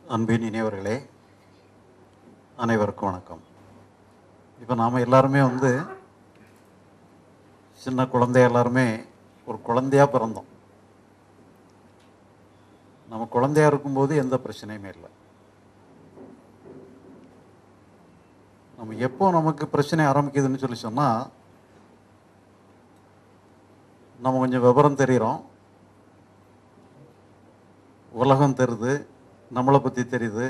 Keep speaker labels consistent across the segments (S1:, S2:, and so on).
S1: அன்பின் இனியவர்களே அனைவருக்கும் வணக்கம் இப்போ நாம் எல்லாருமே வந்து சின்ன குழந்தை எல்லாருமே ஒரு குழந்தையா பிறந்தோம் நம்ம குழந்தையா இருக்கும்போது எந்த பிரச்சனையுமே இல்லை நம்ம எப்போ நமக்கு பிரச்சனை ஆரம்பிக்குதுன்னு சொல்லி சொன்னால் நம்ம கொஞ்சம் விவரம் தெரிகிறோம் உலகம் தெரியுது நம்மளை பற்றி தெரியுது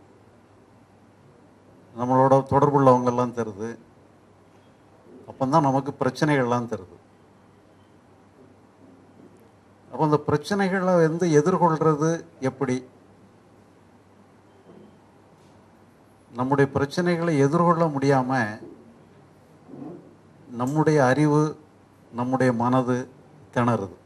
S1: நம்மளோட தொடர்புள்ளவங்க எல்லாம் தெரியுது அப்போதான் நமக்கு பிரச்சனைகள்லாம் தெரியுது அப்போ அந்த பிரச்சனைகளை வந்து எதிர்கொள்றது எப்படி நம்முடைய பிரச்சனைகளை எதிர்கொள்ள முடியாமல் நம்முடைய அறிவு நம்முடைய மனது திணறுது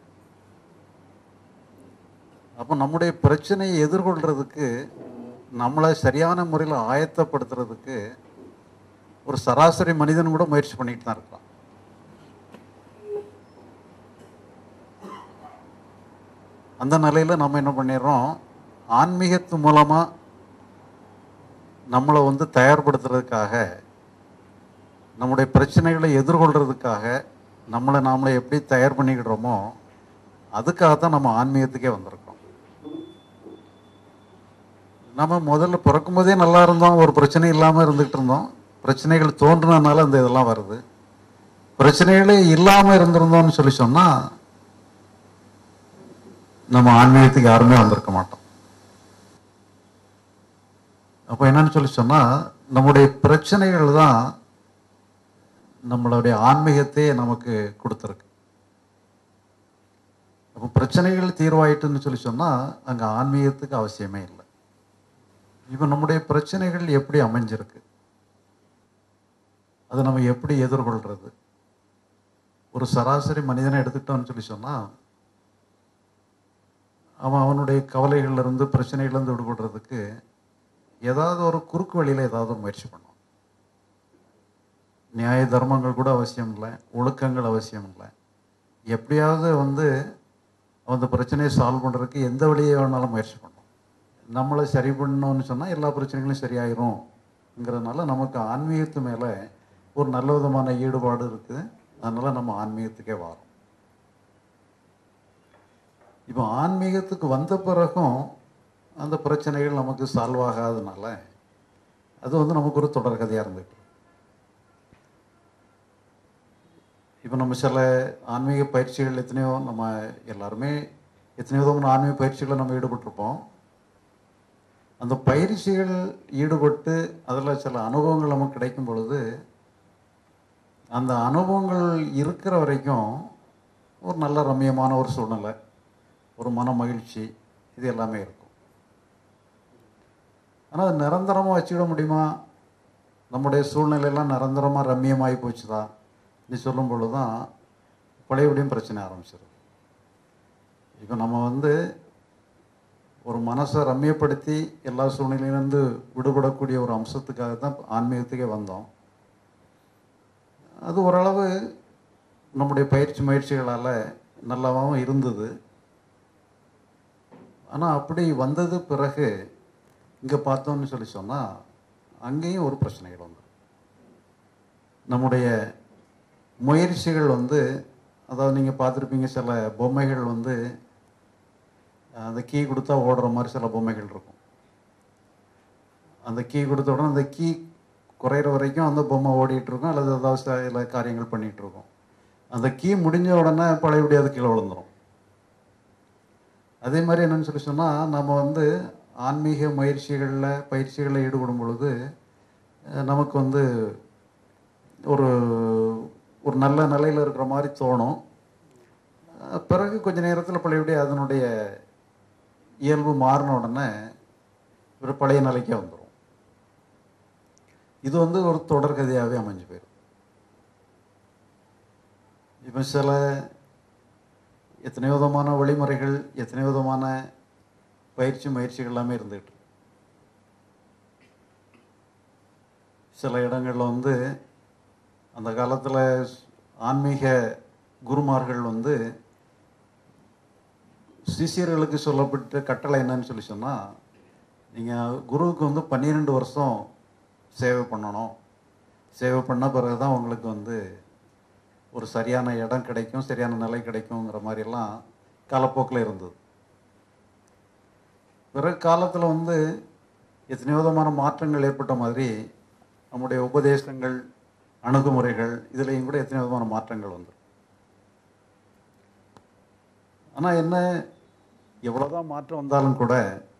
S1: அப்போ நம்முடைய பிரச்சனையை எதிர்கொள்றதுக்கு நம்மளை சரியான முறையில் ஆயத்தப்படுத்துறதுக்கு ஒரு சராசரி மனிதன் கூட முயற்சி பண்ணிட்டு தான் இருக்கான் அந்த நிலையில் நம்ம என்ன பண்ணிடுறோம் ஆன்மீகத்து மூலமாக நம்மளை வந்து தயார்படுத்துறதுக்காக நம்முடைய பிரச்சனைகளை எதிர்கொள்றதுக்காக நம்மளை நாமளை எப்படி தயார் பண்ணிக்கிடுறோமோ அதுக்காக தான் நம்ம ஆன்மீகத்துக்கே வந்திருக்கோம் நம்ம முதல்ல பிறக்கும் போதே நல்லா இருந்தோம் ஒரு பிரச்சனை இல்லாமல் இருந்துகிட்டு இருந்தோம் பிரச்சனைகள் தோன்றுனதுனால இந்த இதெல்லாம் வருது பிரச்சனைகளே இல்லாமல் இருந்திருந்தோம்னு சொல்லி சொன்னால் நம்ம ஆன்மீகத்துக்கு யாருமே வந்திருக்க மாட்டோம் அப்போ என்னன்னு சொல்லி சொன்னால் நம்முடைய பிரச்சனைகள் தான் நம்மளுடைய ஆன்மீகத்தையே நமக்கு கொடுத்துருக்கு அப்போ பிரச்சனைகள் தீர்வாயிட்டுன்னு சொல்லி சொன்னால் அங்கே ஆன்மீகத்துக்கு அவசியமே இல்லை இப்போ நம்முடைய பிரச்சனைகள் எப்படி அமைஞ்சிருக்கு அதை நம்ம எப்படி எதிர்கொள்றது ஒரு சராசரி மனிதனை எடுத்துக்கிட்டோம்னு சொல்லி சொன்னால் அவன் அவனுடைய கவலைகள்லேருந்து பிரச்சனைகள்லேருந்து விடுபடுறதுக்கு ஏதாவது ஒரு குறுக்கு வழியில் ஏதாவது முயற்சி பண்ணும் நியாய தர்மங்கள் கூட அவசியம் இல்லை ஒழுக்கங்கள் அவசியம் இல்லை எப்படியாவது வந்து அந்த பிரச்சனையை சால்வ் பண்ணுறதுக்கு எந்த வழியை வேணாலும் முயற்சி பண்ணும் நம்மளை சரி பண்ணோம்னு சொன்னால் எல்லா பிரச்சனைகளும் சரியாயிரும்ங்கிறதுனால நமக்கு ஆன்மீகத்து மேலே ஒரு நல்ல விதமான ஈடுபாடு இருக்குது அதனால் நம்ம ஆன்மீகத்துக்கே வரோம் இப்போ ஆன்மீகத்துக்கு வந்த பிறகும் அந்த பிரச்சனைகள் நமக்கு சால்வ் ஆகாதனால அது வந்து நமக்கு ஒரு தொடர் கதையாக இருந்துட்டு இப்போ நம்ம சில ஆன்மீக பயிற்சிகள் எத்தனையோ நம்ம எல்லாருமே எத்தனையோ விதமான ஆன்மீக பயிற்சிகளை நம்ம ஈடுபட்டிருப்போம் அந்த பயிற்சிகள் ஈடுபட்டு அதில் சில அனுபவங்கள் நமக்கு கிடைக்கும் பொழுது அந்த அனுபவங்கள் இருக்கிற வரைக்கும் ஒரு நல்ல ரம்மியமான ஒரு சூழ்நிலை ஒரு மன மகிழ்ச்சி இது எல்லாமே இருக்கும் ஆனால் அது நிரந்தரமாக வச்சுக்கிட முடியுமா நம்முடைய சூழ்நிலையெல்லாம் நிரந்தரமாக ரம்மியமாகி போச்சுதா நீ சொல்லும் பொழுது தான் பழையபடியும் பிரச்சனை ஆரம்பிச்சிடும் இப்போ நம்ம வந்து ஒரு மனசை ரம்மியப்படுத்தி எல்லா சூழ்நிலையிலேருந்து விடுபடக்கூடிய ஒரு அம்சத்துக்காக தான் ஆன்மீகத்துக்கே வந்தோம் அது ஓரளவு நம்முடைய பயிற்சி முயற்சிகளால் நல்லாவும் இருந்தது ஆனால் அப்படி வந்தது பிறகு இங்கே பார்த்தோம்னு சொல்லி சொன்னால் அங்கேயும் ஒரு பிரச்சனைகள் வந்து நம்முடைய முயற்சிகள் வந்து அதாவது நீங்கள் பார்த்துருப்பீங்க சில பொம்மைகள் வந்து அந்த கீ கொடுத்தா ஓடுற மாதிரி சில பொம்மைகள் இருக்கும் அந்த கீ கொடுத்த உடனே அந்த கீ குறையிற வரைக்கும் அந்த பொம்மை ஓடிட்டு இருக்கும் அல்லது ஏதாவது சில காரியங்கள் பண்ணிகிட்டு இருக்கும் அந்த கீ முடிஞ்ச உடனே பழையபடி அது கீழே விழுந்துடும் அதே மாதிரி என்னன்னு சொல்லி சொன்னால் நம்ம வந்து ஆன்மீக முயற்சிகளில் பயிற்சிகளில் ஈடுபடும் பொழுது நமக்கு வந்து ஒரு ஒரு நல்ல நிலையில் இருக்கிற மாதிரி தோணும் பிறகு கொஞ்ச நேரத்தில் பழையபடி அதனுடைய இயல்பு மாறின உடனே ஒரு பழைய நிலைக்கே வந்துடும் இது வந்து ஒரு தொடர்கதையாகவே அமைஞ்சு போயிடும் இப்போ சில எத்தனை விதமான வழிமுறைகள் எத்தனை விதமான பயிற்சி முயற்சிகள் எல்லாமே இருந்துகிட்டு சில இடங்களில் வந்து அந்த காலத்தில் ஆன்மீக குருமார்கள் வந்து சிஷியர்களுக்கு சொல்லப்பட்ட கட்டளை என்னன்னு சொல்லி சொன்னால் நீங்கள் குருவுக்கு வந்து பன்னிரெண்டு வருஷம் சேவை பண்ணணும் சேவை பண்ண பிறகு தான் உங்களுக்கு வந்து ஒரு சரியான இடம் கிடைக்கும் சரியான நிலை கிடைக்குங்கிற மாதிரியெல்லாம் காலப்போக்கில் இருந்தது பிறகு காலத்தில் வந்து எத்தனை விதமான மாற்றங்கள் ஏற்பட்ட மாதிரி நம்முடைய உபதேசங்கள் அணுகுமுறைகள் இதுலேயும் கூட எத்தனை விதமான மாற்றங்கள் வந்து ஆனால் என்ன எவ்வளோதான் மாற்றம் வந்தாலும் கூட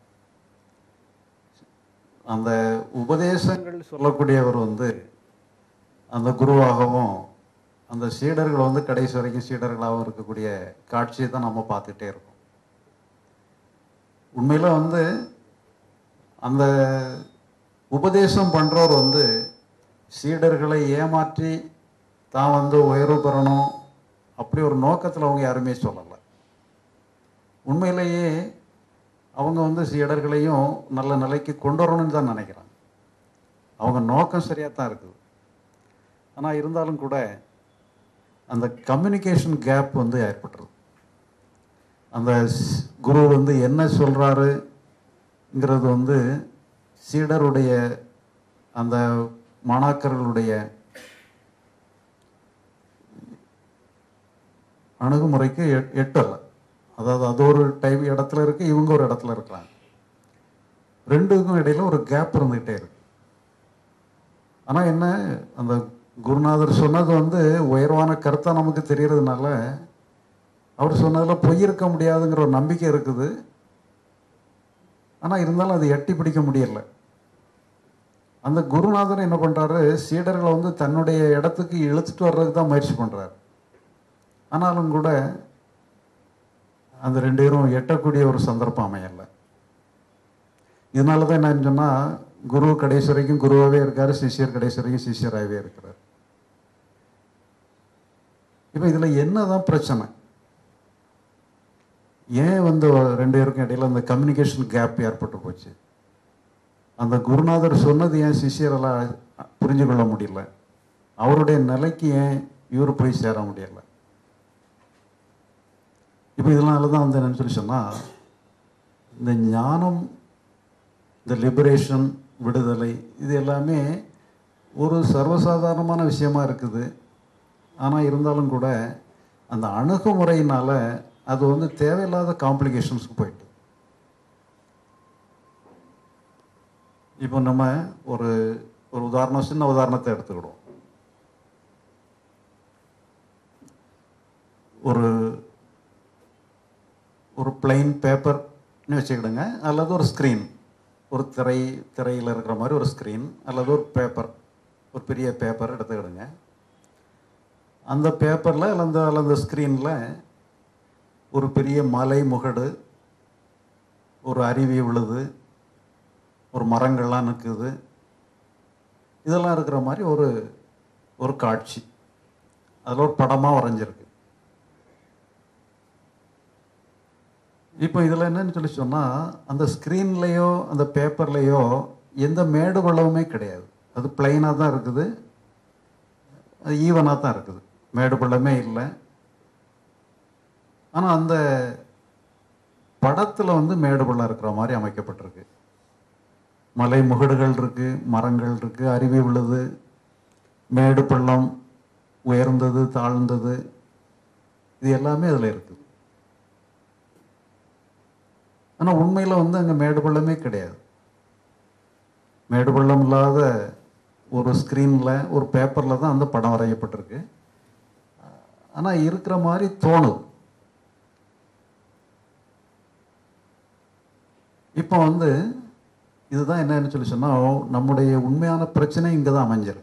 S1: அந்த உபதேசங்கள் சொல்லக்கூடியவர் வந்து அந்த குருவாகவும் அந்த சீடர்கள் வந்து கடைசி வரைக்கும் சீடர்களாகவும் இருக்கக்கூடிய காட்சியை தான் நம்ம பார்த்துட்டே இருக்கோம் உண்மையில் வந்து அந்த உபதேசம் பண்ணுறவர் வந்து சீடர்களை ஏமாற்றி தான் வந்து உயர்வு பெறணும் அப்படி ஒரு நோக்கத்தில் அவங்க யாருமே சொல்லலை உண்மையிலேயே அவங்க வந்து சீடர்களையும் நல்ல நிலைக்கு கொண்டு வரணும்னு தான் நினைக்கிறாங்க அவங்க நோக்கம் சரியாக தான் இருக்குது ஆனால் இருந்தாலும் கூட அந்த கம்யூனிகேஷன் கேப் வந்து ஏற்பட்டுருது அந்த ஸ்- குரு வந்து என்ன சொல்கிறாருங்கிறது வந்து சீடருடைய அந்த மாணாக்கர்களுடைய அணுகுமுறைக்கு எ- எட்டலை அதாவது அது ஒரு டைப் இடத்துல இருக்கு இவங்க ஒரு இடத்துல இருக்கிறாங்க ரெண்டுக்கும் இடையில ஒரு கேப் இருந்துகிட்டே இருக்கு ஆனால் என்ன அந்த குருநாதர் சொன்னது வந்து உயர்வான கருத்தாக நமக்கு தெரியறதுனால அவர் சொன்னதில் பொய் இருக்க முடியாதுங்கிற ஒரு நம்பிக்கை இருக்குது ஆனால் இருந்தாலும் அது எட்டி பிடிக்க முடியல அந்த குருநாதர் என்ன பண்ணுறாரு சீடர்களை வந்து தன்னுடைய இடத்துக்கு இழுத்துட்டு வர்றதுக்கு தான் முயற்சி பண்ணுறாரு ஆனாலும் கூட அந்த ரெண்டு பேரும் எட்டக்கூடிய ஒரு சந்தர்ப்பம் அமையலை இதனால தான் என்னன்னு சொன்னால் குரு கடைசி வரைக்கும் குருவாகவே இருக்காரு சிஷ்யர் கடைசி வரைக்கும் சிஷ்யராகவே இருக்கிறார் இப்போ இதில் என்னதான் பிரச்சனை ஏன் வந்து ரெண்டு பேருக்கும் இடையில அந்த கம்யூனிகேஷன் கேப் ஏற்பட்டு போச்சு அந்த குருநாதர் சொன்னது ஏன் சிஷ்யரெல்லாம் புரிஞ்சு கொள்ள முடியல அவருடைய நிலைக்கு ஏன் இவர் போய் சேர முடியல இப்போ இதனால தான் வந்து என்னன்னு சொல்லி சொன்னால் இந்த ஞானம் இந்த லிபரேஷன் விடுதலை இது எல்லாமே ஒரு சர்வசாதாரணமான விஷயமா இருக்குது ஆனால் இருந்தாலும் கூட அந்த அணுகுமுறையினால அது வந்து தேவையில்லாத காம்ப்ளிகேஷன்ஸ்க்கு போயிட்டு இப்போ நம்ம ஒரு ஒரு உதாரணம் சின்ன உதாரணத்தை எடுத்துக்கிடுவோம் ஒரு ஒரு பிளைன் பேப்பர்னு வச்சுக்கிடுங்க அல்லது ஒரு ஸ்க்ரீன் ஒரு திரை திரையில் இருக்கிற மாதிரி ஒரு ஸ்க்ரீன் அல்லது ஒரு பேப்பர் ஒரு பெரிய பேப்பர் எடுத்துக்கிடுங்க அந்த பேப்பரில் அல்லது அல்லது அந்த ஸ்க்ரீனில் ஒரு பெரிய மலை முகடு ஒரு அருவி விழுது ஒரு மரங்கள்லாம் நிற்குது இதெல்லாம் இருக்கிற மாதிரி ஒரு ஒரு காட்சி அதில் ஒரு படமாக வரைஞ்சிருக்கு இப்போ இதில் என்னன்னு சொல்லி சொன்னால் அந்த ஸ்க்ரீன்லேயோ அந்த பேப்பர்லேயோ எந்த மேடு பள்ளவுமே கிடையாது அது பிளைனாக தான் இருக்குது அது ஈவனாக தான் இருக்குது மேடு பள்ளமே இல்லை ஆனால் அந்த படத்தில் வந்து மேடு பள்ளம் இருக்கிற மாதிரி அமைக்கப்பட்டிருக்கு மலை முகடுகள் இருக்கு மரங்கள் இருக்கு அருவி உள்ளது மேடு பள்ளம் உயர்ந்தது தாழ்ந்தது இது எல்லாமே அதில் இருக்குது ஆனால் உண்மையில் வந்து அங்கே மேடு பள்ளமே கிடையாது மேடு பள்ளம் இல்லாத ஒரு ஸ்க்ரீனில் ஒரு பேப்பரில் தான் அந்த படம் வரையப்பட்டிருக்கு ஆனால் இருக்கிற மாதிரி தோணுது இப்போ வந்து இதுதான் என்னன்னு சொல்லி சொன்னால் நம்முடைய உண்மையான பிரச்சனை இங்கே தான் அமைஞ்சிருக்கு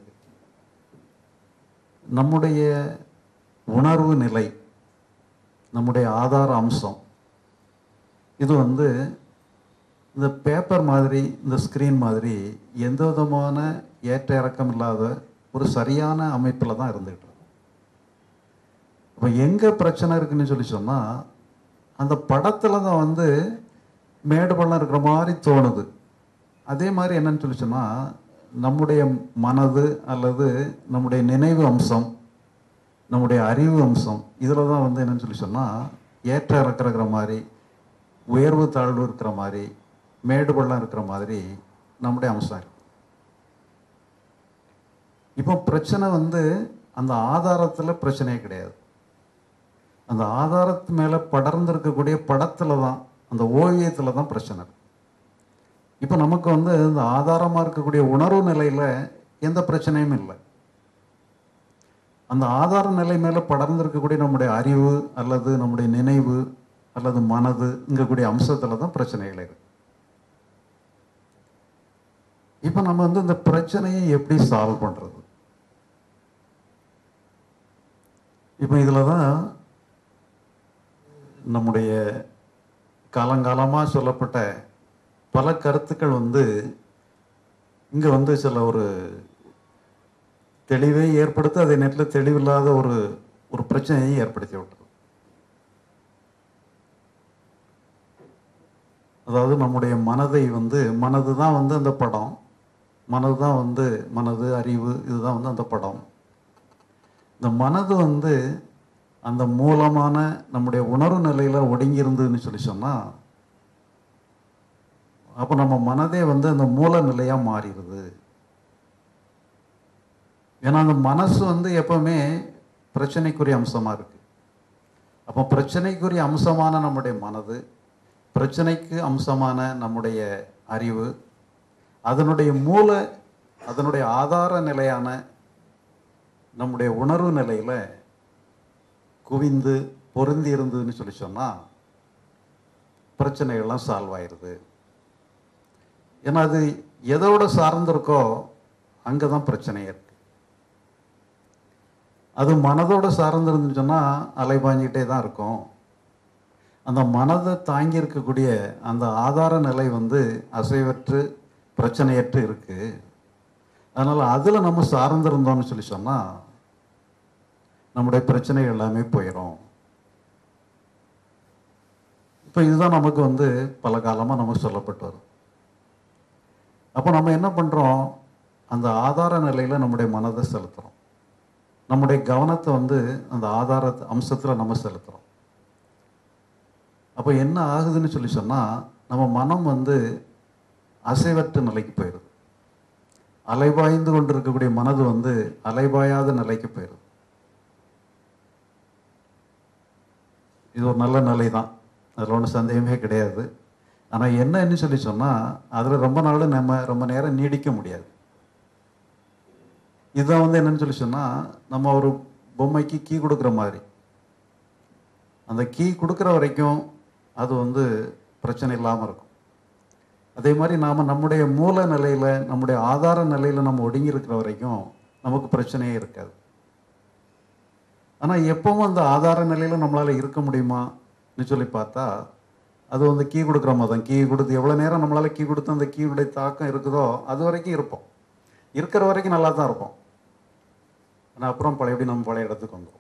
S1: நம்முடைய உணர்வு நிலை நம்முடைய ஆதார அம்சம் இது வந்து இந்த பேப்பர் மாதிரி இந்த ஸ்க்ரீன் மாதிரி எந்த விதமான ஏற்ற இறக்கம் இல்லாத ஒரு சரியான அமைப்பில் தான் இருந்துகிட்டு இருக்கு அப்போ எங்கே பிரச்சனை இருக்குன்னு சொல்லி சொன்னால் அந்த படத்தில் தான் வந்து மேடு பள்ளம் இருக்கிற மாதிரி தோணுது அதே மாதிரி என்னன்னு சொல்லி சொன்னால் நம்முடைய மனது அல்லது நம்முடைய நினைவு அம்சம் நம்முடைய அறிவு அம்சம் இதில் தான் வந்து என்னன்னு சொல்லி சொன்னால் ஏற்ற இறக்குற மாதிரி உயர்வு தாழ்வு இருக்கிற மாதிரி மேடு பள்ளம் இருக்கிற மாதிரி நம்முடைய அம்சம் இருக்கு இப்போ பிரச்சனை வந்து அந்த ஆதாரத்தில் பிரச்சனையே கிடையாது அந்த ஆதாரத்து மேலே படர்ந்து இருக்கக்கூடிய படத்தில் தான் அந்த ஓவியத்தில் தான் பிரச்சனை இருக்கு இப்போ நமக்கு வந்து இந்த ஆதாரமாக இருக்கக்கூடிய உணர்வு நிலையில் எந்த பிரச்சனையும் இல்லை அந்த ஆதார நிலை மேலே படர்ந்து இருக்கக்கூடிய நம்முடைய அறிவு அல்லது நம்முடைய நினைவு அல்லது மனது இங்கக்கூடிய அம்சத்தில் தான் பிரச்சனைகள் இருக்கு இப்போ நம்ம வந்து இந்த பிரச்சனையை எப்படி சால்வ் பண்ணுறது இப்போ இதில் தான் நம்முடைய காலங்காலமாக சொல்லப்பட்ட பல கருத்துக்கள் வந்து இங்கே வந்து சில ஒரு தெளிவை ஏற்படுத்தி அதே நேரத்தில் தெளிவில்லாத ஒரு ஒரு பிரச்சனையை ஏற்படுத்தி விட்டது அதாவது நம்முடைய மனதை வந்து மனது தான் வந்து அந்த படம் மனது தான் வந்து மனது அறிவு இதுதான் வந்து அந்த படம் இந்த மனது வந்து அந்த மூலமான நம்முடைய உணர்வு நிலையில் ஒடுங்கி இருந்ததுன்னு சொல்லி சொன்னால் அப்போ நம்ம மனதே வந்து அந்த மூல நிலையாக மாறிடுது ஏன்னா அந்த மனசு வந்து எப்பவுமே பிரச்சனைக்குரிய அம்சமாக இருக்கு அப்போ பிரச்சனைக்குரிய அம்சமான நம்முடைய மனது பிரச்சனைக்கு அம்சமான நம்முடைய அறிவு அதனுடைய மூல அதனுடைய ஆதார நிலையான நம்முடைய உணர்வு நிலையில் குவிந்து பொருந்தி இருந்ததுன்னு சொல்லி சொன்னால் பிரச்சனைகள்லாம் சால்வ் ஆயிடுது ஏன்னா அது எதோட சார்ந்திருக்கோ அங்கே தான் பிரச்சனையே இருக்கு அது மனதோட சார்ந்திருந்துன்னு சொன்னால் அலைபாஞ்சிக்கிட்டே தான் இருக்கும் அந்த மனதை தாங்கி இருக்கக்கூடிய அந்த ஆதார நிலை வந்து அசைவற்று பிரச்சனையற்று இருக்கு அதனால் அதில் நம்ம சார்ந்திருந்தோம்னு சொல்லி சொன்னால் நம்முடைய பிரச்சனைகள் எல்லாமே போயிடும் இப்போ இதுதான் நமக்கு வந்து பல காலமாக நமக்கு சொல்லப்பட்டு வரும் அப்போ நம்ம என்ன பண்ணுறோம் அந்த ஆதார நிலையில் நம்முடைய மனதை செலுத்துகிறோம் நம்முடைய கவனத்தை வந்து அந்த ஆதார அம்சத்தில் நம்ம செலுத்துகிறோம் அப்போ என்ன ஆகுதுன்னு சொல்லி சொன்னால் நம்ம மனம் வந்து அசைவற்ற நிலைக்கு போயிடுது அலைபாய்ந்து கொண்டு இருக்கக்கூடிய மனது வந்து அலைபாயாத நிலைக்கு போயிடுது இது ஒரு நல்ல நிலை தான் அதில் ஒன்றும் சந்தேகமே கிடையாது ஆனால் என்னன்னு சொல்லி சொன்னால் அதில் ரொம்ப நாள் நம்ம ரொம்ப நேரம் நீடிக்க முடியாது இதுதான் வந்து என்னன்னு சொல்லி சொன்னால் நம்ம ஒரு பொம்மைக்கு கீ கொடுக்குற மாதிரி அந்த கீ கொடுக்குற வரைக்கும் அது வந்து பிரச்சனை இல்லாமல் இருக்கும் அதே மாதிரி நாம் நம்முடைய மூல நிலையில் நம்முடைய ஆதார நிலையில் நம்ம ஒடுங்கி இருக்கிற வரைக்கும் நமக்கு பிரச்சனையே இருக்காது ஆனால் எப்பவும் அந்த ஆதார நிலையில் நம்மளால் இருக்க முடியுமான்னு சொல்லி பார்த்தா அது வந்து கீ கொடுக்குற மாதிரி தான் கீ கொடுத்து எவ்வளோ நேரம் நம்மளால் கீ கொடுத்து அந்த கீயுடைய தாக்கம் இருக்குதோ அது வரைக்கும் இருப்போம் இருக்கிற வரைக்கும் நல்லா தான் இருப்போம் ஆனால் அப்புறம் பழையபடி நம்ம பழைய இடத்துக்கு வந்துடும்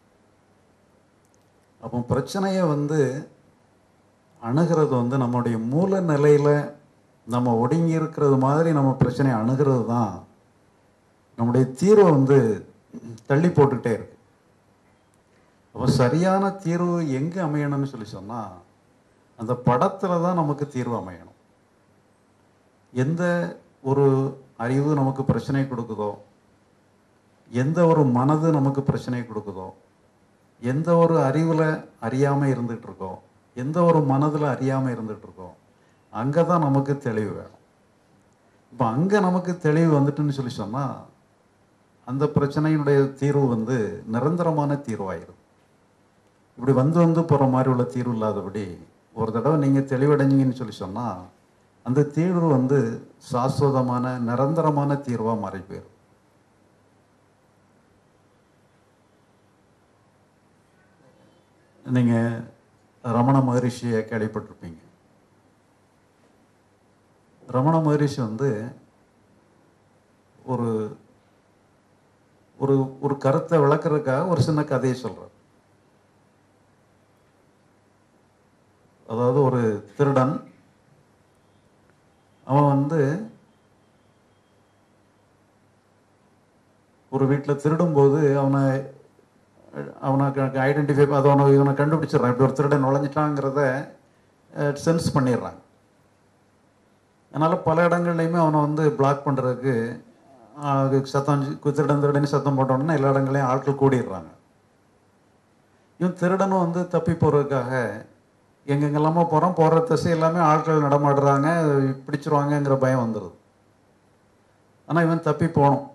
S1: அப்போ பிரச்சனையை வந்து அணுகிறது வந்து நம்முடைய மூல நிலையில் நம்ம ஒடுங்கி இருக்கிறது மாதிரி நம்ம பிரச்சனையை அணுகிறது தான் நம்முடைய தீர்வை வந்து தள்ளி போட்டுக்கிட்டே இருக்கு அப்போ சரியான தீர்வு எங்கே அமையணும்னு சொல்லி சொன்னால் அந்த படத்தில் தான் நமக்கு தீர்வு அமையணும் எந்த ஒரு அறிவு நமக்கு பிரச்சனை கொடுக்குதோ எந்த ஒரு மனது நமக்கு பிரச்சனை கொடுக்குதோ எந்த ஒரு அறிவில் அறியாமல் இருந்துகிட்டு இருக்கோ எந்த ஒரு மனதில் அறியாமல் இருந்துகிட்டு இருக்கோ அங்கே தான் நமக்கு தெளிவு வேணும் இப்போ அங்கே நமக்கு தெளிவு வந்துட்டுன்னு சொல்லி சொன்னால் அந்த பிரச்சனையினுடைய தீர்வு வந்து நிரந்தரமான தீர்வாயிரும் இப்படி வந்து வந்து போகிற மாதிரி உள்ள தீர்வு இல்லாதபடி ஒரு தடவை நீங்கள் தெளிவடைஞ்சிங்கன்னு சொல்லி சொன்னால் அந்த தீர்வு வந்து சாஸ்வதமான நிரந்தரமான தீர்வாக மாறி போயிடும் நீங்கள் ரமண மகரிஷியை கேள்விப்பட்டிருப்பீங்க ரமண மகரிஷி வந்து ஒரு ஒரு ஒரு கருத்தை விளக்குறதுக்காக ஒரு சின்ன கதையை சொல்றார் அதாவது ஒரு திருடன் அவன் வந்து ஒரு வீட்டில் திருடும்போது அவனை அவனுக்கு ஐடென்டிஃபை அதை அவனை இவனை கண்டுபிடிச்சிடுறான் இப்படி ஒரு திருடன் நுழைஞ்சிட்டாங்கிறத சென்ஸ் பண்ணிடுறாங்க அதனால் பல இடங்கள்லையுமே அவனை வந்து பிளாக் பண்ணுறதுக்கு சத்தம் திருடன் திருடன்னு சத்தம் போட்டோன்னா எல்லா இடங்களையும் ஆட்கள் கூடிடுறாங்க இவன் திருடனும் வந்து தப்பி போகிறதுக்காக எங்கெங்கெல்லாமோ போகிறோம் போகிற திசை எல்லாமே ஆட்கள் நடமாடுறாங்க பிடிச்சிருவாங்கங்கிற பயம் வந்துடுது ஆனால் இவன் தப்பி போகணும்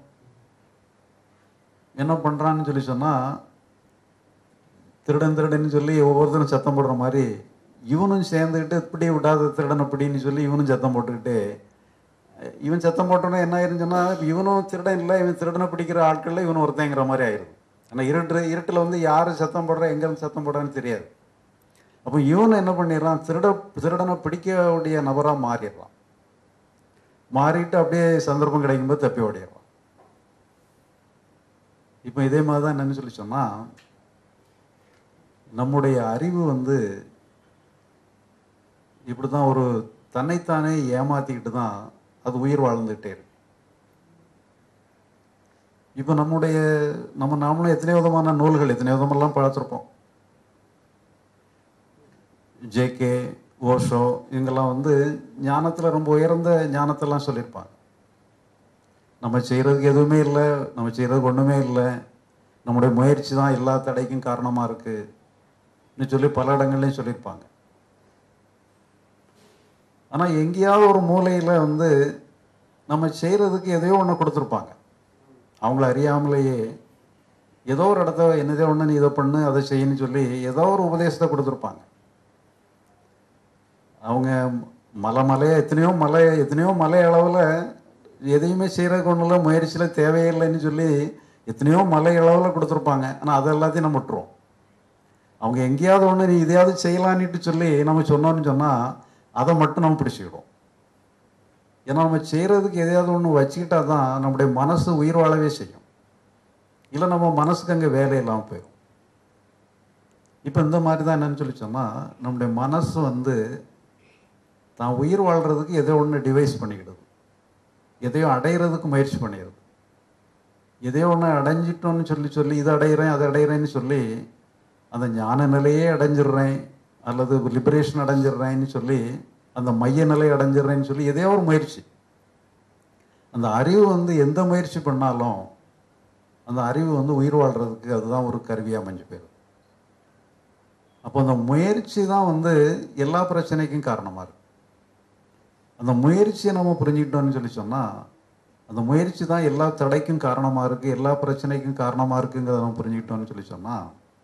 S1: என்ன பண்ணுறான்னு சொல்லி சொன்னால் திருடன் திருடன்னு சொல்லி ஒவ்வொருத்தரும் சத்தம் போடுற மாதிரி இவனும் சேர்ந்துக்கிட்டு இப்படி விடாத திருடன் அப்படின்னு சொல்லி இவனும் சத்தம் போட்டுக்கிட்டு இவன் சத்தம் போட்டோன்னே என்ன ஆயிருன்னு சொன்னால் இவனும் திருடன் இல்லை இவன் திருடனை பிடிக்கிற ஆட்களில் இவன் ஒருத்தங்கிற மாதிரி ஆயிடுது ஆனால் இருட்டு இருட்டில் வந்து யார் சத்தம் போடுறா எங்கேருந்து சத்தம் போடுறான்னு தெரியாது அப்போ இவன் என்ன பண்ணிடுறான் திருட திருடனை பிடிக்கக்கூடிய நபராக மாறிடுறான் மாறிட்டு அப்படியே சந்தர்ப்பம் கிடைக்கும்போது தப்பி ஓடிடுறான் இப்போ இதே மாதிரி தான் என்னன்னு சொல்லி சொன்னால் நம்முடைய அறிவு வந்து இப்படி தான் ஒரு தன்னைத்தானே ஏமாத்திக்கிட்டு தான் அது உயிர் வாழ்ந்துகிட்டே இருக்கு இப்போ நம்முடைய நம்ம நாமளும் எத்தனை விதமான நூல்கள் எத்தனை விதமெல்லாம் பார்த்துருப்போம் ஜேகே ஓஷோ இவங்கெல்லாம் வந்து ஞானத்தில் ரொம்ப உயர்ந்த ஞானத்தெல்லாம் சொல்லியிருப்பாங்க நம்ம செய்கிறதுக்கு எதுவுமே இல்லை நம்ம செய்கிறதுக்கு ஒன்றுமே இல்லை நம்முடைய முயற்சி தான் எல்லா தடைக்கும் காரணமாக இருக்குன்னு சொல்லி பல இடங்கள்லையும் சொல்லியிருப்பாங்க ஆனால் எங்கேயாவது ஒரு மூலையில் வந்து நம்ம செய்கிறதுக்கு எதையோ ஒன்று கொடுத்துருப்பாங்க அவங்கள அறியாமலேயே ஏதோ ஒரு இடத்த என்னதோ ஒன்று நீ இதை பண்ணு அதை செய்யணும்னு சொல்லி ஏதோ ஒரு உபதேசத்தை கொடுத்துருப்பாங்க அவங்க மலை மலையை எத்தனையோ மலை எத்தனையோ மலை அளவில் எதையுமே செய்கிறதுக்கு ஒன்றும் இல்லை முயற்சியில் தேவையில்லைன்னு சொல்லி எத்தனையோ மலை அளவில் கொடுத்துருப்பாங்க ஆனால் அது எல்லாத்தையும் நம்ம விட்டுருவோம் அவங்க எங்கேயாவது ஒன்று நீ இதையாவது செய்யலான்னுட்டு சொல்லி நம்ம சொன்னோன்னு சொன்னால் அதை மட்டும் நம்ம பிடிச்சிக்கிடுவோம் ஏன்னா நம்ம செய்கிறதுக்கு எதையாவது ஒன்று வச்சுக்கிட்டா தான் நம்முடைய மனசு உயிர் வாழவே செய்யும் இல்லை நம்ம மனசுக்கு அங்கே வேலை இல்லாமல் போயிடும் இப்போ இந்த மாதிரி தான் என்னன்னு சொல்லி சொன்னால் நம்முடைய மனசு வந்து தான் உயிர் வாழ்கிறதுக்கு எதோ ஒன்று டிவைஸ் பண்ணிக்கிடுது எதையோ அடையிறதுக்கு முயற்சி பண்ணிடுது எதையோ ஒன்று அடைஞ்சிட்டோன்னு சொல்லி சொல்லி இதை அடையிறேன் அதை அடையிறேன்னு சொல்லி அந்த ஞான நிலையே அடைஞ்சிடுறேன் அல்லது லிபரேஷன் அடைஞ்சிடுறேன்னு சொல்லி அந்த மைய நிலை அடைஞ்சிடுறேன்னு சொல்லி எதையோ ஒரு முயற்சி அந்த அறிவு வந்து எந்த முயற்சி பண்ணாலும் அந்த அறிவு வந்து உயிர் வாழ்கிறதுக்கு அதுதான் ஒரு கருவியாக அமைஞ்சு போயிடும் அப்போ அந்த முயற்சி தான் வந்து எல்லா பிரச்சனைக்கும் காரணமாக இருக்கு அந்த முயற்சியை நம்ம புரிஞ்சுக்கிட்டோம்னு சொல்லி சொன்னால் அந்த முயற்சி தான் எல்லா தடைக்கும் காரணமாக இருக்குது எல்லா பிரச்சனைக்கும் காரணமாக இருக்குங்கிறத நம்ம புரிஞ்சுக்கிட்டோம்னு சொல்லி சொன்னால்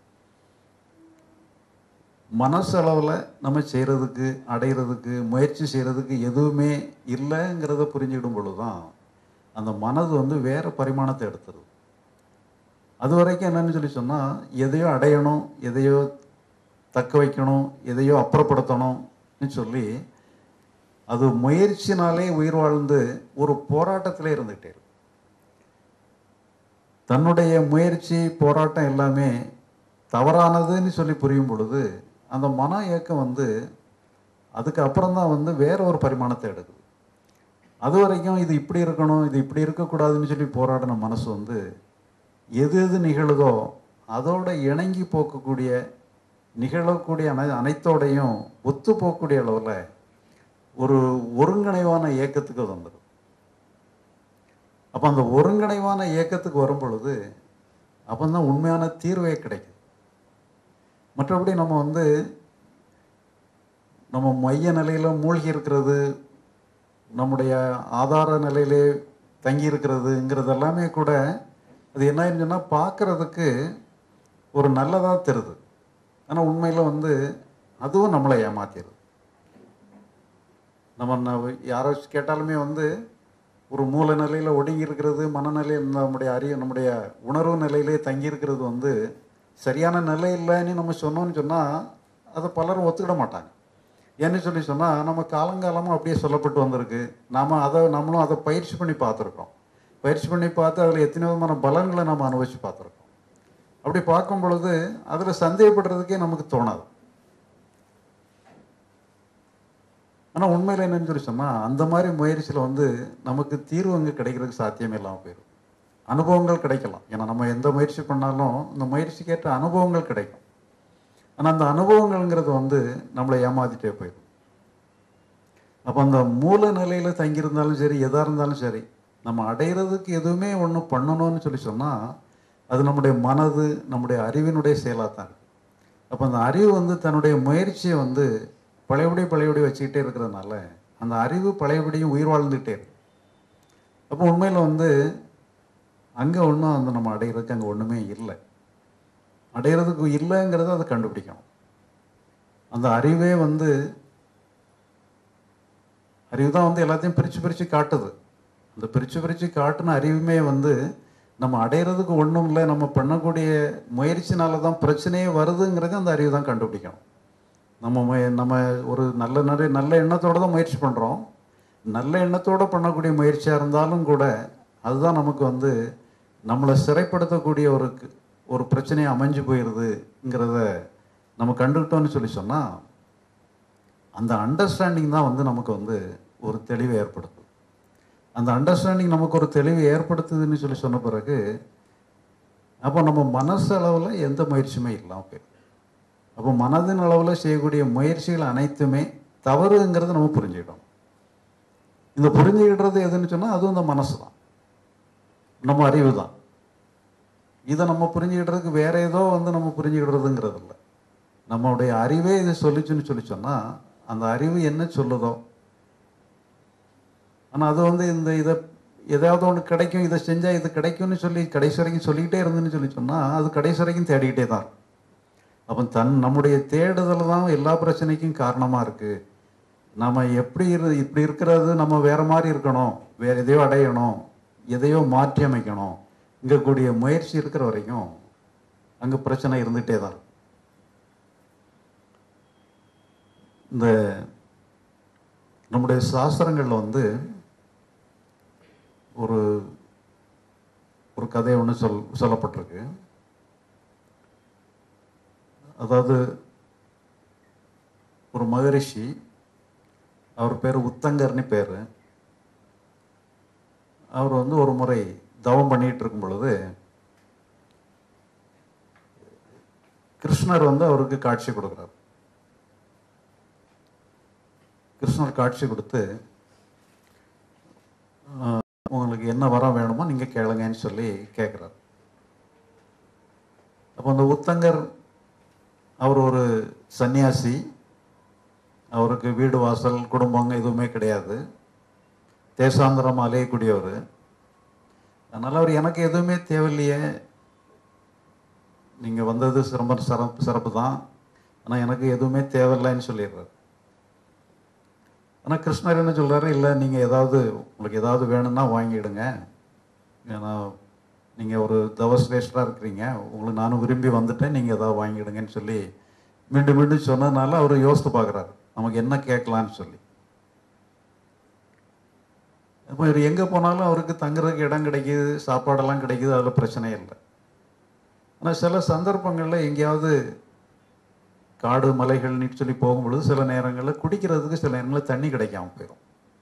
S1: மனசளவில் நம்ம செய்கிறதுக்கு அடையிறதுக்கு முயற்சி செய்கிறதுக்கு எதுவுமே இல்லைங்கிறத புரிஞ்சுக்கிடும் பொழுது தான் அந்த மனது வந்து வேறு பரிமாணத்தை எடுத்துருது அது வரைக்கும் என்னன்னு சொல்லி சொன்னால் எதையோ அடையணும் எதையோ தக்க வைக்கணும் எதையோ அப்புறப்படுத்தணும்னு சொல்லி அது முயற்சினாலே உயிர் வாழ்ந்து ஒரு போராட்டத்திலே இருந்துகிட்டே இருக்கு தன்னுடைய முயற்சி போராட்டம் எல்லாமே தவறானதுன்னு சொல்லி புரியும் பொழுது அந்த மன இயக்கம் வந்து அதுக்கு அப்புறம் தான் வந்து வேற ஒரு பரிமாணத்தை எடுக்குது அது வரைக்கும் இது இப்படி இருக்கணும் இது இப்படி இருக்கக்கூடாதுன்னு சொல்லி போராடின மனசு வந்து எது எது நிகழுதோ அதோட இணங்கி போக்கக்கூடிய நிகழக்கூடிய அனை அனைத்தோடையும் ஒத்து போகக்கூடிய அளவில் ஒரு ஒருங்கிணைவான இயக்கத்துக்கு அது வந்துடும் அப்போ அந்த ஒருங்கிணைவான இயக்கத்துக்கு வரும் பொழுது அப்போ தான் உண்மையான தீர்வே கிடைக்குது மற்றபடி நம்ம வந்து நம்ம மைய நிலையில் மூழ்கி இருக்கிறது நம்முடைய ஆதார நிலையிலே தங்கி இருக்கிறதுங்கிறது எல்லாமே கூட அது என்ன ஆயிருந்துச்சுன்னா பார்க்கறதுக்கு ஒரு நல்லதாக தெரியுது ஆனால் உண்மையில் வந்து அதுவும் நம்மளை ஏமாத்திடுது நம்ம ந- யாரோ கேட்டாலுமே வந்து ஒரு மூல நிலையில் ஒடுங்கி இருக்கிறது மனநிலையில் நம்முடைய அறிவு நம்முடைய உணர்வு நிலையிலே தங்கி இருக்கிறது வந்து சரியான நிலை இல்லைன்னு நம்ம சொன்னோம்னு சொன்னால் அதை பலரும் ஒத்துக்கிட மாட்டாங்க ஏன்னு சொல்லி சொன்னால் நம்ம காலங்காலமாக அப்படியே சொல்லப்பட்டு வந்திருக்கு நாம் அதை நம்மளும் அதை பயிற்சி பண்ணி பார்த்துருக்கோம் பயிற்சி பண்ணி பார்த்து அதில் எத்தனை விதமான பலன்களை நம்ம அனுபவிச்சு பார்த்துருக்கோம் அப்படி பார்க்கும் பொழுது அதில் சந்தேகப்படுறதுக்கே நமக்கு தோணாது ஆனால் உண்மையில் என்னன்னு சொல்லி சொன்னால் அந்த மாதிரி முயற்சியில் வந்து நமக்கு தீர்வு அங்கே கிடைக்கிறதுக்கு சாத்தியமே இல்லாமல் போயிடும் அனுபவங்கள் கிடைக்கலாம் ஏன்னா நம்ம எந்த முயற்சி பண்ணாலும் இந்த முயற்சிக்கேற்ற அனுபவங்கள் கிடைக்கும் ஆனால் அந்த அனுபவங்கள்ங்கிறது வந்து நம்மளை ஏமாத்திட்டே போயிடும் அப்போ அந்த மூல நிலையில் தங்கியிருந்தாலும் சரி எதாக இருந்தாலும் சரி நம்ம அடையிறதுக்கு எதுவுமே ஒன்று பண்ணணும்னு சொல்லி சொன்னால் அது நம்முடைய மனது நம்முடைய அறிவினுடைய செயலாக தான் இருக்கு அப்போ அந்த அறிவு வந்து தன்னுடைய முயற்சியை வந்து பழையபடி பழையபடி வச்சுக்கிட்டே இருக்கிறதுனால அந்த அறிவு பழையபடியும் உயிர் வாழ்ந்துகிட்டே இருக்கு அப்போ உண்மையில் வந்து அங்கே ஒன்றும் அந்த நம்ம அடையிறதுக்கு அங்கே ஒன்றுமே இல்லை அடையிறதுக்கு இல்லைங்கிறத அதை கண்டுபிடிக்கணும் அந்த அறிவே வந்து அறிவு தான் வந்து எல்லாத்தையும் பிரித்து பிரித்து காட்டுது அந்த பிரித்து பிரித்து காட்டுன அறிவுமே வந்து நம்ம அடையிறதுக்கு ஒன்றும் இல்லை நம்ம பண்ணக்கூடிய முயற்சினால தான் பிரச்சனையே வருதுங்கிறது அந்த அறிவு தான் கண்டுபிடிக்கணும் நம்ம முய- நம்ம ஒரு நல்ல நிறைய நல்ல எண்ணத்தோடு தான் முயற்சி பண்ணுறோம் நல்ல எண்ணத்தோடு பண்ணக்கூடிய முயற்சியாக இருந்தாலும் கூட அதுதான் நமக்கு வந்து நம்மளை சிறைப்படுத்தக்கூடிய ஒரு க- ஒரு பிரச்சனையை அமைஞ்சு போயிடுதுங்கிறத நம்ம கண்டுக்கிட்டோம்னு சொல்லி சொன்னால் அந்த அண்டர்ஸ்டாண்டிங் தான் வந்து நமக்கு வந்து ஒரு தெளிவை ஏற்படுத்தும் அந்த அண்டர்ஸ்டாண்டிங் நமக்கு ஒரு தெளிவை ஏற்படுத்துதுன்னு சொல்லி சொன்ன பிறகு அப்போ நம்ம மனசு அளவில் எந்த முயற்சியுமே இல்லாமல் போயிடும் அப்போ மனதின் அளவில் செய்யக்கூடிய முயற்சிகள் அனைத்துமே தவறுங்கிறத நம்ம புரிஞ்சுக்கிட்டோம் இந்த புரிஞ்சுக்கிடுறது எதுன்னு சொன்னால் அதுவும் இந்த மனசு தான் நம்ம அறிவு தான் இதை நம்ம புரிஞ்சுக்கிடுறதுக்கு வேற ஏதோ வந்து நம்ம புரிஞ்சுக்கிடுறதுங்கிறது இல்லை நம்மளுடைய அறிவே இதை சொல்லிச்சுன்னு சொல்லி சொன்னால் அந்த அறிவு என்ன சொல்லுதோ ஆனால் அது வந்து இந்த இதை ஏதாவது ஒன்று கிடைக்கும் இதை செஞ்சால் இது கிடைக்கும்னு சொல்லி கடைசி வரைக்கும் சொல்லிக்கிட்டே இருந்துன்னு சொல்லி சொன்னால் அது கடைசி வரைக்கும் தேடிக்கிட்டே தான் இருக்கும் அப்போ தன் நம்முடைய தேடுதல் தான் எல்லா பிரச்சனைக்கும் காரணமாக இருக்குது நம்ம எப்படி இரு இப்படி இருக்கிறது நம்ம வேற மாதிரி இருக்கணும் வேற எதையோ அடையணும் எதையோ மாற்றி அமைக்கணும் இங்கக்கூடிய முயற்சி இருக்கிற வரைக்கும் அங்கே பிரச்சனை இருந்துகிட்டே தான் இருக்கும் இந்த நம்முடைய சாஸ்திரங்களில் வந்து ஒரு ஒரு கதை ஒன்று சொல் சொல்லப்பட்டிருக்கு அதாவது ஒரு மகரிஷி அவர் பேர் உத்தங்கர்னு பேர் அவர் வந்து ஒரு முறை தவம் பண்ணிட்டு இருக்கும் பொழுது கிருஷ்ணர் வந்து அவருக்கு காட்சி கொடுக்குறார் கிருஷ்ணர் காட்சி கொடுத்து "ஆஹ், உங்களுக்கு என்ன வரம் வேணுமோ நீங்கள் கேளுங்கன்னு சொல்லி கேட்குறார் அப்போ அந்த உத்தங்கர் அவர் ஒரு சன்னியாசி அவருக்கு வீடு வாசல் குடும்பங்க எதுவுமே கிடையாது தேசாந்திரம் அலையக்கூடியவர் அதனால் அவர் எனக்கு எதுவுமே தேவையில்லையே நீங்கள் வந்தது ரொம்ப சிறப்பு சிறப்பு தான் ஆனால் எனக்கு எதுவுமே தேவையில்லைன்னு சொல்லிடுறாரு ஆனால் கிருஷ்ணர் என்ன சொல்றாரு இல்லை நீங்கள் ஏதாவது உங்களுக்கு ஏதாவது வேணும்னா வாங்கிடுங்க ஏன்னா நீங்கள் ஒரு தவசிரேஷ்டராக இருக்கிறீங்க உங்களுக்கு நானும் விரும்பி வந்துட்டேன் நீங்கள் ஏதாவது வாங்கிடுங்கன்னு சொல்லி மீண்டும் மீண்டும் சொன்னதுனால அவர் யோசித்து பார்க்குறாரு நமக்கு என்ன கேட்கலான்னு சொல்லி அப்போ இவர் எங்கே போனாலும் அவருக்கு தங்குறதுக்கு இடம் கிடைக்குது சாப்பாடெல்லாம் கிடைக்குது அதில் பிரச்சனை இல்லை ஆனால் சில சந்தர்ப்பங்களில் எங்கேயாவது காடு மலைகள்னு சொல்லி போகும்பொழுது சில நேரங்களில் குடிக்கிறதுக்கு சில நேரங்களில் தண்ணி கிடைக்காம போயிடும்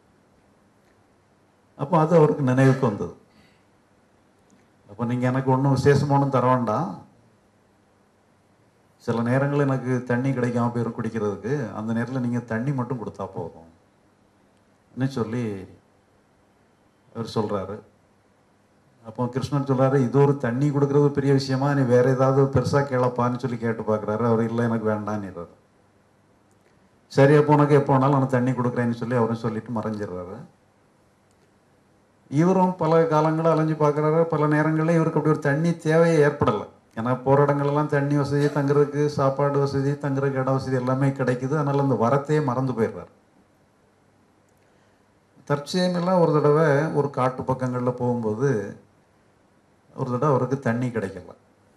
S1: அப்போ அது அவருக்கு நினைவுக்கு வந்தது அப்போ நீங்கள் எனக்கு ஒன்றும் விசேஷமான தர வேண்டாம் சில நேரங்களில் எனக்கு தண்ணி கிடைக்காம போயிடும் குடிக்கிறதுக்கு அந்த நேரத்தில் நீங்கள் தண்ணி மட்டும் கொடுத்தா போதும் ன்னு சொல்லி அவர் சொல்கிறாரு அப்போ கிருஷ்ணன் சொல்றாரு இது ஒரு தண்ணி கொடுக்கறது பெரிய விஷயமா நீ வேற ஏதாவது பெருசா கேளப்பான்னு சொல்லி கேட்டு பார்க்குறாரு அவர் இல்லை எனக்கு வேண்டான்னு சரி அப்போ உனக்கு எப்போ வேணாலும் நான் தண்ணி கொடுக்குறேன்னு சொல்லி அவரும் சொல்லிட்டு மறைஞ்சிடுறாரு இவரும் பல காலங்களும் அலைஞ்சு பார்க்குறாரு பல நேரங்களில் இவருக்கு அப்படி ஒரு தண்ணி தேவையே ஏற்படலை ஏன்னா போகிற இடங்கள்லாம் தண்ணி வசதி தங்குறதுக்கு சாப்பாடு வசதி தங்குறதுக்கு இட வசதி எல்லாமே கிடைக்குது அதனால அந்த வரத்தையே மறந்து போயிடுறாரு தற்செயலெல்லாம் ஒரு தடவை ஒரு காட்டு பக்கங்களில் போகும்போது ஒரு தடவை அவருக்கு தண்ணி கிடைக்கல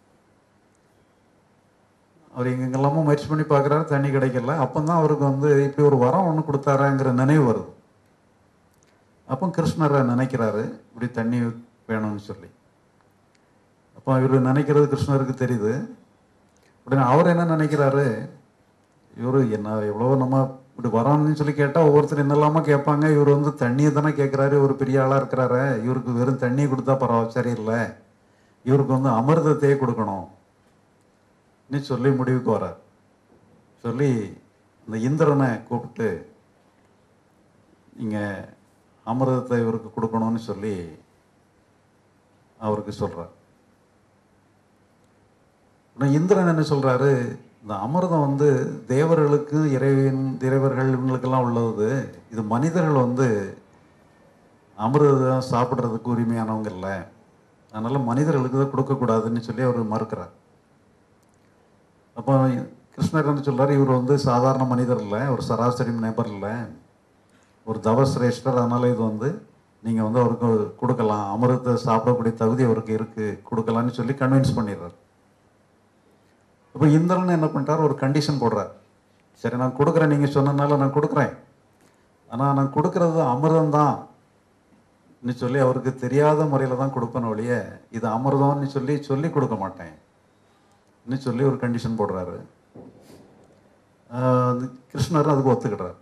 S1: அவர் எங்கெங்கெல்லாமோ முயற்சி பண்ணி பார்க்குறாரு தண்ணி கிடைக்கல அப்போ தான் அவருக்கு வந்து இப்படி ஒரு வரம் ஒன்று கொடுத்தாராங்கிற நினைவு வருது அப்போ கிருஷ்ணரை நினைக்கிறாரு இப்படி தண்ணி வேணும்னு சொல்லி அப்போ இவர் நினைக்கிறது கிருஷ்ணருக்கு தெரியுது உடனே அவர் என்ன நினைக்கிறாரு இவர் என்ன எவ்வளோ நம்ம இப்படி வரோம்னு சொல்லி கேட்டால் ஒவ்வொருத்தர் என்னெல்லாமோ கேட்பாங்க இவர் வந்து தண்ணியை தானே கேட்குறாரு ஒரு பெரிய ஆளாக இருக்கிறாரு இவருக்கு வெறும் தண்ணியை கொடுத்தா பரவாயில்ல சரியில்லை இவருக்கு வந்து அமிர்தத்தையே கொடுக்கணும் ன்னு சொல்லி முடிவுக்கு வரார் சொல்லி அந்த இந்திரனை கூப்பிட்டு நீங்கள் அமிர்தத்தை இவருக்கு கொடுக்கணும்னு சொல்லி அவருக்கு சொல்கிறார் ஆனால் இந்திரன் என்ன சொல்கிறாரு இந்த அமிர்தம் வந்து தேவர்களுக்கு இறைவன் இறைவர்கள் இவங்களுக்கெல்லாம் உள்ளது இது மனிதர்கள் வந்து அமிர்தம் சாப்பிட்றதுக்கு உரிமையானவங்க இல்லை அதனால் மனிதர்களுக்கு தான் கொடுக்கக்கூடாதுன்னு சொல்லி அவர் மறுக்கிறார் அப்போ கிருஷ்ணர் என்ன சொல்றாரு இவர் வந்து சாதாரண மனிதர் இல்லை ஒரு சராசரி நபர் இல்லை ஒரு தவசிரேஷ்டர் அதனால் இது வந்து நீங்கள் வந்து அவருக்கு கொடுக்கலாம் அமிர்தத்தை சாப்பிடக்கூடிய தகுதி அவருக்கு இருக்குது கொடுக்கலான்னு சொல்லி கன்வின்ஸ் பண்ணிடுறார் இப்போ இந்திரன் என்ன பண்ணிட்டார் ஒரு கண்டிஷன் போடுறார் சரி நான் கொடுக்குறேன் நீங்கள் சொன்னனால நான் கொடுக்குறேன் ஆனால் நான் கொடுக்கறது அமிர்தம் தான் சொல்லி அவருக்கு தெரியாத முறையில் தான் கொடுப்பேன் ஒழிய இது அமிர்தம்னு சொல்லி சொல்லி கொடுக்க மாட்டேன் ன்னு சொல்லி ஒரு கண்டிஷன் போடுறாரு ஆஹ் கிருஷ்ணர் அதுக்கு ஒத்துக்கிடுறாரு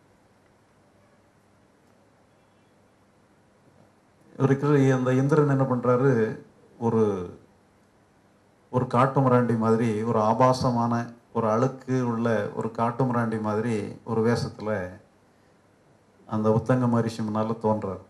S1: இவருக்கு அந்த இந்திரன் என்ன பண்றாரு ஒரு ஒரு காட்டு மிராண்டி மாதிரி ஒரு ஆபாசமான ஒரு அழுக்கு உள்ள ஒரு காட்டு மிராண்டி மாதிரி ஒரு வேஷத்துல அந்த உத்தங்க மரிஷி முன்னால தோன்றார்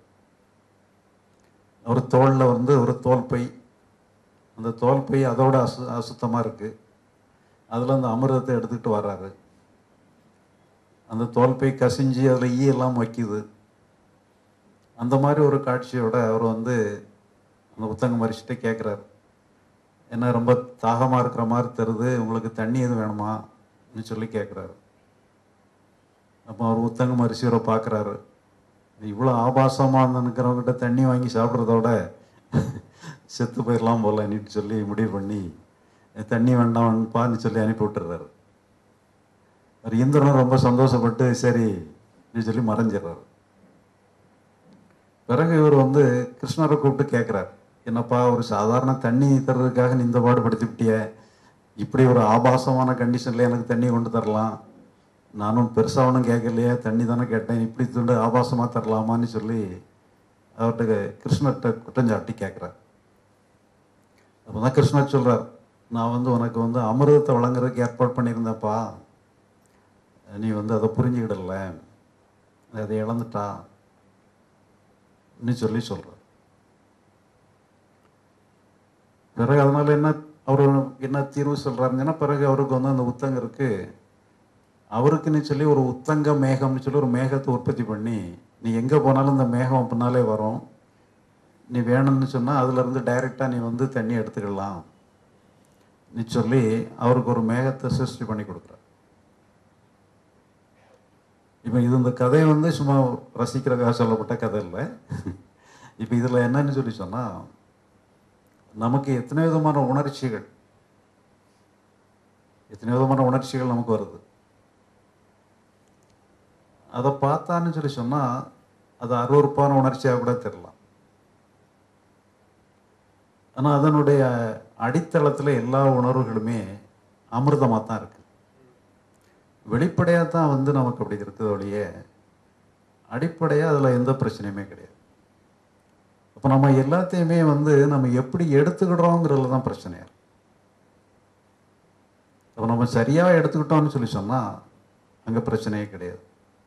S1: ஒரு தோல்ல வந்து ஒரு தோல் பை அந்த தோல் பை அதோட அசு அசுத்தமாக இருக்குது அதில் அந்த அமிர்தத்தை எடுத்துக்கிட்டு வர்றாரு அந்த தோல் பை கசிஞ்சு அதில் ஈ எல்லாம் வைக்குது அந்த மாதிரி ஒரு காட்சியோட அவர் வந்து அந்த புத்தங்க மறிச்சுட்டு கேட்குறாரு என்ன ரொம்ப தாகமாக இருக்கிற மாதிரி தருது உங்களுக்கு தண்ணி எதுவும் வேணுமான்னு சொல்லி கேட்குறாரு அப்போ அவர் உத்தங்க மரிசிவரை பார்க்குறாரு இவ்வளோ ஆபாசமாக இருக்கிறவங்ககிட்ட தண்ணி வாங்கி சாப்பிட்றதோட செத்து போயிடலாம் போல நீட்டு சொல்லி முடிவு பண்ணி தண்ணி வேண்டாம்ப்பான்னு சொல்லி அனுப்பி விட்டுறாரு அவர் இந்திரனும் ரொம்ப சந்தோஷப்பட்டு சரி நீ சொல்லி மறைஞ்சிடுறாரு பிறகு இவர் வந்து கிருஷ்ணரை கூப்பிட்டு கேட்குறாரு என்னப்பா ஒரு சாதாரண தண்ணி தர்றதுக்காக நீ இந்த பாடுபடுத்தி விட்டிய இப்படி ஒரு ஆபாசமான கண்டிஷனில் எனக்கு தண்ணி கொண்டு தரலாம் நானும் பெருசாக ஒன்றும் கேட்கலையே தண்ணி தானே கேட்டேன் இப்படி துண்டு ஆபாசமாக தரலாமான்னு சொல்லி அவர்கிட்ட கிருஷ்ணர்கிட்ட குற்றஞ்சாட்டி கேட்குறார் அப்போ தான் கிருஷ்ணர் சொல்கிறார் நான் வந்து உனக்கு வந்து அமிர்தத்தை வழங்குறதுக்கு ஏற்பாடு பண்ணியிருந்தேன்ப்பா நீ வந்து அதை புரிஞ்சுக்கிடல அதை இழந்துட்டா ன்னு சொல்லி சொல்கிறார் பிறகு அதனால என்ன அவர் என்ன தீர்வு சொல்கிறாருங்கன்னா பிறகு அவருக்கு வந்து அந்த உத்தங்கருக்கு அவருக்குன்னு சொல்லி ஒரு உத்தங்க மேகம்னு சொல்லி ஒரு மேகத்தை உற்பத்தி பண்ணி நீ எங்கே போனாலும் இந்த மேகம் பின்னாலே வரும் நீ வேணும்னு சொன்னால் அதுலேருந்து டைரெக்டாக நீ வந்து தண்ணி எடுத்துக்கலாம் நீ சொல்லி அவருக்கு ஒரு மேகத்தை சிருஷ்டி பண்ணி கொடுக்குற இப்போ இது இந்த கதை வந்து சும்மா ரசிக்கிறதுக்காக சொல்லப்பட்ட கதை இல்லை இப்போ இதில் என்னன்னு சொல்லி சொன்னால் நமக்கு எத்தனை விதமான உணர்ச்சிகள் எத்தனை விதமான உணர்ச்சிகள் நமக்கு வருது அதை பார்த்தான்னு சொல்லி சொன்னால் அது அருவறுப்பான உணர்ச்சியாக கூட தெரியலாம் ஆனால் அதனுடைய அடித்தளத்தில் எல்லா உணர்வுகளுமே அமிர்தமாக தான் இருக்கு வெளிப்படையாக தான் வந்து நமக்கு அப்படி இருக்குது ஒழிய அடிப்படையாக அதில் எந்த பிரச்சனையுமே கிடையாது அப்போ நம்ம எல்லாத்தையுமே வந்து நம்ம எப்படி எடுத்துக்கிடுறோங்கிறதுல தான் பிரச்சனையா இருக்கு அப்போ நம்ம சரியாக எடுத்துக்கிட்டோம்னு சொல்லி சொன்னால் அங்கே பிரச்சனையே கிடையாது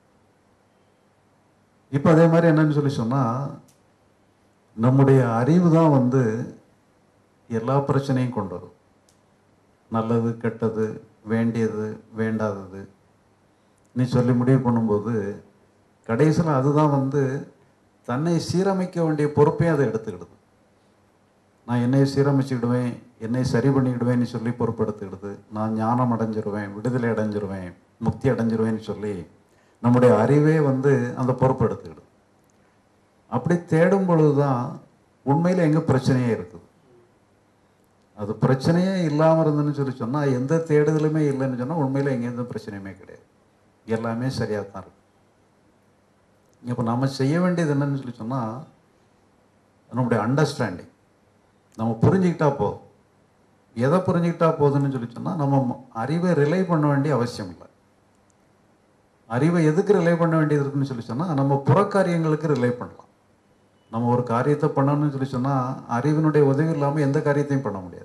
S1: இப்போ அதே மாதிரி என்னன்னு சொல்லி சொன்னால் நம்முடைய அறிவு தான் வந்து எல்லா பிரச்சனையும் கொண்டு வரும் நல்லது கெட்டது வேண்டியது வேண்டாதது நீ சொல்லி முடிவு பண்ணும்போது கடைசியில் அதுதான் வந்து தன்னை சீரமைக்க வேண்டிய பொறுப்பையும் அதை எடுத்துக்கிடுது நான் என்னை சீரமைச்சுக்கிடுவேன் என்னை சரி பண்ணிக்கிடுவேன்னு சொல்லி பொறுப்பு எடுத்துக்கிடுது நான் ஞானம் அடைஞ்சிருவேன் விடுதலை அடைஞ்சிருவேன் முக்தி அடைஞ்சிருவேன்னு சொல்லி நம்முடைய அறிவே வந்து அந்த பொறுப்பு எடுத்துக்கிடுது அப்படி தேடும் பொழுது தான் உண்மையில் எங்கே பிரச்சனையே இருக்குது அது பிரச்சனையே இல்லாமல் இருந்துன்னு சொல்லி சொன்னால் எந்த தேடுதலுமே இல்லைன்னு சொன்னால் உண்மையில் எங்கே எந்த பிரச்சனையுமே கிடையாது எல்லாமே சரியாக தான் இருக்கு இப்போ நம்ம செய்ய வேண்டியது என்னன்னு சொல்லி சொன்னால் நம்முடைய அண்டர்ஸ்டாண்டிங் நம்ம புரிஞ்சுக்கிட்டா போதும் எதை புரிஞ்சுக்கிட்டா போதுன்னு சொல்லி சொன்னால் நம்ம அறிவை ரிலை பண்ண வேண்டிய அவசியம் இல்லை அறிவை எதுக்கு ரிலை பண்ண வேண்டியது இருக்குன்னு சொல்லி சொன்னால் நம்ம புறக்காரியங்களுக்கு ரிலை பண்ணலாம் நம்ம ஒரு காரியத்தை பண்ணணும்னு சொல்லி சொன்னால் அறிவினுடைய உதவி இல்லாமல் எந்த காரியத்தையும் பண்ண முடியாது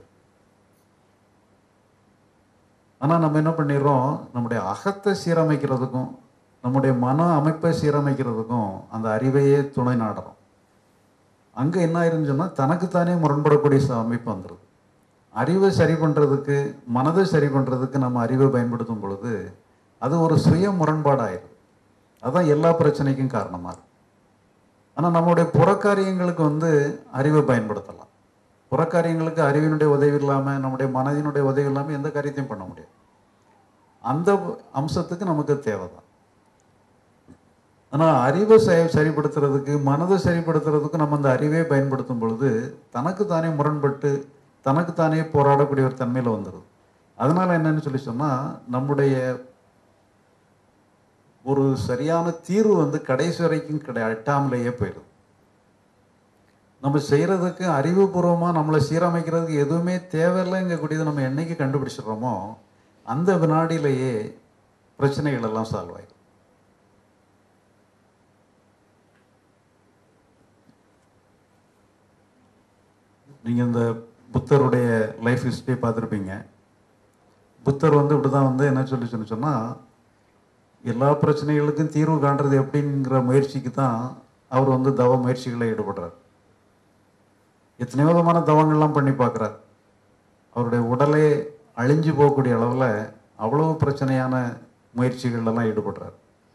S1: ஆனால் நம்ம என்ன பண்ணிடுறோம் நம்முடைய அகத்தை சீரமைக்கிறதுக்கும் நம்முடைய மன அமைப்பை சீரமைக்கிறதுக்கும் அந்த அறிவையே துணை நாடுறோம் அங்கே என்ன ஆயிருன்னு சொன்னால் தனக்குத்தானே முரண்படக்கூடிய ச- அமைப்பு வந்துடுது அறிவை சரி பண்ணுறதுக்கு மனதை சரி பண்ணுறதுக்கு நம்ம அறிவை பயன்படுத்தும் பொழுது அது ஒரு சுய முரண்பாடாயிருது அதான் எல்லா பிரச்சனைக்கும் காரணமாக இருக்கு ஆனால் நம்மளுடைய புறக்காரியங்களுக்கு வந்து அறிவை பயன்படுத்தலாம் புறக்காரியங்களுக்கு அறிவினுடைய உதவி இல்லாமல் நம்முடைய மனதினுடைய உதவி இல்லாமல் எந்த காரியத்தையும் பண்ண முடியாது அந்த அம்சத்துக்கு நமக்கு தேவை தான் ஆனால் அறிவை ச- சரிப்படுத்துறதுக்கு மனதை சரிப்படுத்துறதுக்கு நம்ம அந்த அறிவே பயன்படுத்தும் பொழுது தனக்கு தானே முரண்பட்டு தனக்கு தானே போராடக்கூடிய ஒரு தன்மையில் வந்துடுது அதனால என்னன்னு சொல்லி சொன்னால் நம்முடைய ஒரு சரியான தீர்வு வந்து கடைசி வரைக்கும் கிடை எட்டாமலேயே போயிடுது நம்ம செய்கிறதுக்கு அறிவுபூர்வமாக நம்மளை சீரமைக்கிறதுக்கு எதுவுமே தேவையில்லைங்கக்கூடியது நம்ம என்னைக்கு கண்டுபிடிச்சிடுறோமோ அந்த வினாடியிலேயே பிரச்சனைகள் எல்லாம் சால்வ் ஆயிடும் நீங்கள் இந்த புத்தருடைய லைஃப் ஹிஸ்டரி பார்த்துருப்பீங்க புத்தர் வந்து இப்படி தான் வந்து என்ன சொல்லி சொல்லி சொன்னால் எல்லா பிரச்சனைகளுக்கும் தீர்வு காண்றது எப்படிங்கிற முயற்சிக்கு தான் அவர் வந்து தவ முயற்சிகளில் ஈடுபடுறார் எத்தனையோ விதமான தவங்கள்லாம் பண்ணி பார்க்குறார் அவருடைய உடலே அழிஞ்சு போகக்கூடிய அளவில் அவ்வளவு பிரச்சனையான முயற்சிகள்லாம் ஈடுபடுறார்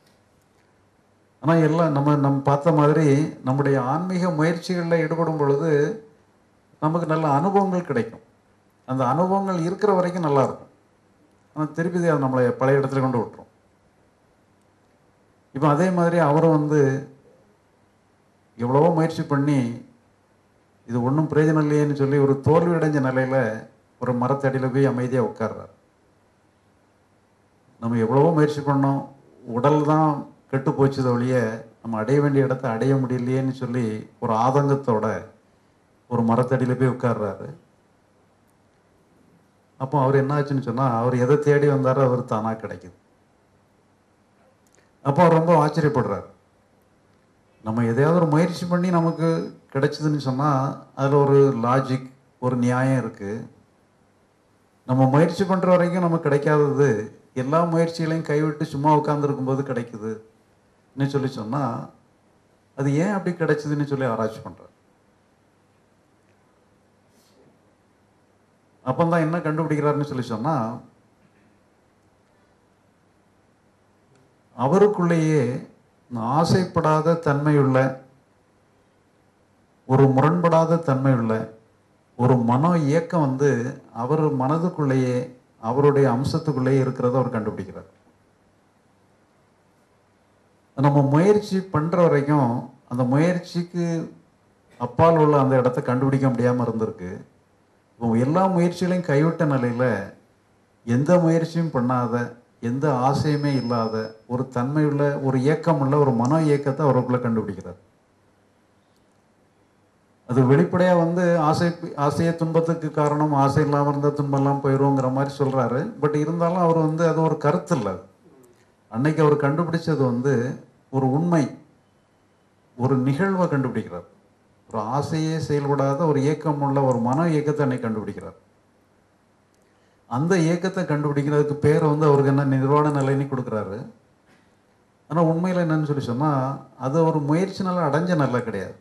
S1: ஆனால் எல்லாம் நம்ம நம்ம பார்த்த மாதிரி நம்முடைய ஆன்மீக முயற்சிகளில் ஈடுபடும் பொழுது நமக்கு நல்ல அனுபவங்கள் கிடைக்கும் அந்த அனுபவங்கள் இருக்கிற வரைக்கும் நல்லா இருக்கும் ஆனால் திருப்பி அது நம்மளை பழைய இடத்துல கொண்டு விட்டுரும் இப்போ அதே மாதிரி அவரும் வந்து எவ்வளவோ முயற்சி பண்ணி இது ஒன்றும் பிரயோஜனம் இல்லையேன்னு சொல்லி ஒரு தோல்வி அடைஞ்ச நிலையில ஒரு மரத்தடியில் போய் அமைதியாக உட்கார்றார் நம்ம எவ்வளவோ முயற்சி பண்ணோம் உடல் தான் கெட்டு போச்சுத ஒழிய நம்ம அடைய வேண்டிய இடத்த அடைய முடியலையேன்னு சொல்லி ஒரு ஆதங்கத்தோட ஒரு மரத்தடியில் போய் உட்கார்றாரு அப்போ அவர் என்ன ஆச்சுன்னு சொன்னால் அவர் எதை தேடி வந்தாரோ அவர் தானாக கிடைக்குது அப்போ அவர் ரொம்ப ஆச்சரியப்படுறார் நம்ம எதையாவது ஒரு முயற்சி பண்ணி நமக்கு கிடைச்சதுன்னு சொன்னால் அதில் ஒரு லாஜிக் ஒரு நியாயம் இருக்குது நம்ம முயற்சி பண்ணுற வரைக்கும் நமக்கு கிடைக்காதது எல்லா முயற்சிகளையும் கைவிட்டு சும்மா உட்காந்துருக்கும் போது கிடைக்குதுன்னு சொல்லி சொன்னால் அது ஏன் அப்படி கிடைச்சதுன்னு சொல்லி ஆராய்ச்சி பண்ணுறார் அப்போ தான் என்ன கண்டுபிடிக்கிறாருன்னு சொல்லி சொன்னால் அவருக்குள்ளேயே ஆசைப்படாத தன்மையுள்ள ஒரு முரண்படாத தன்மையுள்ள ஒரு மனோ இயக்கம் வந்து அவர் மனதுக்குள்ளேயே அவருடைய அம்சத்துக்குள்ளேயே இருக்கிறத அவர் கண்டுபிடிக்கிறார் நம்ம முயற்சி பண்ணுற வரைக்கும் அந்த முயற்சிக்கு அப்பால் உள்ள அந்த இடத்த கண்டுபிடிக்க முடியாமல் இருந்திருக்கு இப்போ எல்லா முயற்சிகளையும் கைவிட்ட நிலையில் எந்த முயற்சியும் பண்ணாத எந்த ஆசையுமே இல்லாத ஒரு தன்மையுள்ள ஒரு இயக்கமுள்ள ஒரு மனோ இயக்கத்தை அவருக்குள்ள கண்டுபிடிக்கிறார் அது வெளிப்படையாக வந்து ஆசை ஆசைய துன்பத்துக்கு காரணம் ஆசை இல்லாமல் இருந்தால் துன்பம்லாம் போயிடுங்கிற மாதிரி சொல்கிறாரு பட் இருந்தாலும் அவர் வந்து அது ஒரு கருத்து இல்லை அது. அன்னைக்கு அவர் கண்டுபிடிச்சது வந்து ஒரு உண்மை ஒரு நிகழ்வை கண்டுபிடிக்கிறார் ஒரு ஆசையே செயல்படாத ஒரு இயக்கம் உள்ள ஒரு மன இயக்கத்தை அன்னைக்கு கண்டுபிடிக்கிறார் அந்த இயக்கத்தை கண்டுபிடிக்கிறதுக்கு பேரை வந்து அவருக்கு என்ன நிர்வாண நிலைன்னு கொடுக்குறாரு ஆனால் உண்மையில் என்னன்னு சொல்லி சொன்னால் அது ஒரு முயற்சினால அடைஞ்ச நல்ல கிடையாது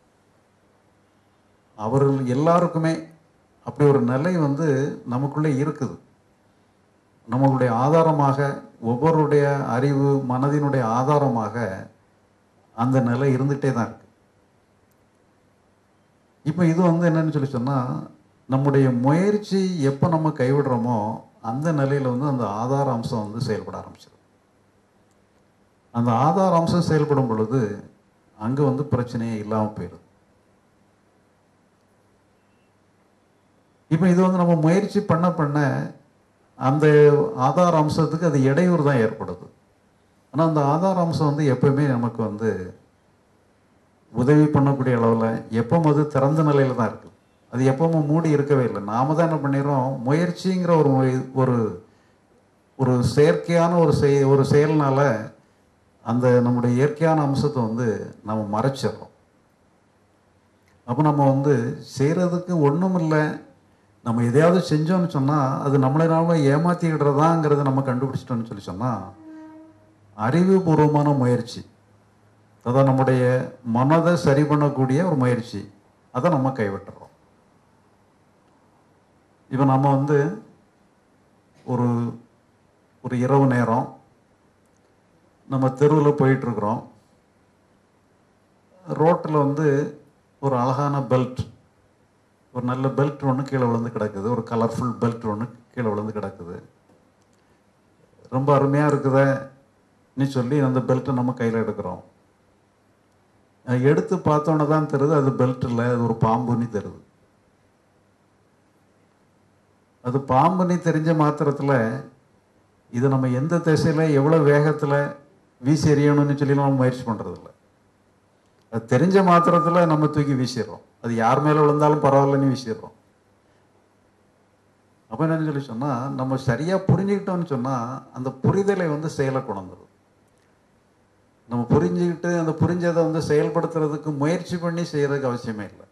S1: அவர்கள் எல்லாருக்குமே அப்படி ஒரு நிலை வந்து நமக்குள்ளே இருக்குது நம்மளுடைய ஆதாரமாக ஒவ்வொருடைய அறிவு மனதினுடைய ஆதாரமாக அந்த நிலை இருந்துகிட்டே தான் இருக்கு இப்போ இது வந்து என்னன்னு சொல்லி சொன்னால் நம்முடைய முயற்சி எப்போ நம்ம கைவிடுறோமோ அந்த நிலையில் வந்து அந்த ஆதார அம்சம் வந்து செயல்பட ஆரம்பிச்சிடும் அந்த ஆதார அம்சம் செயல்படும் பொழுது அங்கே வந்து பிரச்சனையே இல்லாமல் போயிடுது இப்போ இது வந்து நம்ம முயற்சி பண்ண பண்ண அந்த ஆதார அம்சத்துக்கு அது இடையூறு தான் ஏற்படுது ஆனால் அந்த ஆதார அம்சம் வந்து எப்பவுமே நமக்கு வந்து உதவி பண்ணக்கூடிய அளவில் எப்பவும் அது திறந்த நிலையில் தான் இருக்குது அது எப்பவும் மூடி இருக்கவே இல்லை நாம தான் என்ன பண்ணிடுறோம் முயற்சிங்கிற ஒரு முய- ஒரு ஒரு செயற்கையான ஒரு செய் ஒரு செயல்னால அந்த நம்முடைய இயற்கையான அம்சத்தை வந்து நம்ம மறைச்சிடுறோம் அப்போ நம்ம வந்து செய்கிறதுக்கு ஒன்றும் இல்லை நம்ம எதையாவது செஞ்சோம்னு சொன்னால் அது நம்மளை நாம ஏமாற்றிக்கிடுறதாங்கிறத நம்ம கண்டுபிடிச்சிட்டோம்னு சொல்லி சொன்னால் அறிவுபூர்வமான முயற்சி அதான் நம்முடைய மனதை சரி பண்ணக்கூடிய ஒரு முயற்சி அதை நம்ம கைவிட்டுறோம் இப்போ நம்ம வந்து ஒரு ஒரு இரவு நேரம் நம்ம தெருவில் போயிட்டுருக்குறோம் ரோட்டில் வந்து ஒரு அழகான பெல்ட் ஒரு நல்ல பெல்ட் ஒன்று கீழே விழுந்து கிடக்குது ஒரு கலர்ஃபுல் பெல்ட் ஒன்று கீழே விழுந்து கிடக்குது ரொம்ப அருமையாக இருக்குதே நீ சொல்லி அந்த பெல்ட்டை நம்ம கையில் எடுக்கிறோம் அஹ் எடுத்து பார்த்தோன்னே தான் தெரியுது அது பெல்ட் இல்லை அது ஒரு பாம்புன்னு தெரியுது அது பாம்புன்னு தெரிஞ்ச மாத்திரத்தில் இது நம்ம எந்த திசையில் எவ்வளோ வேகத்தில் வீசி எறியணும்னு சொல்லி நம்ம முயற்சி பண்ணுறதில்ல அது தெரிஞ்ச மாத்திரத்தில் நம்ம தூக்கி வீசிடுறோம் அது யார் மேலே விழுந்தாலும் பரவாயில்லன்னு வீசிடுறோம் அப்போ என்னன்னு சொல்லி சொன்னால் நம்ம சரியாக புரிஞ்சுக்கிட்டோம்னு சொன்னால் அந்த புரிதலை வந்து செயலை கொண்டுரும் நம்ம புரிஞ்சுக்கிட்டு அந்த புரிஞ்சதை வந்து செயல்படுத்துறதுக்கு முயற்சி பண்ணி செய்யறதுக்கு அவசியமே இல்லை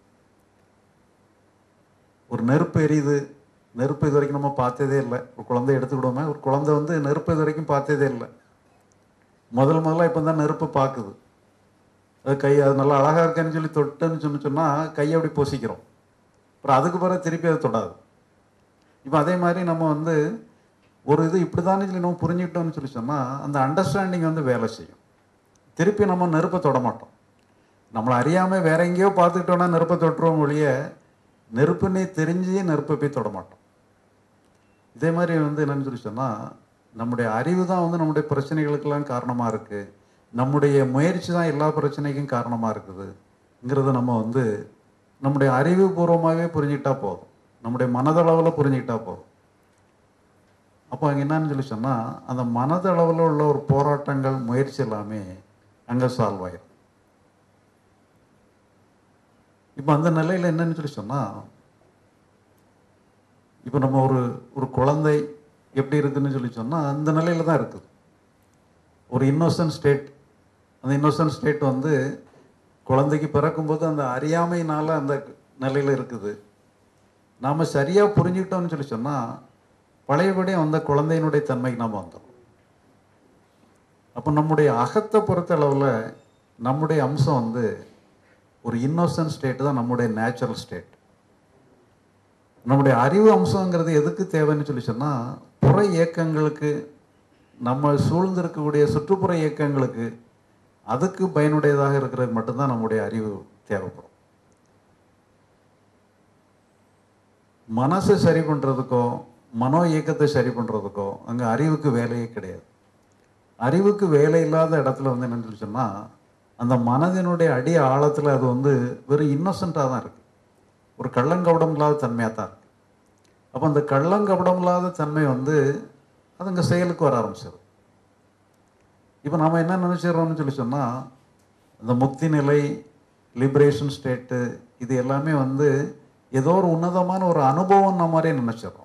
S1: ஒரு நெருப்பு எரியுது நெருப்பு இது வரைக்கும் நம்ம பார்த்ததே இல்லை ஒரு குழந்தை எடுத்துக்கிடுவோமே ஒரு குழந்தை வந்து நெருப்பு இது வரைக்கும் பார்த்ததே இல்லை முதல் முதல்ல இப்போ தான் நெருப்பு பார்க்குது அது கை அது நல்லா அழகாக இருக்கேன்னு சொல்லி தொட்டுன்னு சொல்லி சொன்னால் கையை அப்படி பொசிக்கிறோம் அப்புறம் அதுக்கு பிறகு திருப்பி அது தொடாது இப்போ அதே மாதிரி நம்ம வந்து ஒரு இது இப்படி தானே சொல்லி நம்ம புரிஞ்சுக்கிட்டோம்னு சொல்லி சொன்னால் அந்த அண்டர்ஸ்டாண்டிங் வந்து வேலை செய்யும் திருப்பி நம்ம நெருப்பை தொட மாட்டோம் நம்மளை அறியாமல் வேற எங்கேயோ பார்த்துக்கிட்டோன்னா நெருப்பை தொட்டுருவோம் ஒழிய நெருப்புன்னே தெரிஞ்சு நெருப்பை போய் தொட மாட்டோம் இதே மாதிரி வந்து என்னன்னு சொல்லி சொன்னால் நம்முடைய அறிவு தான் வந்து நம்முடைய பிரச்சனைகளுக்கெல்லாம் காரணமாக இருக்குது நம்முடைய முயற்சி தான் எல்லா பிரச்சனைக்கும் காரணமாக இருக்குதுங்கிறத நம்ம வந்து நம்முடைய அறிவுபூர்வமாகவே புரிஞ்சுக்கிட்டா போதும் நம்முடைய மனதளவில் புரிஞ்சுக்கிட்டா போதும் அப்போ அங்கே என்னன்னு சொல்லி சொன்னால் அந்த மனதளவில் உள்ள ஒரு போராட்டங்கள் முயற்சி எல்லாமே அங்கே சால்வ் ஆயிடும் இப்போ அந்த நிலையில் என்னன்னு சொல்லி சொன்னால் இப்போ நம்ம ஒரு ஒரு குழந்தை எப்படி இருக்குன்னு சொல்லி சொன்னால் அந்த நிலையில தான் இருக்குது ஒரு இன்னோசன்ட் ஸ்டேட் அந்த இன்னோசன்ட் ஸ்டேட் வந்து குழந்தைக்கு பிறக்கும்போது அந்த அறியாமையினால அந்த நிலையில் இருக்குது நாம் சரியாக புரிஞ்சுக்கிட்டோம்னு சொல்லி சொன்னால் பழையபடி அந்த குழந்தையினுடைய தன்மைக்கு நாம் வந்துடும் அப்போ நம்முடைய அகத்தை பொறுத்த அளவில் நம்முடைய அம்சம் வந்து ஒரு இன்னோசன்ட் ஸ்டேட் தான் நம்முடைய நேச்சுரல் ஸ்டேட் நம்முடைய அறிவு அம்சங்கிறது எதுக்கு தேவைன்னு சொல்லி சொன்னால் புற இயக்கங்களுக்கு நம்ம சூழ்ந்திருக்கக்கூடிய சுற்றுப்புற இயக்கங்களுக்கு அதுக்கு பயனுடையதாக இருக்கிறது மட்டும்தான் நம்முடைய அறிவு தேவைப்படும் மனசை சரி பண்ணுறதுக்கோ மனோ இயக்கத்தை சரி பண்ணுறதுக்கோ அங்கே அறிவுக்கு வேலையே கிடையாது அறிவுக்கு வேலை இல்லாத இடத்துல வந்து என்னன்னு சொல்லி சொன்னால் அந்த மனதினுடைய அடி ஆழத்தில் அது வந்து வெறும் இன்னோசண்ட்டாக தான் இருக்குது ஒரு கள்ளங்கபடம் இல்லாத தன்மையாக தான் இருக்குது அப்போ அந்த கள்ளங்கபடம் இல்லாத தன்மை வந்து அது அங்கே செயலுக்கு வர ஆரம்பிச்சது இப்போ நாம் என்ன நினச்சிடுறோம்னு சொல்லி சொன்னால் இந்த முக்தி நிலை லிபரேஷன் ஸ்டேட்டு இது எல்லாமே வந்து ஏதோ ஒரு உன்னதமான ஒரு அனுபவம் நம்ம மாதிரியே நினச்சிடுறோம்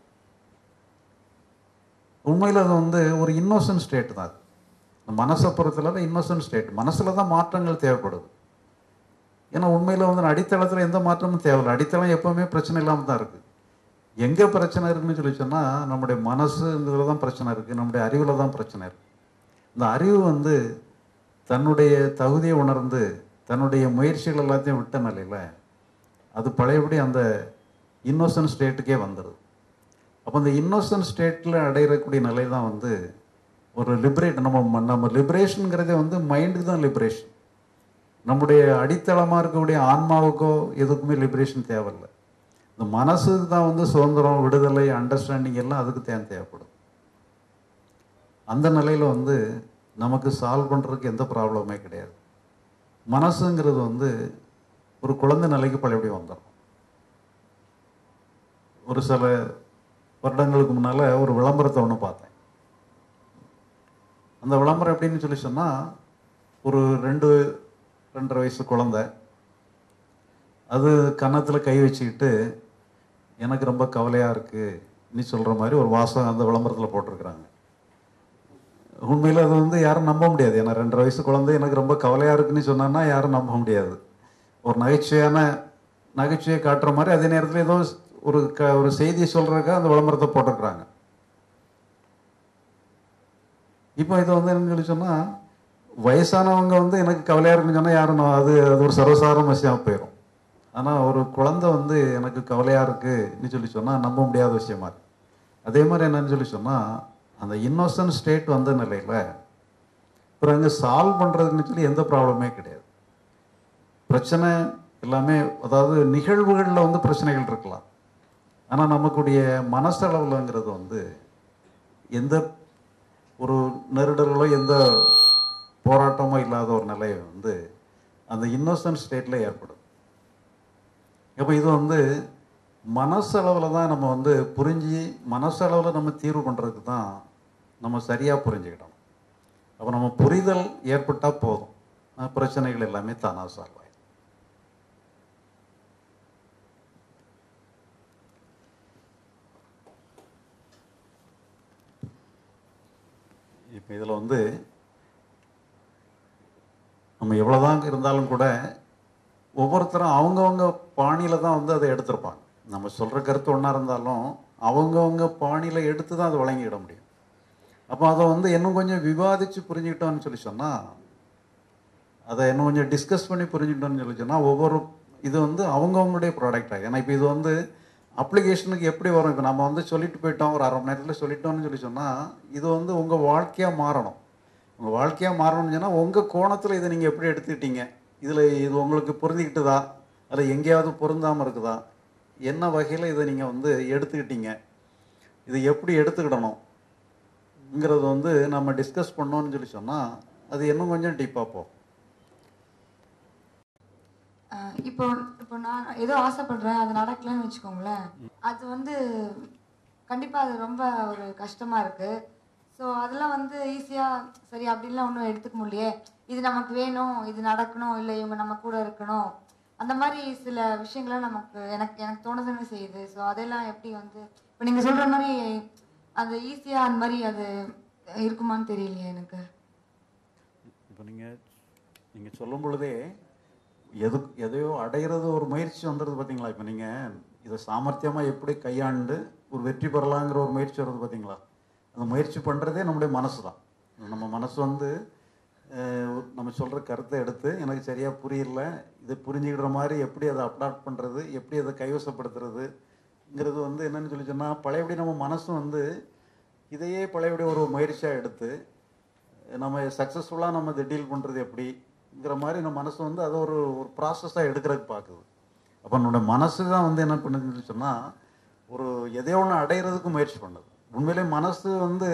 S1: உண்மையில் அது வந்து ஒரு இன்னோசன்ட் ஸ்டேட் தான் அது இந்த மனசை பொறுத்தளவு இன்னோசன்ட் ஸ்டேட் மனசில் தான் மாற்றங்கள் தேவைப்படுது ஏன்னா உண்மையில் வந்து அடித்தளத்தில் எந்த மாற்றமும் தேவையில்லை அடித்தளம் எப்போவுமே பிரச்சனை இல்லாமல் தான் இருக்குது எங்கே பிரச்சனை இருக்குன்னு சொல்லி சொன்னால் நம்முடைய மனசுங்கிறதுல தான் பிரச்சனை இருக்குது நம்முடைய அறிவில் தான் பிரச்சனை இருக்குது இந்த அறிவு வந்து தன்னுடைய தகுதியை உணர்ந்து தன்னுடைய முயற்சிகள் எல்லாத்தையும் விட்ட நிலையில் அது பழையபடி அந்த இன்னோசன்ட் ஸ்டேட்டுக்கே வந்துடுது அப்போ இந்த இன்னோசன்ட் ஸ்டேட்டில் அடையக்கூடிய நிலை தான் வந்து ஒரு லிபரேட் நம்ம நம்ம லிபரேஷனுங்கிறதே வந்து மைண்டுக்கு தான் லிபரேஷன் நம்முடைய அடித்தளமாக இருக்கக்கூடிய ஆன்மாவுக்கோ எதுக்குமே லிபரேஷன் தேவையில்லை இந்த மனசுக்கு தான் வந்து சுதந்திரம் விடுதலை அண்டர்ஸ்டாண்டிங் எல்லாம் அதுக்கு தேவை தேவைப்படும் அந்த நிலையில் வந்து நமக்கு சால்வ் பண்ணுறதுக்கு எந்த ப்ராப்ளமே கிடையாது மனசுங்கிறது வந்து ஒரு குழந்தை நிலைக்கு பழையபடி வந்துடும் ஒரு சில வருடங்களுக்கு முன்னால் ஒரு விளம்பரத்தை ஒன்று பார்த்தேன் அந்த விளம்பரம் எப்படின்னு சொல்லி சொன்னால் ஒரு ரெண்டு ரெண்டரை வயசு குழந்தை அது கன்னத்தில் கை வச்சுக்கிட்டு எனக்கு ரொம்ப கவலையாக இருக்குது நீ சொல்கிற மாதிரி ஒரு வாசம் அந்த விளம்பரத்தில் போட்டிருக்கிறாங்க உண்மையில் அது வந்து யாரும் நம்ப முடியாது ஏன்னா ரெண்டரை வயசு குழந்தை எனக்கு ரொம்ப கவலையாக இருக்குன்னு சொன்னான்னா யாரும் நம்ப முடியாது ஒரு நகைச்சுவையான நகைச்சுவையை காட்டுற மாதிரி அதே நேரத்தில் ஏதோ ஒரு க ஒரு செய்தியை சொல்கிறதுக்காக அந்த விளம்பரத்தை போட்டிருக்கிறாங்க இப்போ இது வந்து என்னன்னு சொல்லி சொன்னால் வயசானவங்க வந்து எனக்கு கவலையாக இருக்குன்னு சொன்னால் யாரும் நான் அது அது ஒரு சர்வசாதாரண விஷயம் போயிடும் ஆனால் ஒரு குழந்தை வந்து எனக்கு கவலையாக இருக்குன்னு சொல்லி சொன்னால் நம்ப முடியாத விஷயமா இருக்கு அதே மாதிரி என்னன்னு சொல்லி சொன்னால் அந்த இன்னோசன்ட் ஸ்டேட் வந்த நிலையில் அப்புறம் அங்கே சால்வ் பண்ணுறதுன்னு சொல்லி எந்த ப்ராப்ளமே கிடையாது பிரச்சனை எல்லாமே அதாவது நிகழ்வுகளில் வந்து பிரச்சனைகள் இருக்கலாம் ஆனால் நமக்குடைய மனசளவுலங்கிறது வந்து எந்த ஒரு நெருடல்களோ எந்த போராட்டமோ இல்லாத ஒரு நிலை வந்து அந்த இன்னோசன்ட் ஸ்டேட்டில் ஏற்படும் அப்போ இது வந்து மனசளவில் தான் நம்ம வந்து புரிஞ்சு மனசளவில் நம்ம தீர்வு பண்ணுறதுக்கு தான் நம்ம சரியாக புரிஞ்சுக்கிடணும் அப்போ நம்ம புரிதல் ஏற்பட்டால் போதும் அஹ் பிரச்சனைகள் எல்லாமே தானாக சால்வ் ஆயிடும் இப்போ இதில் வந்து நம்ம எவ்வளோதான் இருந்தாலும் கூட ஒவ்வொருத்தரும் அவங்கவங்க பாணியில் தான் வந்து அதை எடுத்திருப்பாங்க நம்ம சொல்கிற கருத்து ஒன்றா இருந்தாலும் அவங்கவங்க பாணியில் எடுத்து தான் அதை வழங்கிட முடியும் அப்போ அதை வந்து இன்னும் கொஞ்சம் விவாதித்து புரிஞ்சுக்கிட்டோம்னு சொல்லி சொன்னால் அதை இன்னும் கொஞ்சம் டிஸ்கஸ் பண்ணி புரிஞ்சுக்கிட்டோம்னு சொல்லி சொன்னால் ஒவ்வொரு இது வந்து அவங்கவுங்களுடைய ப்ராடக்ட் ஆகும் ஏன்னா இப்போ இது வந்து அப்ளிகேஷனுக்கு எப்படி வரும் இப்போ நம்ம வந்து சொல்லிட்டு போயிட்டோம் ஒரு அரை மணி நேரத்தில் சொல்லிட்டோம்னு சொல்லி சொன்னால் இது வந்து உங்கள் வாழ்க்கையாக மாறணும் உங்கள் வாழ்க்கையாக மாறணும்னு சொன்னால் உங்கள் கோணத்தில் இதை நீங்கள் எப்படி எடுத்துக்கிட்டீங்க இதில் இது உங்களுக்கு பொருந்திக்கிட்டுதா அதில் எங்கேயாவது பொருந்தாமல் இருக்குதா என்ன வகையில் இதை நீங்கள் வந்து எடுத்துக்கிட்டீங்க இதை எப்படி எடுத்துக்கிடணுங்கிறது வந்து நம்ம டிஸ்கஸ் பண்ணோம்னு சொல்லி சொன்னால் அது இன்னும் கொஞ்சம் டீப்பாக போகும்
S2: அஹ் இப்போ இப்போ நான் ஏதோ ஆசைப்படுறேன் அது நடக்கலைன்னு வச்சுக்கோங்களேன் அது வந்து கண்டிப்பாக அது ரொம்ப ஒரு கஷ்டமாக இருக்குது ஸோ அதெல்லாம் வந்து ஈஸியாக சரி அப்படின்லாம் ஒன்றும் எடுத்துக்க முடியலையே இது நமக்கு வேணும் இது நடக்கணும் இல்லை இவங்க நம்ம கூட இருக்கணும் அந்த மாதிரி சில விஷயங்கள்லாம் நமக்கு எனக்கு எனக்கு தோணுதுன்னு செய்யுது ஸோ அதெல்லாம் எப்படி வந்து இப்போ நீங்கள் சொல்கிற மாதிரி அது ஈஸியாக அந்த மாதிரி அது இருக்குமான்னு தெரியலையே எனக்கு
S1: இப்போ நீங்கள் நீங்கள் சொல்லும் பொழுதே எது எதையோ அடையிறது ஒரு முயற்சி வந்துடுது பார்த்தீங்களா இப்போ நீங்கள் இதை சாமர்த்தியமாக எப்படி கையாண்டு ஒரு வெற்றி பெறலாங்கிற ஒரு முயற்சி வருது பார்த்தீங்களா அந்த முயற்சி பண்ணுறதே நம்முடைய மனசு தான் நம்ம மனசு வந்து அஹ், ஒரு- நம்ம சொல்கிற கருத்தை எடுத்து எனக்கு சரியாக புரியல இதை புரிஞ்சுக்கிற மாதிரி எப்படி அதை அப்டாப்ட் பண்ணுறது எப்படி அதை கைவசப்படுத்துறதுங்கிறது வந்து என்னன்னு சொல்லி சொன்னால் பழையபடி நம்ம மனசு வந்து இதையே பழையபடி ஒரு முயற்சியாக எடுத்து நம்ம சக்ஸஸ்ஃபுல்லாக நம்ம இதை டீல் பண்ணுறது எப்படிங்கிற மாதிரி நம்ம மனசு வந்து அதை ஒரு ஒரு ப்ராசஸாக எடுக்கிறதுக்கு பார்க்குது அப்போ நம்மளோட மனசு தான் வந்து என்ன பண்ணுதுன்னு சொன்னால் ஒரு எதையோ ஒன்று அடையிறதுக்கு முயற்சி பண்ணுது உண்மையிலே மனசு வந்து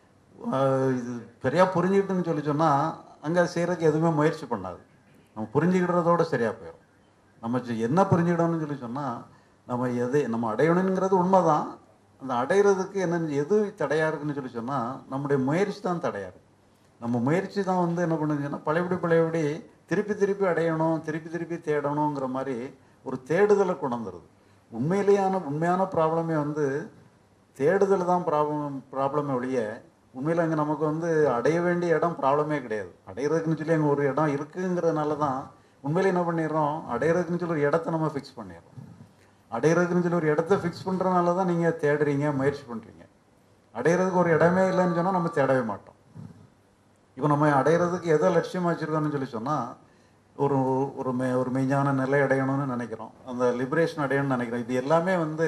S1: ஆஹ், இது சரியாக புரிஞ்சுக்கிட்டுன்னு சொல்லி சொன்னால் அங்கே செய்கிறதுக்கு எதுவுமே முயற்சி பண்ணாது நம்ம புரிஞ்சுக்கிடுறதோட சரியாக போயிடும் நம்ம சி- என்ன புரிஞ்சுக்கிடணும்னு சொல்லி சொன்னால் நம்ம எதை நம்ம அடையணுங்கிறது உண்மைதான் அந்த அடையிறதுக்கு என்ன எது தடையாக இருக்குன்னு சொல்லி சொன்னால் நம்முடைய முயற்சி தான் தடையாக இருக்கு நம்ம முயற்சி தான் வந்து என்ன பண்ணுதுன்னா பழையபடி பழையபடி திருப்பி திருப்பி அடையணும் திருப்பி திருப்பி தேடணுங்கிற மாதிரி ஒரு தேடுதலை கொண்டாந்துருது உண்மையிலேயான உண்மையான ப்ராப்ளமே வந்து தேடுதல் தான் ப்ராப்ளம் ப்ராப்ளமே ஒழிய உண்மையில் அங்கே நமக்கு வந்து அடைய வேண்டிய இடம் ப்ராப்ளமே கிடையாது அடையிறதுக்குன்னு சொல்லி அங்கே ஒரு இடம் இருக்குங்கிறதுனால தான் உண்மையில என்ன பண்ணிடுறோம் அடையிறதுக்குன்னு சொல்லி ஒரு இடத்த நம்ம ஃபிக்ஸ் பண்ணிடுறோம் அடையிறதுக்குன்னு சொல்லி ஒரு இடத்த ஃபிக்ஸ் பண்ணுறதுனால தான் நீங்கள் தேடுறீங்க முயற்சி பண்ணுறீங்க அடையிறதுக்கு ஒரு இடமே இல்லைன்னு சொன்னால் நம்ம தேடவே மாட்டோம் இப்போ நம்ம அடையிறதுக்கு எதை லட்சியமாக வச்சுருக்கோம்னு சொல்லி சொன்னால் ஒரு ஒரு மெ ஒரு மெய்ஞான நிலை அடையணும்னு நினைக்கிறோம் அந்த லிபரேஷன் அடையணும்னு நினைக்கிறோம் இது எல்லாமே வந்து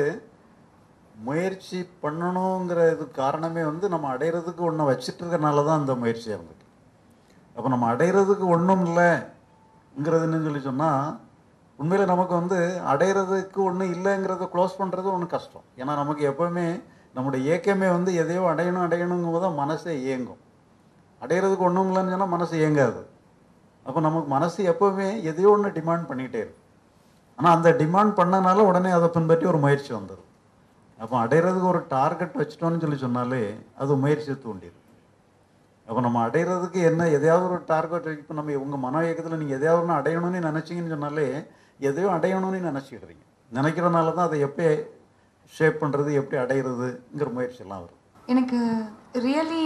S1: முயற்சி பண்ணணுங்கிற இது காரணமே வந்து நம்ம அடையிறதுக்கு ஒன்று வச்சுட்டு இருக்கறனால தான் அந்த முயற்சியாக இருந்துட்டு அப்போ நம்ம அடையிறதுக்கு ஒன்றும் இல்லைங்கிறதுன்னு சொல்லி சொன்னால் உண்மையில் நமக்கு வந்து அடையிறதுக்கு ஒன்றும் இல்லைங்கிறத க்ளோஸ் பண்ணுறது ஒன்றும் கஷ்டம் ஏன்னா நமக்கு எப்போவுமே நம்முடைய இயக்கமே வந்து எதையோ அடையணும் அடையணுங்கும் போது தான் மனசே இயங்கும் அடையிறதுக்கு ஒன்றும் இல்லைன்னு சொன்னால் மனசு இயங்காது அப்போ நமக்கு மனசு எப்போவுமே எதையோ ஒன்று டிமாண்ட் பண்ணிகிட்டே இருக்கும் ஆனால் அந்த டிமாண்ட் பண்ணனால உடனே அதை பின்பற்றி ஒரு முயற்சி வந்துடும் அப்போ அடையிறதுக்கு ஒரு டார்கெட் வச்சிட்டோம்னு சொல்லி சொன்னாலே அது முயற்சியை தூண்டிடும் அப்போ நம்ம அடையிறதுக்கு என்ன எதையாவது ஒரு டார்கெட் இப்போ நம்ம உங்கள் மன இயக்கத்தில் நீங்கள் எதையாவது ஒன்று அடையணும்னு நினச்சிங்கன்னு சொன்னாலே எதையோ அடையணும்னு நினச்சிக்கிடுறீங்க நினைக்கிறனால தான் அதை எப்படி ஷேப் பண்ணுறது எப்படி அடையிறதுங்கிற முயற்சியெல்லாம் வரும்
S2: எனக்கு ரியலி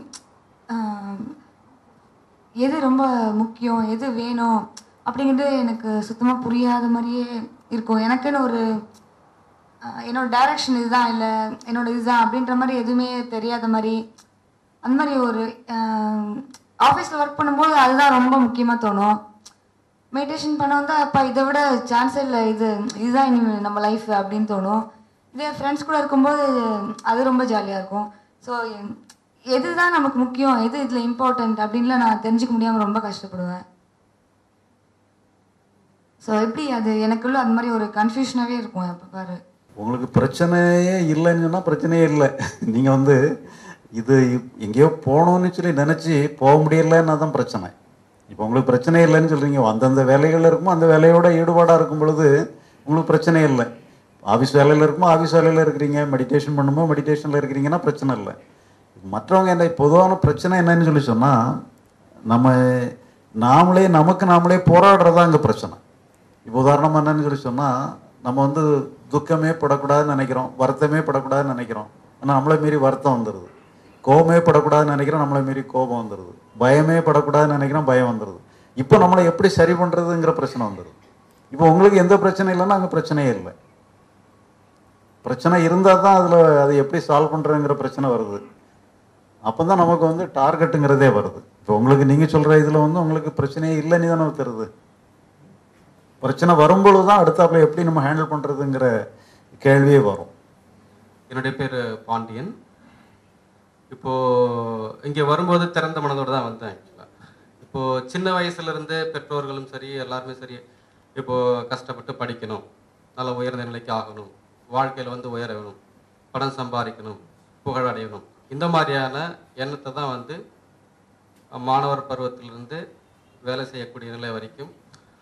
S2: எது ரொம்ப முக்கியம் எது வேணும் அப்படிங்கிறது எனக்கு சுத்தமாக புரியாத மாதிரியே இருக்கும் எனக்குன்னு ஒரு ஆஹ், என்னோட டைரக்ஷன் இதுதான் இல்லை என்னோட இதுதான் அப்படின்ற மாதிரி எதுவுமே தெரியாத மாதிரி அந்த மாதிரி ஒரு ஆஃபீஸில் ஒர்க் பண்ணும்போது அதுதான் ரொம்ப முக்கியமாக தோணும் மெடிடேஷன் பண்ண வந்தால் அப்பா இதை விட சான்ஸே இல்லை இது இதுதான் இனி நம்ம லைஃப் அப்படின்னு தோணும் இதே ஃப்ரெண்ட்ஸ் கூட இருக்கும்போது அது ரொம்ப ஜாலியாக இருக்கும் ஸோ எதுதான் நமக்கு முக்கியம் எது இதில் இம்பார்ட்டண்ட் அப்படின்லாம் நான் தெரிஞ்சுக்க முடியாமல் ரொம்ப கஷ்டப்படுவேன் ஸோ எப்படி அது எனக்குள்ள அந்த மாதிரி ஒரு கன்ஃபியூஷனாகவே இருக்கும் எப்போ பாரு
S1: உங்களுக்கு பிரச்சனையே இல்லைன்னு சொன்னால் பிரச்சனையே இல்லை நீங்கள் வந்து இது எங்கேயோ போகணும்னு சொல்லி நினச்சி போக முடியலன்னா தான் பிரச்சனை இப்போ உங்களுக்கு பிரச்சனை இல்லைன்னு சொல்கிறீங்க அந்தந்த வேலைகள் இருக்குமோ அந்த வேலையோட ஈடுபாடாக இருக்கும் பொழுது உங்களுக்கு பிரச்சனை இல்லை ஆஃபீஸ் வேலையில் இருக்குமோ ஆஃபீஸ் வேலையில் இருக்கிறீங்க மெடிடேஷன் பண்ணுமோ மெடிடேஷனில் இருக்கிறீங்கன்னா பிரச்சனை இல்லை மற்றவங்க என்ன பொதுவான பிரச்சனை என்னன்னு சொல்லி சொன்னால் நம்ம நாமளே நமக்கு நாமளே போராடுறதா அங்கே பிரச்சனை இப்போ உதாரணமாக என்னன்னு சொல்லி சொன்னால் நம்ம வந்து துக்கமே படக்கூடாதுன்னு நினைக்கிறோம் வருத்தமே படக்கூடாதுன்னு நினைக்கிறோம் ஆனால் நம்மளை மீறி வருத்தம் வந்துடுது கோபமே படக்கூடாதுன்னு நினைக்கிறோம் நம்மளை மீறி கோபம் வந்துடுது பயமே படக்கூடாதுன்னு நினைக்கிறோம் பயம் வந்துடுது இப்போ நம்மளை எப்படி சரி பண்ணுறதுங்கிற பிரச்சனை வந்துடுது இப்போ உங்களுக்கு எந்த பிரச்சனை இல்லைன்னா அங்கே பிரச்சனையே இல்லை பிரச்சனை இருந்தால் தான் அதில் அதை எப்படி சால்வ் பண்ணுறதுங்கிற பிரச்சனை வருது அப்போ தான் நமக்கு வந்து டார்கெட்டுங்கிறதே வருது இப்போ உங்களுக்கு நீங்கள் சொல்கிற இதில் வந்து உங்களுக்கு பிரச்சனையே இல்லைன்னு தானே தருது பிரச்சனை வரும்பொழுது தான் அடுத்தாப்புல எப்படி நம்ம ஹேண்டில் பண்ணுறதுங்கிற கேள்வியே வரும்
S3: என்னுடைய பேர் பாண்டியன் இப்போ இங்கே வரும்போது திறந்த மனதோடு தான் வந்தேன் ஆக்சுவலாக இப்போ சின்ன வயசுல இருந்தே பெற்றோர்களும் சரி எல்லாருமே சரி இப்போ கஷ்டப்பட்டு படிக்கணும் நல்ல உயர்ந்த நிலைக்கு ஆகணும் வாழ்க்கையில் வந்து உயர வேணும் பணம் சம்பாதிக்கணும் புகழ் அடையணும் இந்த மாதிரியான எண்ணத்தை தான் வந்து மாணவர் பருவத்திலிருந்து வேலை செய்யக்கூடிய நிலை வரைக்கும்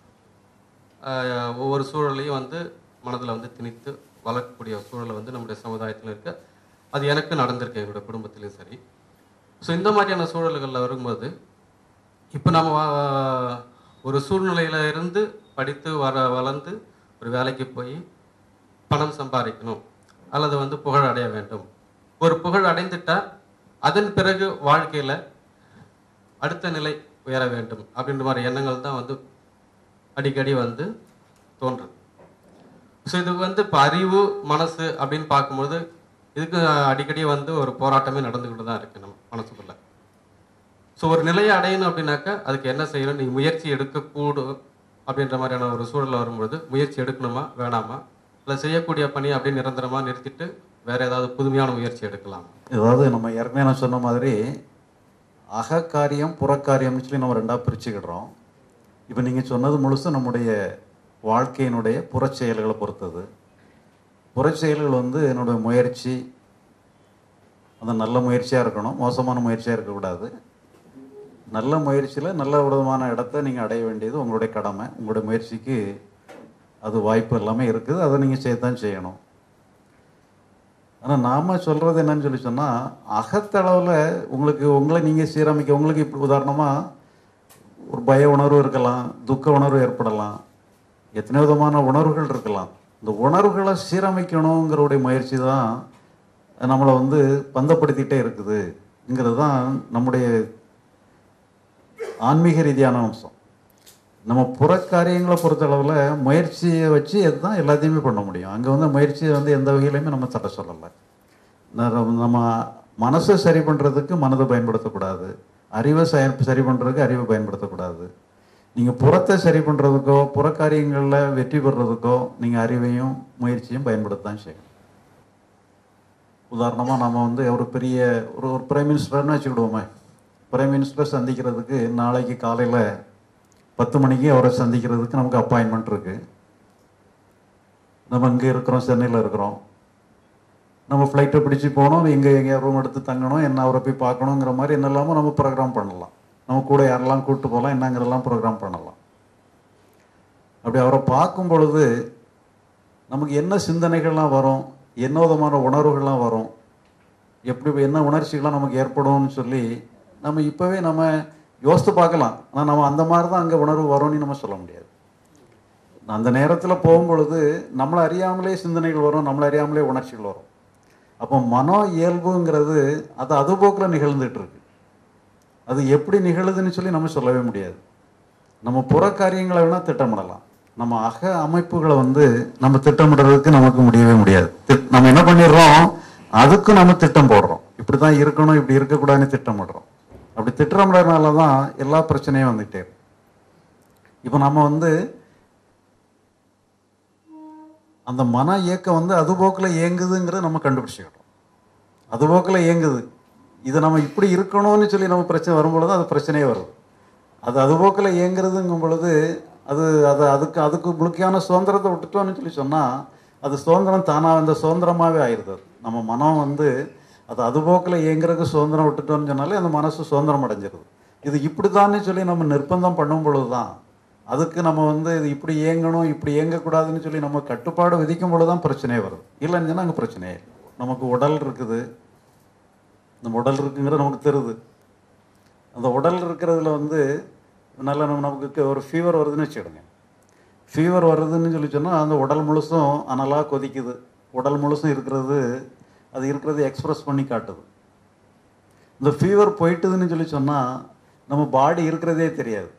S3: ஆஹ் ஒவ்வொரு சூழலையும் வந்து மனதில் வந்து திணித்து வளர்க்கக்கூடிய சூழல் வந்து நம்முடைய சமுதாயத்தில் இருக்கு அது எனக்கு நடந்திருக்கு என்னோட குடும்பத்திலையும் சரி ஸோ இந்த மாதிரியான சூழல்களில் வரும்போது இப்போ நம்ம வா- ஒரு சூழ்நிலையில இருந்து படித்து வர வளர்ந்து ஒரு வேலைக்கு போய் பணம் சம்பாதிக்கணும் அல்லது வந்து புகழ் அடைய வேண்டும் ஒரு புகழ் அடைந்துட்டா அதன் பிறகு வாழ்க்கையில அடுத்த நிலை உயர வேண்டும் அப்படின்ற மாதிரி எண்ணங்கள் தான் வந்து அடிக்கடி வந்து தோன்றுது ஸோ இது வந்து இப்போ அறிவு மனசு அப்படின்னு பார்க்கும்போது இதுக்கு அடிக்கடி வந்து ஒரு போராட்டமே நடந்துக்கிட்டு தான் இருக்கு நம்ம மனசுக்குள்ள ஸோ ஒரு நிலையை அடையணும் அப்படின்னாக்கா அதுக்கு என்ன செய்யணும் நீங்கள் முயற்சி எடுக்கக்கூடும் அப்படின்ற மாதிரியான ஒரு சூழல் வரும்பொழுது முயற்சி எடுக்கணுமா வேணாமா இல்லை செய்யக்கூடிய பணி அப்படியே நிரந்தரமாக நிறுத்திட்டு வேற ஏதாவது புதுமையான முயற்சி எடுக்கலாமா
S1: அதாவது நம்ம ஏற்கனவே நான் சொன்ன மாதிரி அகக்காரியம் புறக்காரியம்னு சொல்லி நம்ம ரெண்டாக பிரிச்சுக்கிடுறோம் இப்போ நீங்கள் சொன்னது முழுசும் நம்முடைய வாழ்க்கையினுடைய புறச் செயல்களை பொறுத்தது புறச் செயல்கள் வந்து என்னுடைய முயற்சி அந்த நல்ல முயற்சியாக இருக்கணும் மோசமான முயற்சியாக இருக்கக்கூடாது நல்ல முயற்சியில் நல்ல விதமான இடத்த நீங்கள் அடைய வேண்டியது உங்களுடைய கடமை உங்களுடைய முயற்சிக்கு அது வாய்ப்பு எல்லாமே இருக்குது அதை நீங்கள் செய்யத்தான் செய்யணும் ஆனால் நாம் சொல்கிறது என்னன்னு சொல்லி சொன்னால் அகத்தளவில் உங்களுக்கு உங்களை நீங்கள் சீரமைக்க உங்களுக்கு இப்படி உதாரணமாக ஒரு பய உணர்வு இருக்கலாம் துக்க உணர்வு ஏற்படலாம் எத்தனை விதமான உணர்வுகள் இருக்கலாம் இந்த உணர்வுகளை சீரமைக்கணுங்கிறவுடைய முயற்சி தான் நம்மளை வந்து பந்தப்படுத்திகிட்டே இருக்குதுங்கிறது தான் நம்முடைய ஆன்மீக ரீதியான அம்சம் நம்ம புறக்காரியங்களை பொறுத்தளவில் முயற்சியை வச்சு அதுதான் எல்லாத்தையுமே பண்ண முடியும் அங்கே வந்து முயற்சியை வந்து எந்த வகையிலையுமே நம்ம தட்ட சொல்லலை ந- நம்ம மனசை சரி பண்ணுறதுக்கு மனதை பயன்படுத்தக்கூடாது அறிவை ச- சரி பண்ணுறதுக்கு அறிவை பயன்படுத்தக்கூடாது நீங்கள் புறத்தை சரி பண்ணுறதுக்கோ புறக்காரியங்களில் வெற்றி பெறுறதுக்கோ நீங்கள் அறிவையும் முயற்சியும் பயன்படுத்ததான் செய்யணும் உதாரணமாக நம்ம வந்து ஒரு பெரிய ஒரு ஒரு பிரைம் மினிஸ்டர்னு வச்சுக்கிடுவோமே பிரைம் மினிஸ்டர் சந்திக்கிறதுக்கு நாளைக்கு காலையில் பத்து மணிக்கு அவரை சந்திக்கிறதுக்கு நமக்கு அப்பாயின்மெண்ட் இருக்குது நம்ம இங்கே இருக்கிறோம் சென்னையில் இருக்கிறோம் நம்ம ஃப்ளைட்டை பிடிச்சி போகணும் எங்கே எங்கேயா ரூம் எடுத்து தங்கணும் என்ன அவரை போய் பார்க்கணுங்கிற மாதிரி என்னெல்லாமோ நம்ம ப்ரோக்ராம் பண்ணலாம் நம்ம கூட யாரெல்லாம் கூப்பிட்டு போகலாம் என்னங்கிறதெல்லாம் ப்ரோக்ராம் பண்ணலாம் அப்படி அவரை பார்க்கும் பொழுது நமக்கு என்ன சிந்தனைகள்லாம் வரும் என்ன விதமான உணர்வுகள்லாம் வரும் எப்படி என்ன உணர்ச்சிகள்லாம் நமக்கு ஏற்படும்னு சொல்லி நம்ம இப்போவே நம்ம யோசித்து பார்க்கலாம் ஆனால் நம்ம அந்த மாதிரி தான் அங்கே உணர்வு வரும்னு நம்ம சொல்ல முடியாது அந்த நேரத்தில் போகும்பொழுது நம்மளை அறியாமலே சிந்தனைகள் வரும் நம்மளை அறியாமலே உணர்ச்சிகள் வரும் அப்போ மனோ இயல்புங்கிறது அது அதுபோக்கில் நிகழ்ந்துட்டு இருக்கு அது எப்படி நிகழுதுன்னு சொல்லி நம்ம சொல்லவே முடியாது நம்ம புற காரியங்களை வேணால் திட்டமிடலாம் நம்ம அக அமைப்புகளை வந்து நம்ம திட்டமிடுறதுக்கு நமக்கு முடியவே முடியாது திட்- நம்ம என்ன பண்ணிடுறோம் அதுக்கும் நம்ம திட்டம் போடுறோம் இப்படி தான் இருக்கணும் இப்படி இருக்கக்கூடாதுன்னு திட்டமிடுறோம் அப்படி திட்டமிடறதுனால தான் எல்லா பிரச்சனையும் வந்துகிட்டே இருக்கு இப்போ நம்ம வந்து அந்த மன இயக்கம் வந்து அது போக்கில் இயங்குதுங்கிறத நம்ம கண்டுபிடிச்சிக்கிட்டோம் அது போக்கில் இயங்குது இது நம்ம இப்படி இருக்கணும்னு சொல்லி நம்ம பிரச்சனை வரும்பொழுது அது பிரச்சனையே வருது அது அது போக்கில் இயங்குறதுங்கும் பொழுது அது அது அதுக்கு அதுக்கு முழுக்கையான சுதந்திரத்தை விட்டுட்டோம்னு சொல்லி சொன்னால் அது சுதந்திரம் தானாக அந்த சுதந்திரமாகவே ஆயிடுது அது. நம்ம மனம் வந்து அது அது போக்கில் இயங்குறதுக்கு சுதந்திரம் விட்டுட்டோம்னு சொன்னாலே அந்த மனசு சுதந்திரம் அடைஞ்சிருது இது இப்படி சொல்லி நம்ம நிர்பந்தம் பண்ணும் பொழுது தான் அதுக்கு நம்ம வந்து இது இப்படி இயங்கணும் இப்படி இயங்கக்கூடாதுன்னு சொல்லி நம்ம கட்டுப்பாடு விதிக்கும் பொழுது தான் பிரச்சனையே வருது இல்லைன்னு சொன்னால் அங்கே பிரச்சனையே இல்லை நமக்கு உடல் இருக்குது நம்ம உடல் இருக்குங்கிறது நமக்கு தெரியுது அந்த உடல் இருக்கிறதுல வந்து நல்ல நம்ம நமக்கு ஒரு ஃபீவர் வருதுன்னு வச்சுக்கிடுங்க ஃபீவர் வருதுன்னு சொல்லி சொன்னால் அந்த உடல் முழுசும் அனலாக கொதிக்குது உடல் முழுசும் இருக்கிறது அது இருக்கிறது எக்ஸ்பிரஸ் பண்ணி காட்டுது இந்த ஃபீவர் போயிட்டுதுன்னு சொல்லி சொன்னால் நம்ம பாடி இருக்கிறதே தெரியாது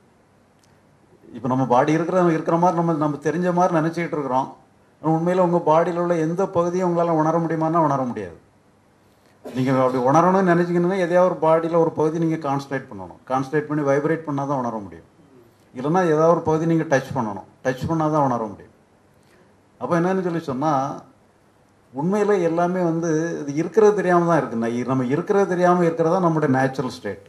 S1: இப்போ நம்ம பாடி இருக்கிற இருக்கிற மாதிரி நம்ம நம்ம தெரிஞ்ச மாதிரி நினச்சிக்கிட்டு இருக்கிறோம் ஆனா உண்மையில் உங்கள் பாடியில் உள்ள எந்த பகுதியும் உங்களால் உணர முடியுமான்னா உணர முடியாது நீங்கள் அப்படி உணரணும்னு நினச்சிங்கன்னா எதையாவது ஒரு பாடியில் ஒரு பகுதி நீங்கள் கான்சன்ட்ரேட் பண்ணணும் கான்சன்ட்ரேட் பண்ணி வைப்ரேட் பண்ணால் தான் உணர முடியும் இல்லைன்னா ஏதாவது ஒரு பகுதி நீங்கள் டச் பண்ணணும் டச் பண்ணால் தான் உணர முடியும் அப்போ என்னன்னு சொல்லி சொன்னால் உண்மையில் எல்லாமே வந்து இது இருக்கிறது தெரியாமல் தான் இருக்குது நான் நம்ம இருக்கிறது தெரியாமல் இருக்கிறதா நம்மளுடைய நேச்சுரல் ஸ்டேட்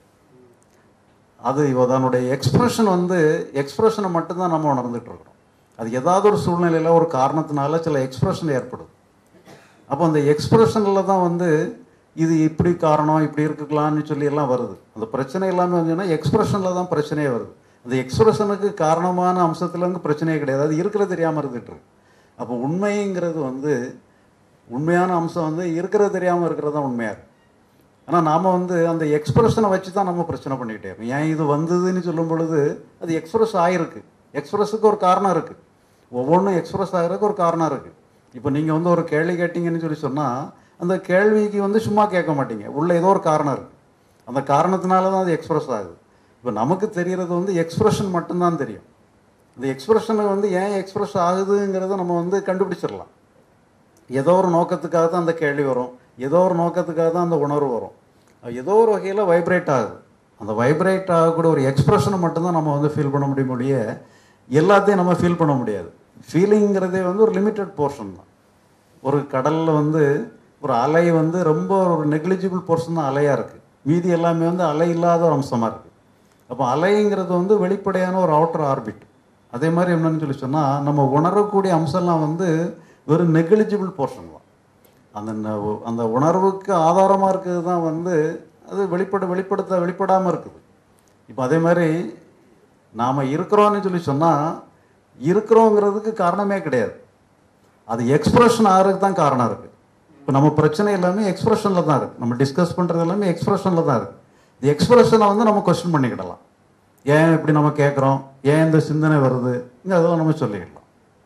S1: அது அதனுடைய எக்ஸ்பிரஷன் வந்து எக்ஸ்பிரஷனை மட்டும்தான் நம்ம உணர்ந்துட்டு இருக்கிறோம் அது ஏதாவது ஒரு சூழ்நிலையில் ஒரு காரணத்தினால சில எக்ஸ்பிரஷன் ஏற்படுது அப்போ அந்த எக்ஸ்பிரஷனில் தான் வந்து இது இப்படி காரணம் இப்படி இருக்கலாம்னு சொல்லி எல்லாம் வருது அந்த பிரச்சனை எல்லாமே வந்துன்னா எக்ஸ்பிரஷனில் தான் பிரச்சனையே வருது அந்த எக்ஸ்பிரஷனுக்கு காரணமான அம்சத்துலேருந்து பிரச்சனையே கிடையாது அது இருக்கிறது தெரியாமல் இருந்துட்டு இருக்கு அப்போ உண்மைங்கிறது வந்து உண்மையான அம்சம் வந்து இருக்கிறது தெரியாமல் இருக்கிறது தான் உண்மையாக இருக்கு ஆனால் நாம் வந்து அந்த எக்ஸ்பிரஷனை வச்சு தான் நம்ம பிரச்சனை பண்ணிக்கிட்டே இருக்கோம் ஏன் இது வந்ததுன்னு சொல்லும் பொழுது அது எக்ஸ்பிரஸ் ஆகிருக்கு எக்ஸ்பிரஸுக்கு ஒரு காரணம் இருக்குது ஒவ்வொன்றும் எக்ஸ்பிரஸ் ஆகிறதுக்கு ஒரு காரணம் இருக்குது இப்போ நீங்கள் வந்து ஒரு கேள்வி கேட்டீங்கன்னு சொல்லி சொன்னால் அந்த கேள்விக்கு வந்து சும்மா கேட்க மாட்டீங்க உள்ள ஏதோ ஒரு காரணம் இருக்குது அந்த காரணத்தினால தான் அது எக்ஸ்பிரஸ் ஆகுது இப்போ நமக்கு தெரியறது வந்து எக்ஸ்பிரஷன் மட்டும்தான் தெரியும் இந்த எக்ஸ்பிரஷனை வந்து ஏன் எக்ஸ்பிரஸ் ஆகுதுங்கிறத நம்ம வந்து கண்டுபிடிச்சிடலாம் ஏதோ ஒரு நோக்கத்துக்காக தான் அந்த கேள்வி வரும் ஏதோ ஒரு நோக்கத்துக்காக தான் அந்த உணர்வு வரும் அது ஏதோ ஒரு வகையில் வைப்ரேட் ஆகுது அந்த வைப்ரேட் ஆகக்கூடிய ஒரு எக்ஸ்பிரஷனை மட்டும்தான் நம்ம வந்து ஃபீல் பண்ண முடியும் ஒழிய எல்லாத்தையும் நம்ம ஃபீல் பண்ண முடியாது ஃபீலிங்கிறதே வந்து ஒரு லிமிட்டட் போர்ஷன் தான் ஒரு கடலில் வந்து ஒரு அலை வந்து ரொம்ப ஒரு நெக்லிஜிபிள் போர்ஷன் தான் அலையாக இருக்குது மீதி எல்லாமே வந்து அலை இல்லாத ஒரு அம்சமாக இருக்குது அப்போ அலைங்கிறது வந்து வெளிப்படையான ஒரு அவுட்டர் ஆர்பிட் அதே மாதிரி என்னன்னு சொல்லி சொன்னால் நம்ம உணரக்கூடிய அம்சம்லாம் வந்து வெறும் நெக்லிஜிபிள் போர்ஷன் தான் அந்த ந- அந்த உணர்வுக்கு ஆதாரமாக இருக்கிறது தான் வந்து அது வெளிப்பட வெளிப்படுத்த வெளிப்படாமல் இருக்குது இப்போ அதே மாதிரி நாம் இருக்கிறோம்னு சொல்லி சொன்னால் இருக்கிறோங்கிறதுக்கு காரணமே கிடையாது அது எக்ஸ்பிரஷன் ஆகிறதுக்கு தான் காரணம் இருக்குது இப்போ நம்ம பிரச்சனை எல்லாமே எக்ஸ்பிரஷனில் தான் இருக்குது நம்ம டிஸ்கஸ் பண்ணுறது எல்லாமே எக்ஸ்பிரஷனில் தான் இருக்குது இந்த எக்ஸ்பிரஷனை வந்து நம்ம கொஸ்டின் பண்ணிக்கிடலாம் ஏன் இப்படி நம்ம கேட்குறோம் ஏன் இந்த சிந்தனை வருது இங்கே அதெல்லாம் நம்ம சொல்லிக்கிடலாம்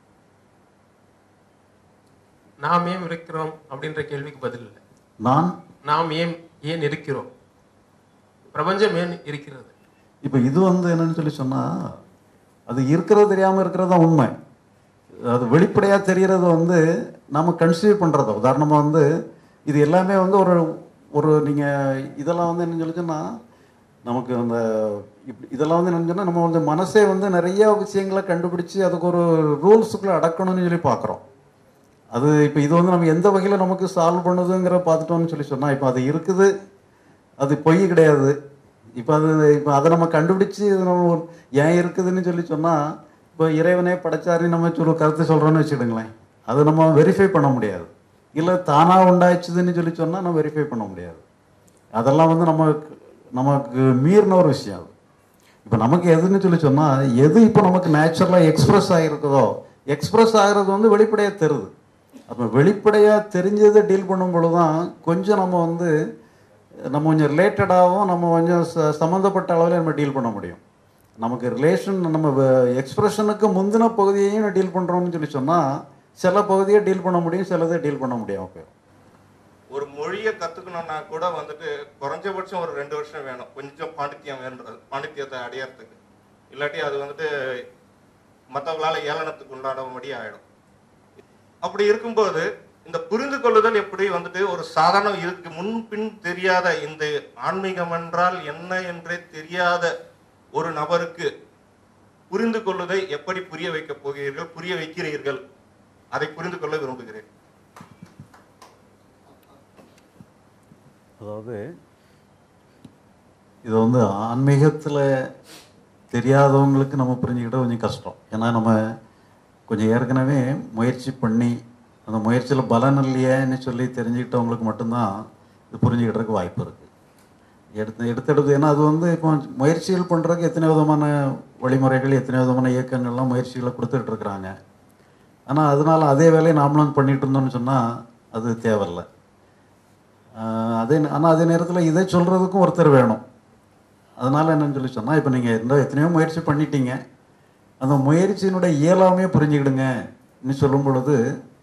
S4: நாம் ஏன் இருக்கிறோம் அப்படின்ற கேள்விக்கு பதில் இல்லை
S1: நான்
S4: நாம் ஏன் ஏன் இருக்கிறோம் பிரபஞ்சம் ஏன் இருக்கிறது
S1: இப்போ இது வந்து என்னன்னு சொல்லி சொன்னால் அது இருக்கிறது தெரியாமல் இருக்கிறது தான் உண்மை அது வெளிப்படையாக தெரியறது வந்து நம்ம கன்சீவ் பண்ணுறது உதாரணமாக வந்து இது எல்லாமே வந்து ஒரு ஒரு நீங்கள் இதெல்லாம் வந்து என்ன சொல்லி சொன்னால் நமக்கு அந்த இப்படி இதெல்லாம் வந்து என்னன்னு சொன்னால் நம்ம வந்து மனசே வந்து நிறைய விஷயங்களை கண்டுபிடிச்சு அதுக்கு ஒரு ரூல்ஸுக்குள்ளே அடக்கணும்னு சொல்லி பார்க்குறோம் அது இப்போ இது வந்து நம்ம எந்த வகையில் நமக்கு சால்வ் பண்ணுதுங்கிற பார்த்துட்டோம்னு சொல்லி சொன்னால் இப்போ அது இருக்குது அது பொய் கிடையாது இப்போ அது இப்போ அதை நம்ம கண்டுபிடிச்சு இது நம்ம ஒரு- ஏன் இருக்குதுன்னு சொல்லி சொன்னால் இப்போ இறைவனே படைச்சாருன்னு நம்ம சொல்ல கருத்து சொல்கிறோன்னு வச்சுக்கிடுங்களேன் அது நம்ம வெரிஃபை பண்ண முடியாது இல்லை தானாக உண்டாச்சுதுன்னு சொல்லி சொன்னால் நம்ம வெரிஃபை பண்ண முடியாது அதெல்லாம் வந்து நமக்கு நமக்கு மீறின ஒரு விஷயம் அது இப்போ நமக்கு எதுன்னு சொல்லி சொன்னால் எது இப்போ நமக்கு நேச்சுரலாக எக்ஸ்பிரஸ் ஆகிருக்குதோ எக்ஸ்பிரஸ் ஆகிறது வந்து வெளிப்படையாக தெரியுது அப்போ வெளிப்படையாக தெரிஞ்சதை டீல் பண்ணும் பொழுது தான் கொஞ்சம் நம்ம வந்து நம்ம கொஞ்சம் ரிலேட்டடாகவும் நம்ம கொஞ்சம் ச சம்மந்தப்பட்ட அளவில் நம்ம டீல் பண்ண முடியும் நமக்கு ரிலேஷன் நம்ம எக்ஸ்பிரஷனுக்கு முந்தின பகுதியையும் டீல் பண்ணுறோம்னு சொல்லி சொன்னால் சில பகுதியை டீல் பண்ண முடியும் சிலதை டீல் பண்ண முடியாமல் போயிடும்
S5: ஒரு மொழியை கத்துக்கணும்னா கூட வந்துட்டு குறைஞ்சபட்சம் ஒரு ரெண்டு வருஷம் வேணும் கொஞ்சம் பாண்டித்யம் வேணுன்றது பாண்டித்யத்தை அடையறதுக்கு இல்லாட்டி அது வந்துட்டு மற்றவங்களால ஏளனத்துக்கு உண்டானபடி ஆயிடும் அப்படி இருக்கும்போது இந்த புரிந்து கொள்ளுதல் எப்படி வந்துட்டு ஒரு சாதாரண இதுக்கு முன்பின் தெரியாத இந்த ஆன்மீகம் என்றால் என்ன என்றே தெரியாத ஒரு நபருக்கு புரிந்து கொள்ளுதை எப்படி புரிய வைக்கப் போகிறீர்கள் புரிய வைக்கிறீர்கள் அதை புரிந்து கொள்ள விரும்புகிறேன்
S1: அதாவது இது வந்து ஆன்மீகத்தில் தெரியாதவங்களுக்கு நம்ம புரிஞ்சுக்கிட்ட கொஞ்சம் கஷ்டம் ஏன்னா நம்ம கொஞ்சம் ஏற்கனவே முயற்சி பண்ணி அந்த முயற்சியில் பலன் இல்லையேன்னு சொல்லி தெரிஞ்சுக்கிட்டவங்களுக்கு மட்டும்தான் இது புரிஞ்சுக்கிட்டதுக்கு வாய்ப்பு இருக்குது எடுத்து எடுத்தெடுத்து ஏன்னா அது வந்து இப்போ முயற்சிகள் பண்ணுறதுக்கு எத்தனை விதமான வழிமுறைகள் எத்தனை விதமான இயக்கங்கள்லாம் முயற்சிகளை கொடுத்துட்டு இருக்கிறாங்க ஆனால் அதனால அதே வேலையை நாமளும் பண்ணிட்டு இருந்தோம்னு சொன்னால் அது தேவையில்லை ஆஹ் அதே ஆனால் அதே நேரத்தில் இதை சொல்கிறதுக்கும் ஒருத்தர் வேணும் அதனால் என்னன்னு சொல்லி சொன்னால் இப்போ நீங்கள் இந்த எத்தனையோ முயற்சி பண்ணிட்டீங்க அந்த முயற்சியினுடைய இயலாமையே புரிஞ்சுக்கிடுங்கன்னு சொல்லும் பொழுது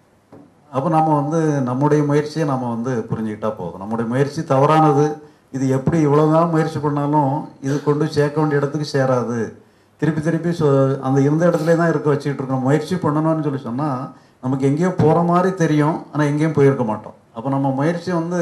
S1: அப்போ நம்ம வந்து நம்முடைய முயற்சியை நம்ம வந்து புரிஞ்சுக்கிட்டா போதும் நம்முடைய முயற்சி தவறானது இது எப்படி இவ்வளோதான் முயற்சி பண்ணாலும் இது கொண்டு சேர்க்க வேண்டிய இடத்துக்கு சேராது திருப்பி திருப்பி சொ அந்த இருந்த இடத்துல தான் இருக்க வச்சுக்கிட்டு இருக்கோம் முயற்சி பண்ணணும்னு சொல்லி சொன்னால் நமக்கு எங்கேயோ போகிற மாதிரி தெரியும் ஆனால் எங்கேயும் போயிருக்க மாட்டோம் அப்போ நம்ம முயற்சி வந்து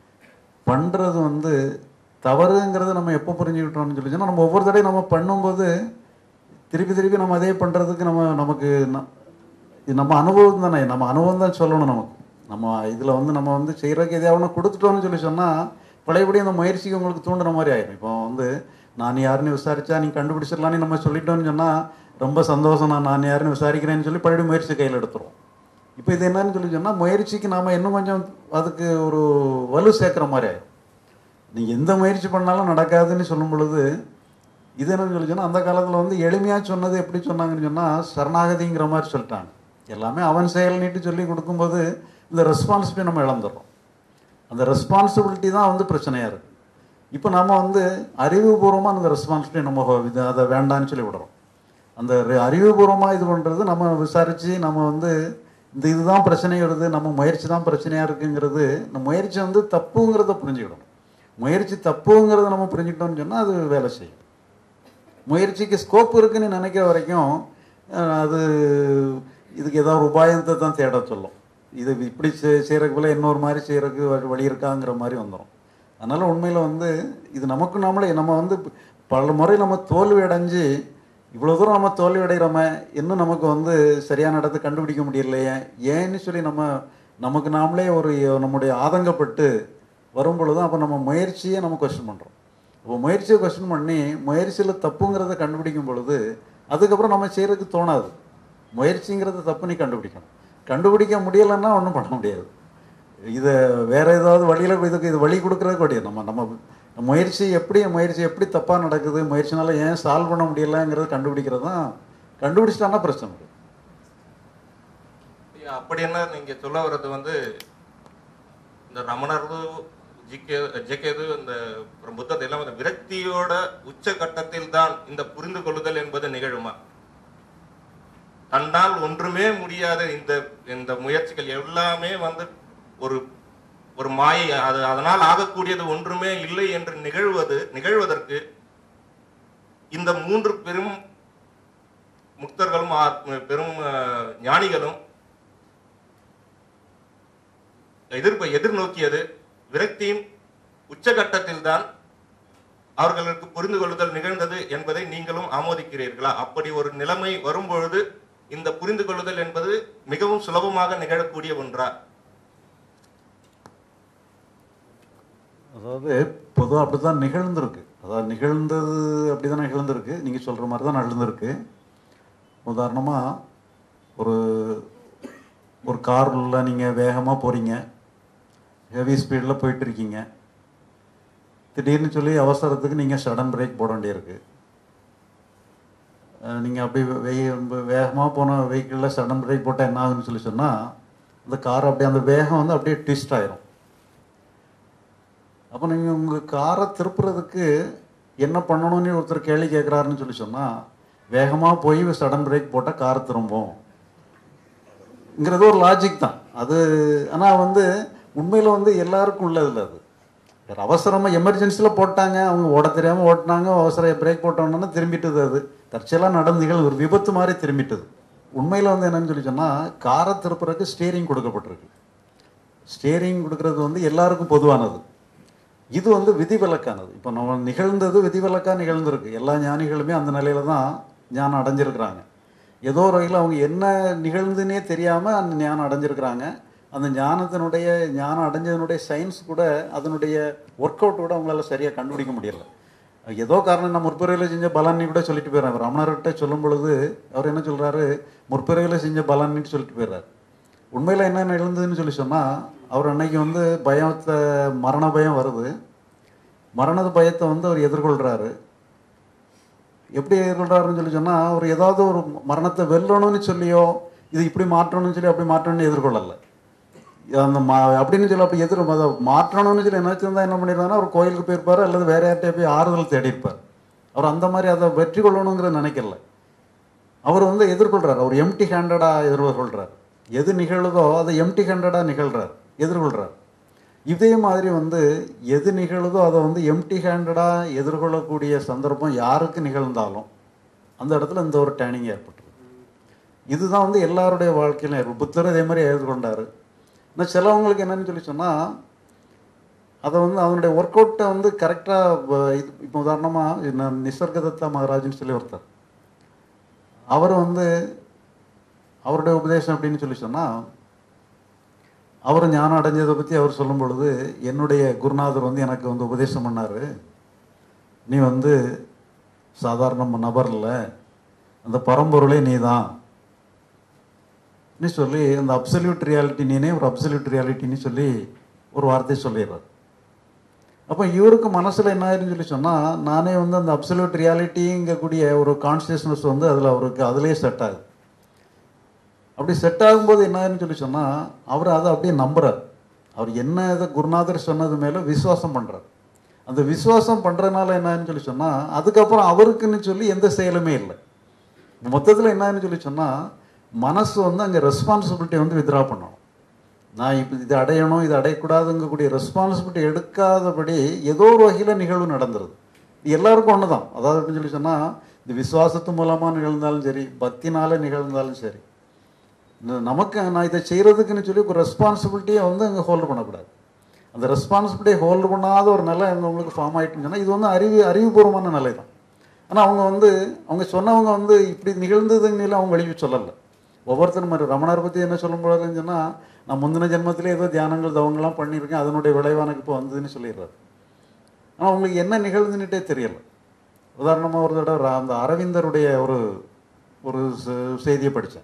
S1: பண்ணுறது வந்து தவறுங்கிறத நம்ம எப்போ புரிஞ்சுக்கிட்டோம்னு சொல்லி சொன்னால் நம்ம ஒவ்வொரு தடையும் நம்ம பண்ணும்போது திருப்பி திருப்பி நம்ம அதே பண்ணுறதுக்கு நம்ம நமக்கு ந- இது நம்ம அனுபவம் தானே நம்ம அனுபவம் தான் சொல்லணும் நமக்கு நம்ம இதில் வந்து நம்ம வந்து செய்கிறதுக்கு எதையாவது கொடுத்துட்டோம்னு சொல்லி சொன்னால் பழையபடி அந்த முயற்சிக்கு உங்களுக்கு தூண்டுற மாதிரி ஆயிடும் இப்போ வந்து நான் யாருன்னு விசாரிச்சா நீ கண்டுபிடிச்சிடலான்னு நம்ம சொல்லிட்டோம்னு சொன்னால் ரொம்ப சந்தோஷம் நான் நான் யாருன்னு விசாரிக்கிறேன்னு சொல்லி பழைய முயற்சி கையில் எடுத்துரும் இப்போ இது என்னன்னு சொல்லி சொன்னால் முயற்சிக்கு நாம் இன்னும் கொஞ்சம் அதுக்கு ஒரு வலு சேர்க்குற மாதிரி ஆயிடும் நீங்கள் எந்த முயற்சி பண்ணாலும் நடக்காதுன்னு சொல்லும் பொழுது இது என்னன்னு சொல்லி சொன்னால் அந்த காலத்தில் வந்து எளிமையாக சொன்னது எப்படி சொன்னாங்கன்னு சொன்னால் சரணாகதிங்கிற மாதிரி சொல்லிட்டாங்க எல்லாமே அவன் செயல் நீட்டு சொல்லி கொடுக்கும்போது இந்த ரெஸ்பான்சிபிலிட்டி நம்ம இழந்துடுறோம் அந்த ரெஸ்பான்சிபிலிட்டி தான் வந்து பிரச்சனையாக இருக்குது இப்போ நம்ம வந்து அறிவுபூர்வமாக அந்த ரெஸ்பான்சிபிலிட்டி நம்ம ஹோ- இது அதை வேண்டான்னு சொல்லி விடுறோம் அந்த ரி- அறிவுபூர்வமாக இது பண்ணுறது நம்ம விசாரித்து நம்ம வந்து இந்த இதுதான் பிரச்சனை வருது நம்ம முயற்சி தான் பிரச்சனையாக இருக்குங்கிறது இந்த முயற்சி வந்து தப்புங்கிறத புரிஞ்சுக்கிடணும் முயற்சி தப்புங்கிறத நம்ம புரிஞ்சுக்கிட்டோம்னு சொன்னால் அது வேலை செய்யும் முயற்சிக்கு ஸ்கோப் இருக்குன்னு நினைக்கிற வரைக்கும் அஹ், அது இதுக்கு ஏதாவது ஒரு உபாயத்தை தான் தேட சொல்லும் இது இப்படி செய்- செய்யறதுக்கு போல இன்னொரு மாதிரி செய்யறதுக்கு வழி- வழி இருக்காங்கிற மாதிரி வந்துடும் அதனால உண்மையில் வந்து இது நமக்கு நம்மளே நம்ம வந்து பல முறை நம்ம தோல்வி அடைஞ்சு இவ்வளோ தூரம் நம்ம தோல்வி அடைகிறோமே இன்னும் நமக்கு வந்து சரியான இடத்தை கண்டுபிடிக்க முடியலையே ஏன்னு சொல்லி நம்ம நமக்கு நாமளே ஒரு நம்முடைய ஆதங்கப்பட்டு வரும் பொழுது அப்போ நம்ம முயற்சியை நம்ம கொஸ்டின் பண்ணுறோம் இப்போ முயற்சியை கொஸ்டின் பண்ணி முயற்சியில் தப்புங்கிறத கண்டுபிடிக்கும் பொழுது அதுக்கப்புறம் நம்ம செய்யறதுக்கு தோணாது முயற்சிங்கிறத தப்பு நீ கண்டுபிடிக்கணும் கண்டுபிடிக்க முடியலைன்னா ஒன்றும் பண்ண முடியாது இதை வேற ஏதாவது வழியில் இதுக்கு இது வழி கொடுக்குறதுக்கு வழி நம்ம நம்ம முயற்சி எப்படி முயற்சி எப்படி தப்பாக நடக்குது முயற்சினால ஏன் சால்வ் பண்ண முடியலைங்கிறத கண்டுபிடிக்கிறது தான் கண்டுபிடிச்சிட்டான்னா பிரச்சனை இல்லை.
S5: ஐயா, அப்படி என்ன நீங்க சொல்ல வர்றது வந்து இந்த ரமணர்து ஜிகே ஜெகேது இந்த அப்புறம் புத்தத்தை எல்லாம் வந்து விரக்தியோட உச்சகட்டத்தில் தான் இந்த புரிந்து கொள்ளுதல் என்பது நிகழுமா தன்னால் ஒன்றுமே முடியாத இந்த இந்த முயற்சிகள் எல்லாமே வந்து ஒரு ஒரு மாயை அது அதனால் ஆகக்கூடியது ஒன்றுமே இல்லை என்று நிகழ்வது நிகழ்வதற்கு இந்த மூன்று பெரும் முக்தர்களும் ஆ- பெரும் அஹ், ஞானிகளும் எதிர்ப்பை எதிர்நோக்கியது விரக்தியின் உச்சகட்டத்தில் தான் அவர்களுக்கு புரிந்து கொள்ளுதல் நிகழ்ந்தது என்பதை நீங்களும் ஆமோதிக்கிறீர்களா அப்படி ஒரு நிலைமை வரும்பொழுது இந்த புரிந்து கொள்ளுதல் என்பது மிகவும் சுலபமாக நிகழக்கூடிய ஒன்றா
S1: அதாவது பொதுவாக அப்படி தான் நிகழ்ந்திருக்கு அதாவது நிகழ்ந்தது அப்படி தான் நிகழ்ந்திருக்கு நீங்கள் சொல்கிற மாதிரி தான் நடந்திருக்கு உதாரணமாக ஒரு ஒரு காரில் நீங்கள் வேகமாக போகிறீங்க ஹெவி ஸ்பீடில் போயிட்டு இருக்கீங்க திடீர்னு சொல்லி அவசரத்துக்கு நீங்கள் சடன் பிரேக் போட வேண்டியிருக்கு நீங்கள் அப்படி வேகமாக போன வெஹிக்கிளில் சடன் பிரேக் போட்டால் என்ன ஆகுன்னு சொல்லி சொன்னால் அந்த கார் அப்படியே அந்த வேகம் வந்து அப்படியே ட்விஸ்ட் ஆயிரும் அப்போ நீங்கள் உங்கள் காரை திருப்புறதுக்கு என்ன பண்ணணும்னு ஒருத்தர் கேள்வி கேட்குறாருன்னு சொல்லி சொன்னால் வேகமாக போய் சடன் பிரேக் போட்டால் கார் திரும்பும் ங்கிறது ஒரு லாஜிக் தான் அது ஆனால் வந்து உண்மையில் வந்து எல்லாருக்கும் உள்ளதில்ல அது வேறு அவசரமாக எமர்ஜென்சியில் போட்டாங்க அவங்க ஓட தெரியாமல் ஓட்டினாங்க அவசர பிரேக் போட்டோன்னா திரும்பிட்டது அது தற்செயலாக நடந்த நிகழ்வு ஒரு விபத்து மாதிரி திரும்பிட்டது உண்மையில் வந்து என்னன்னு சொல்லி சொன்னால் காரை திருப்புறதுக்கு ஸ்டீரிங் கொடுக்கப்பட்டிருக்கு ஸ்டியரிங் கொடுக்கறது வந்து எல்லாருக்கும் பொதுவானது இது வந்து விதிவிலக்கானது இப்போ நம்ம நிகழ்ந்தது விதிவிலக்கா நிகழ்ந்திருக்கு எல்லா ஞானிகளுமே அந்த நிலையில தான் ஞானம் அடைஞ்சிருக்கிறாங்க ஏதோ ஒரு வகையில் அவங்க என்ன நிகழ்ந்துன்னே தெரியாமல் அந்த ஞானம் அடைஞ்சிருக்கிறாங்க அந்த ஞானத்தினுடைய ஞானம் அடைஞ்சதனுடைய சயின்ஸ் கூட அதனுடைய ஒர்க் அவுட் கூட அவங்களால சரியாக கண்டுபிடிக்க முடியல ஏதோ காரணம் நான் முற்பிறவியில் செஞ்ச பலன்னு கூட சொல்லிட்டு போயிடுறாரு ரமணர்கிட்ட சொல்லும் பொழுது அவர் என்ன சொல்றாரு முற்பிறவியில் செஞ்ச பலன்னு சொல்லிட்டு போயிடுறாரு உண்மையில் என்ன நிகழ்ந்ததுன்னு சொல்லி சொன்னால் அவர் அன்னைக்கு வந்து பயத்தை மரண பயம் வருது மரண பயத்தை வந்து அவர் எதிர்கொள்கிறாரு எப்படி எதிர்கொள்றாருன்னு சொல்லி சொன்னால் அவர் ஏதாவது ஒரு மரணத்தை வெல்லணும்னு சொல்லியோ இது இப்படி மாற்றணும்னு சொல்லி அப்படி மாற்றணும்னு எதிர்கொள்ளலை அந்த மா அப்படின்னு சொல்லி அப்படி எதிர் அதை மாற்றணும்னு சொல்லி நினச்சிருந்தா என்ன பண்ணியிருந்தாருன்னா அவர் கோயிலுக்கு போயிருப்பார் அல்லது வேற யார்கிட்டயே போய் ஆறுதல் தேடி இருப்பார் அவர் அந்த மாதிரி அதை வெற்றி கொள்ளணுங்கிற நினைக்கல அவர் வந்து எதிர்கொள்றார் அவர் எம்டி ஹேண்டடாக எதிர்கொள்றார் எது நிகழுதோ அதை எம்டி ஹேண்டடாக நிகழ்றார் எதிர்கொள்றார் இதே மாதிரி வந்து எது நிகழுதோ அதை வந்து எம்டி ஹேண்டடாக எதிர்கொள்ளக்கூடிய சந்தர்ப்பம் யாருக்கு நிகழ்ந்தாலும் அந்த இடத்துல இந்த ஒரு டேனிங் ஏற்பட்டுருது இதுதான் வந்து எல்லாருடைய வாழ்க்கையிலும் ஏற்படும் புத்தர் இதே மாதிரி எதிர்கொண்டாரு ஆனால் சிலவங்களுக்கு என்னன்னு சொல்லி சொன்னால் அதை வந்து அதனுடைய ஒர்க் அவுட்டை வந்து கரெக்டாக இது இப்போ உதாரணமாக நான் நிசர்கதத்தா மகாராஜ்னு சொல்லி ஒருத்தர் அவர் வந்து அவருடைய உபதேசம் அப்படின்னு சொல்லி சொன்னால் அவர் ஞானம் அடைஞ்சதை பற்றி அவர் சொல்லும் பொழுது என்னுடைய குருநாதர் வந்து எனக்கு வந்து உபதேசம் பண்ணார் நீ வந்து சாதாரண நபர் இல்லை அந்த பரம்பொருளே நீ தான் நீ சொல்லி அந்த அப்சல்யூட் ரியாலிட்டி நீனே ஒரு அப்சல்யூட் ரியாலிட்டின்னு சொல்லி ஒரு வார்த்தை சொல்லிடுறார் அப்போ இவருக்கு மனசில் என்ன ஆயிருன்னு சொல்லி சொன்னால் நானே வந்து அந்த அப்சல்யூட் ரியாலிட்டிங்கக்கூடிய ஒரு கான்சியஸ்னஸ் வந்து அதில் அவருக்கு அதிலே செட் ஆகுது அப்படி செட் ஆகும்போது என்ன ஆயிருன்னு சொல்லி சொன்னால் அவர் அதை அப்படியே நம்புறார் அவர் என்ன இதை குருநாதர் சொன்னது மேலே விசுவாசம் பண்ணுறார் அந்த விசுவாசம் பண்ணுறதுனால என்னன்னு சொல்லி சொன்னால் அதுக்கப்புறம் அவருக்குன்னு சொல்லி எந்த செயலுமே இல்லை மொத்தத்தில் என்னன்னு சொல்லி சொன்னால் மனசு வந்து அங்கே ரெஸ்பான்சிபிலிட்டியை வந்து வித்ரா பண்ணணும் நான் இப்போ இது அடையணும் இது அடையக்கூடாதுங்கக்கூடிய ரெஸ்பான்சிபிலிட்டி எடுக்காதபடி ஏதோ ஒரு வகையில் நிகழ்வு நடந்துருது இது எல்லாருக்கும் ஒன்று தான் அதாவது எப்படின்னு சொல்லி சொன்னால் இந்த விசுவாசத்து மூலமாக நிகழ்ந்தாலும் சரி பக்தினால நிகழ்ந்தாலும் சரி இந்த நமக்கு நான் இதை செய்கிறதுக்குன்னு சொல்லி ஒரு ரெஸ்பான்சிபிலிட்டியை வந்து அங்கே ஹோல்டு பண்ணக்கூடாது அந்த ரெஸ்பான்சிபிலிட்டியை ஹோல்டு பண்ணாத ஒரு நிலை அங்கே உங்களுக்கு ஃபார்ம் ஆகிட்டுன்னு சொன்னால் இது வந்து அறிவு அறிவுபூர்வமான நிலை தான் ஆனால் அவங்க வந்து அவங்க சொன்னவங்க வந்து இப்படி நிகழ்ந்ததுன்னு அவங்க வெளியே சொல்லலை ஒவ்வொருத்தரும் மாதிரி ரமணர் பற்றி என்ன சொல்லும் போதுன்னு சொன்னால் நான் முந்தின ஜென்மத்திலே ஏதோ தியானங்கள் தவங்கள்லாம் பண்ணியிருக்கேன் அதனுடைய விளைவு எனக்கு இப்போ வந்ததுன்னு சொல்லிடுறாரு ஆனால் உங்களுக்கு என்ன நிகழ்ந்துன்னுட்டே தெரியல உதாரணமாக ஒரு தடவை ரா- அந்த அரவிந்தருடைய ஒரு ஒரு செ- செய்தியை படித்தேன்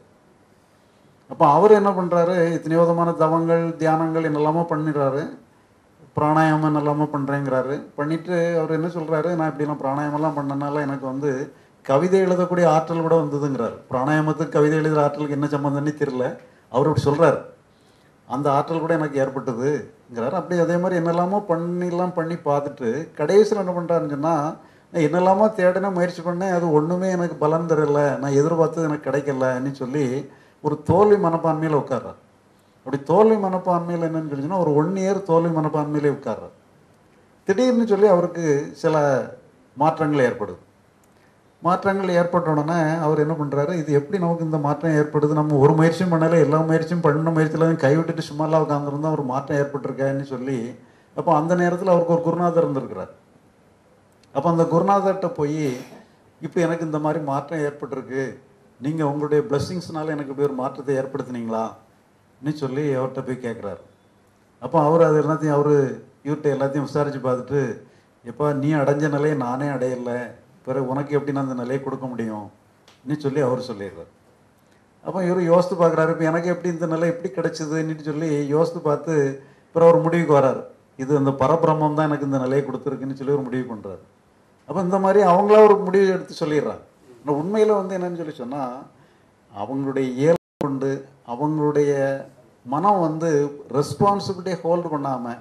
S1: அப்போ அவர் என்ன பண்ணுறாரு இத்தனை விதமான தவங்கள் தியானங்கள் என்னெல்லாமோ பண்ணிடுறாரு பிராணாயாமம் என்னெல்லாமோ பண்ணுறேங்கிறாரு பண்ணிட்டு அவர் என்ன சொல்கிறாரு நான் இப்படிலாம் பிராணாயாமம்லாம் பண்ணனால எனக்கு வந்து கவிதை எழுதக்கூடிய ஆற்றல் கூட வந்ததுங்கிறாரு பிராணாயாமத்துக்கு கவிதை எழுதுகிற ஆற்றலுக்கு என்ன சம்மந்தம்னு தெரியல அவர் அப்படி சொல்கிறார் அந்த ஆற்றல் கூட எனக்கு ஏற்பட்டதுங்கிறார் அப்படி அதே மாதிரி என்னெல்லாமோ பண்ணிலாம் பண்ணி பார்த்துட்டு கடைசியில் என்ன பண்ணுறாருன்னு சொன்னால் நான் என்னெல்லாமோ தேடினேன் முயற்சி பண்ணேன் அது ஒன்றுமே எனக்கு பலன் தரல நான் எதிர்பார்த்தது எனக்கு கிடைக்கலன்னு சொல்லி ஒரு தோல்வி மனப்பான்மையில் உட்கார்றார் அப்படி தோல்வி மனப்பான்மையில் என்னன்னு சொல்லிச்சுன்னா ஒரு ஒன் இயர் தோல்வி மனப்பான்மையிலே உட்கார்றார் திடீர்னு சொல்லி அவருக்கு சில மாற்றங்கள் ஏற்படுது மாற்றங்கள் ஏற்பட்ட உடனே அவர் என்ன பண்ணுறாரு இது எப்படி நமக்கு இந்த மாற்றம் ஏற்படுது நம்ம ஒரு முயற்சியும் பண்ணல எல்லா முயற்சியும் பண்ண முயற்சியில் கைவிட்டுட்டு சும்மாலாம் உட்காந்துருந்தா ஒரு மாற்றம் ஏற்பட்டிருக்கேன்னு சொல்லி அப்போ அந்த நேரத்தில் அவருக்கு ஒரு குருநாதர் இருந்திருக்கிறார் அப்போ அந்த குருநாதர்கிட்ட போய் இப்போ எனக்கு இந்த மாதிரி மாற்றம் ஏற்பட்டிருக்கு நீங்கள் உங்களுடைய பிளெஸ்ஸிங்ஸ்னால எனக்கு இப்படி ஒரு மாற்றத்தை ஏற்படுத்துனீங்களா ன்னு சொல்லி அவர்கிட்ட போய் கேட்குறாரு அப்போ அவர் அது எல்லாத்தையும் அவர் இவர்கிட்ட எல்லாத்தையும் விசாரித்து பார்த்துட்டு எப்பா நீ அடைஞ்ச நிலையை நானே அடையலை பிறகு உனக்கு எப்படி நான் அந்த நிலையை கொடுக்க முடியும் ன்னு சொல்லி அவர் சொல்லிடுறார் அப்போ இவர் யோசித்து பார்க்குறாரு இப்போ எனக்கு எப்படி இந்த நிலை எப்படி கிடைச்சதுன்னு சொல்லி யோசித்து பார்த்து பிறகு ஒரு முடிவுக்கு வராரு இது அந்த பரபிரம்மம் தான் எனக்கு இந்த நிலையை கொடுத்துருக்குன்னு சொல்லி ஒரு முடிவு பண்ணுறாரு அப்போ இந்த மாதிரி அவங்களா ஒரு முடிவு எடுத்து சொல்லிடுறாங்க ஆனால் உண்மையில் வந்து என்னன்னு சொல்லி சொன்னால் அவங்களுடைய இயல்பு கொண்டு அவங்களுடைய மனம் வந்து ரெஸ்பான்சிபிலிட்டியை ஹோல்டு பண்ணாமல்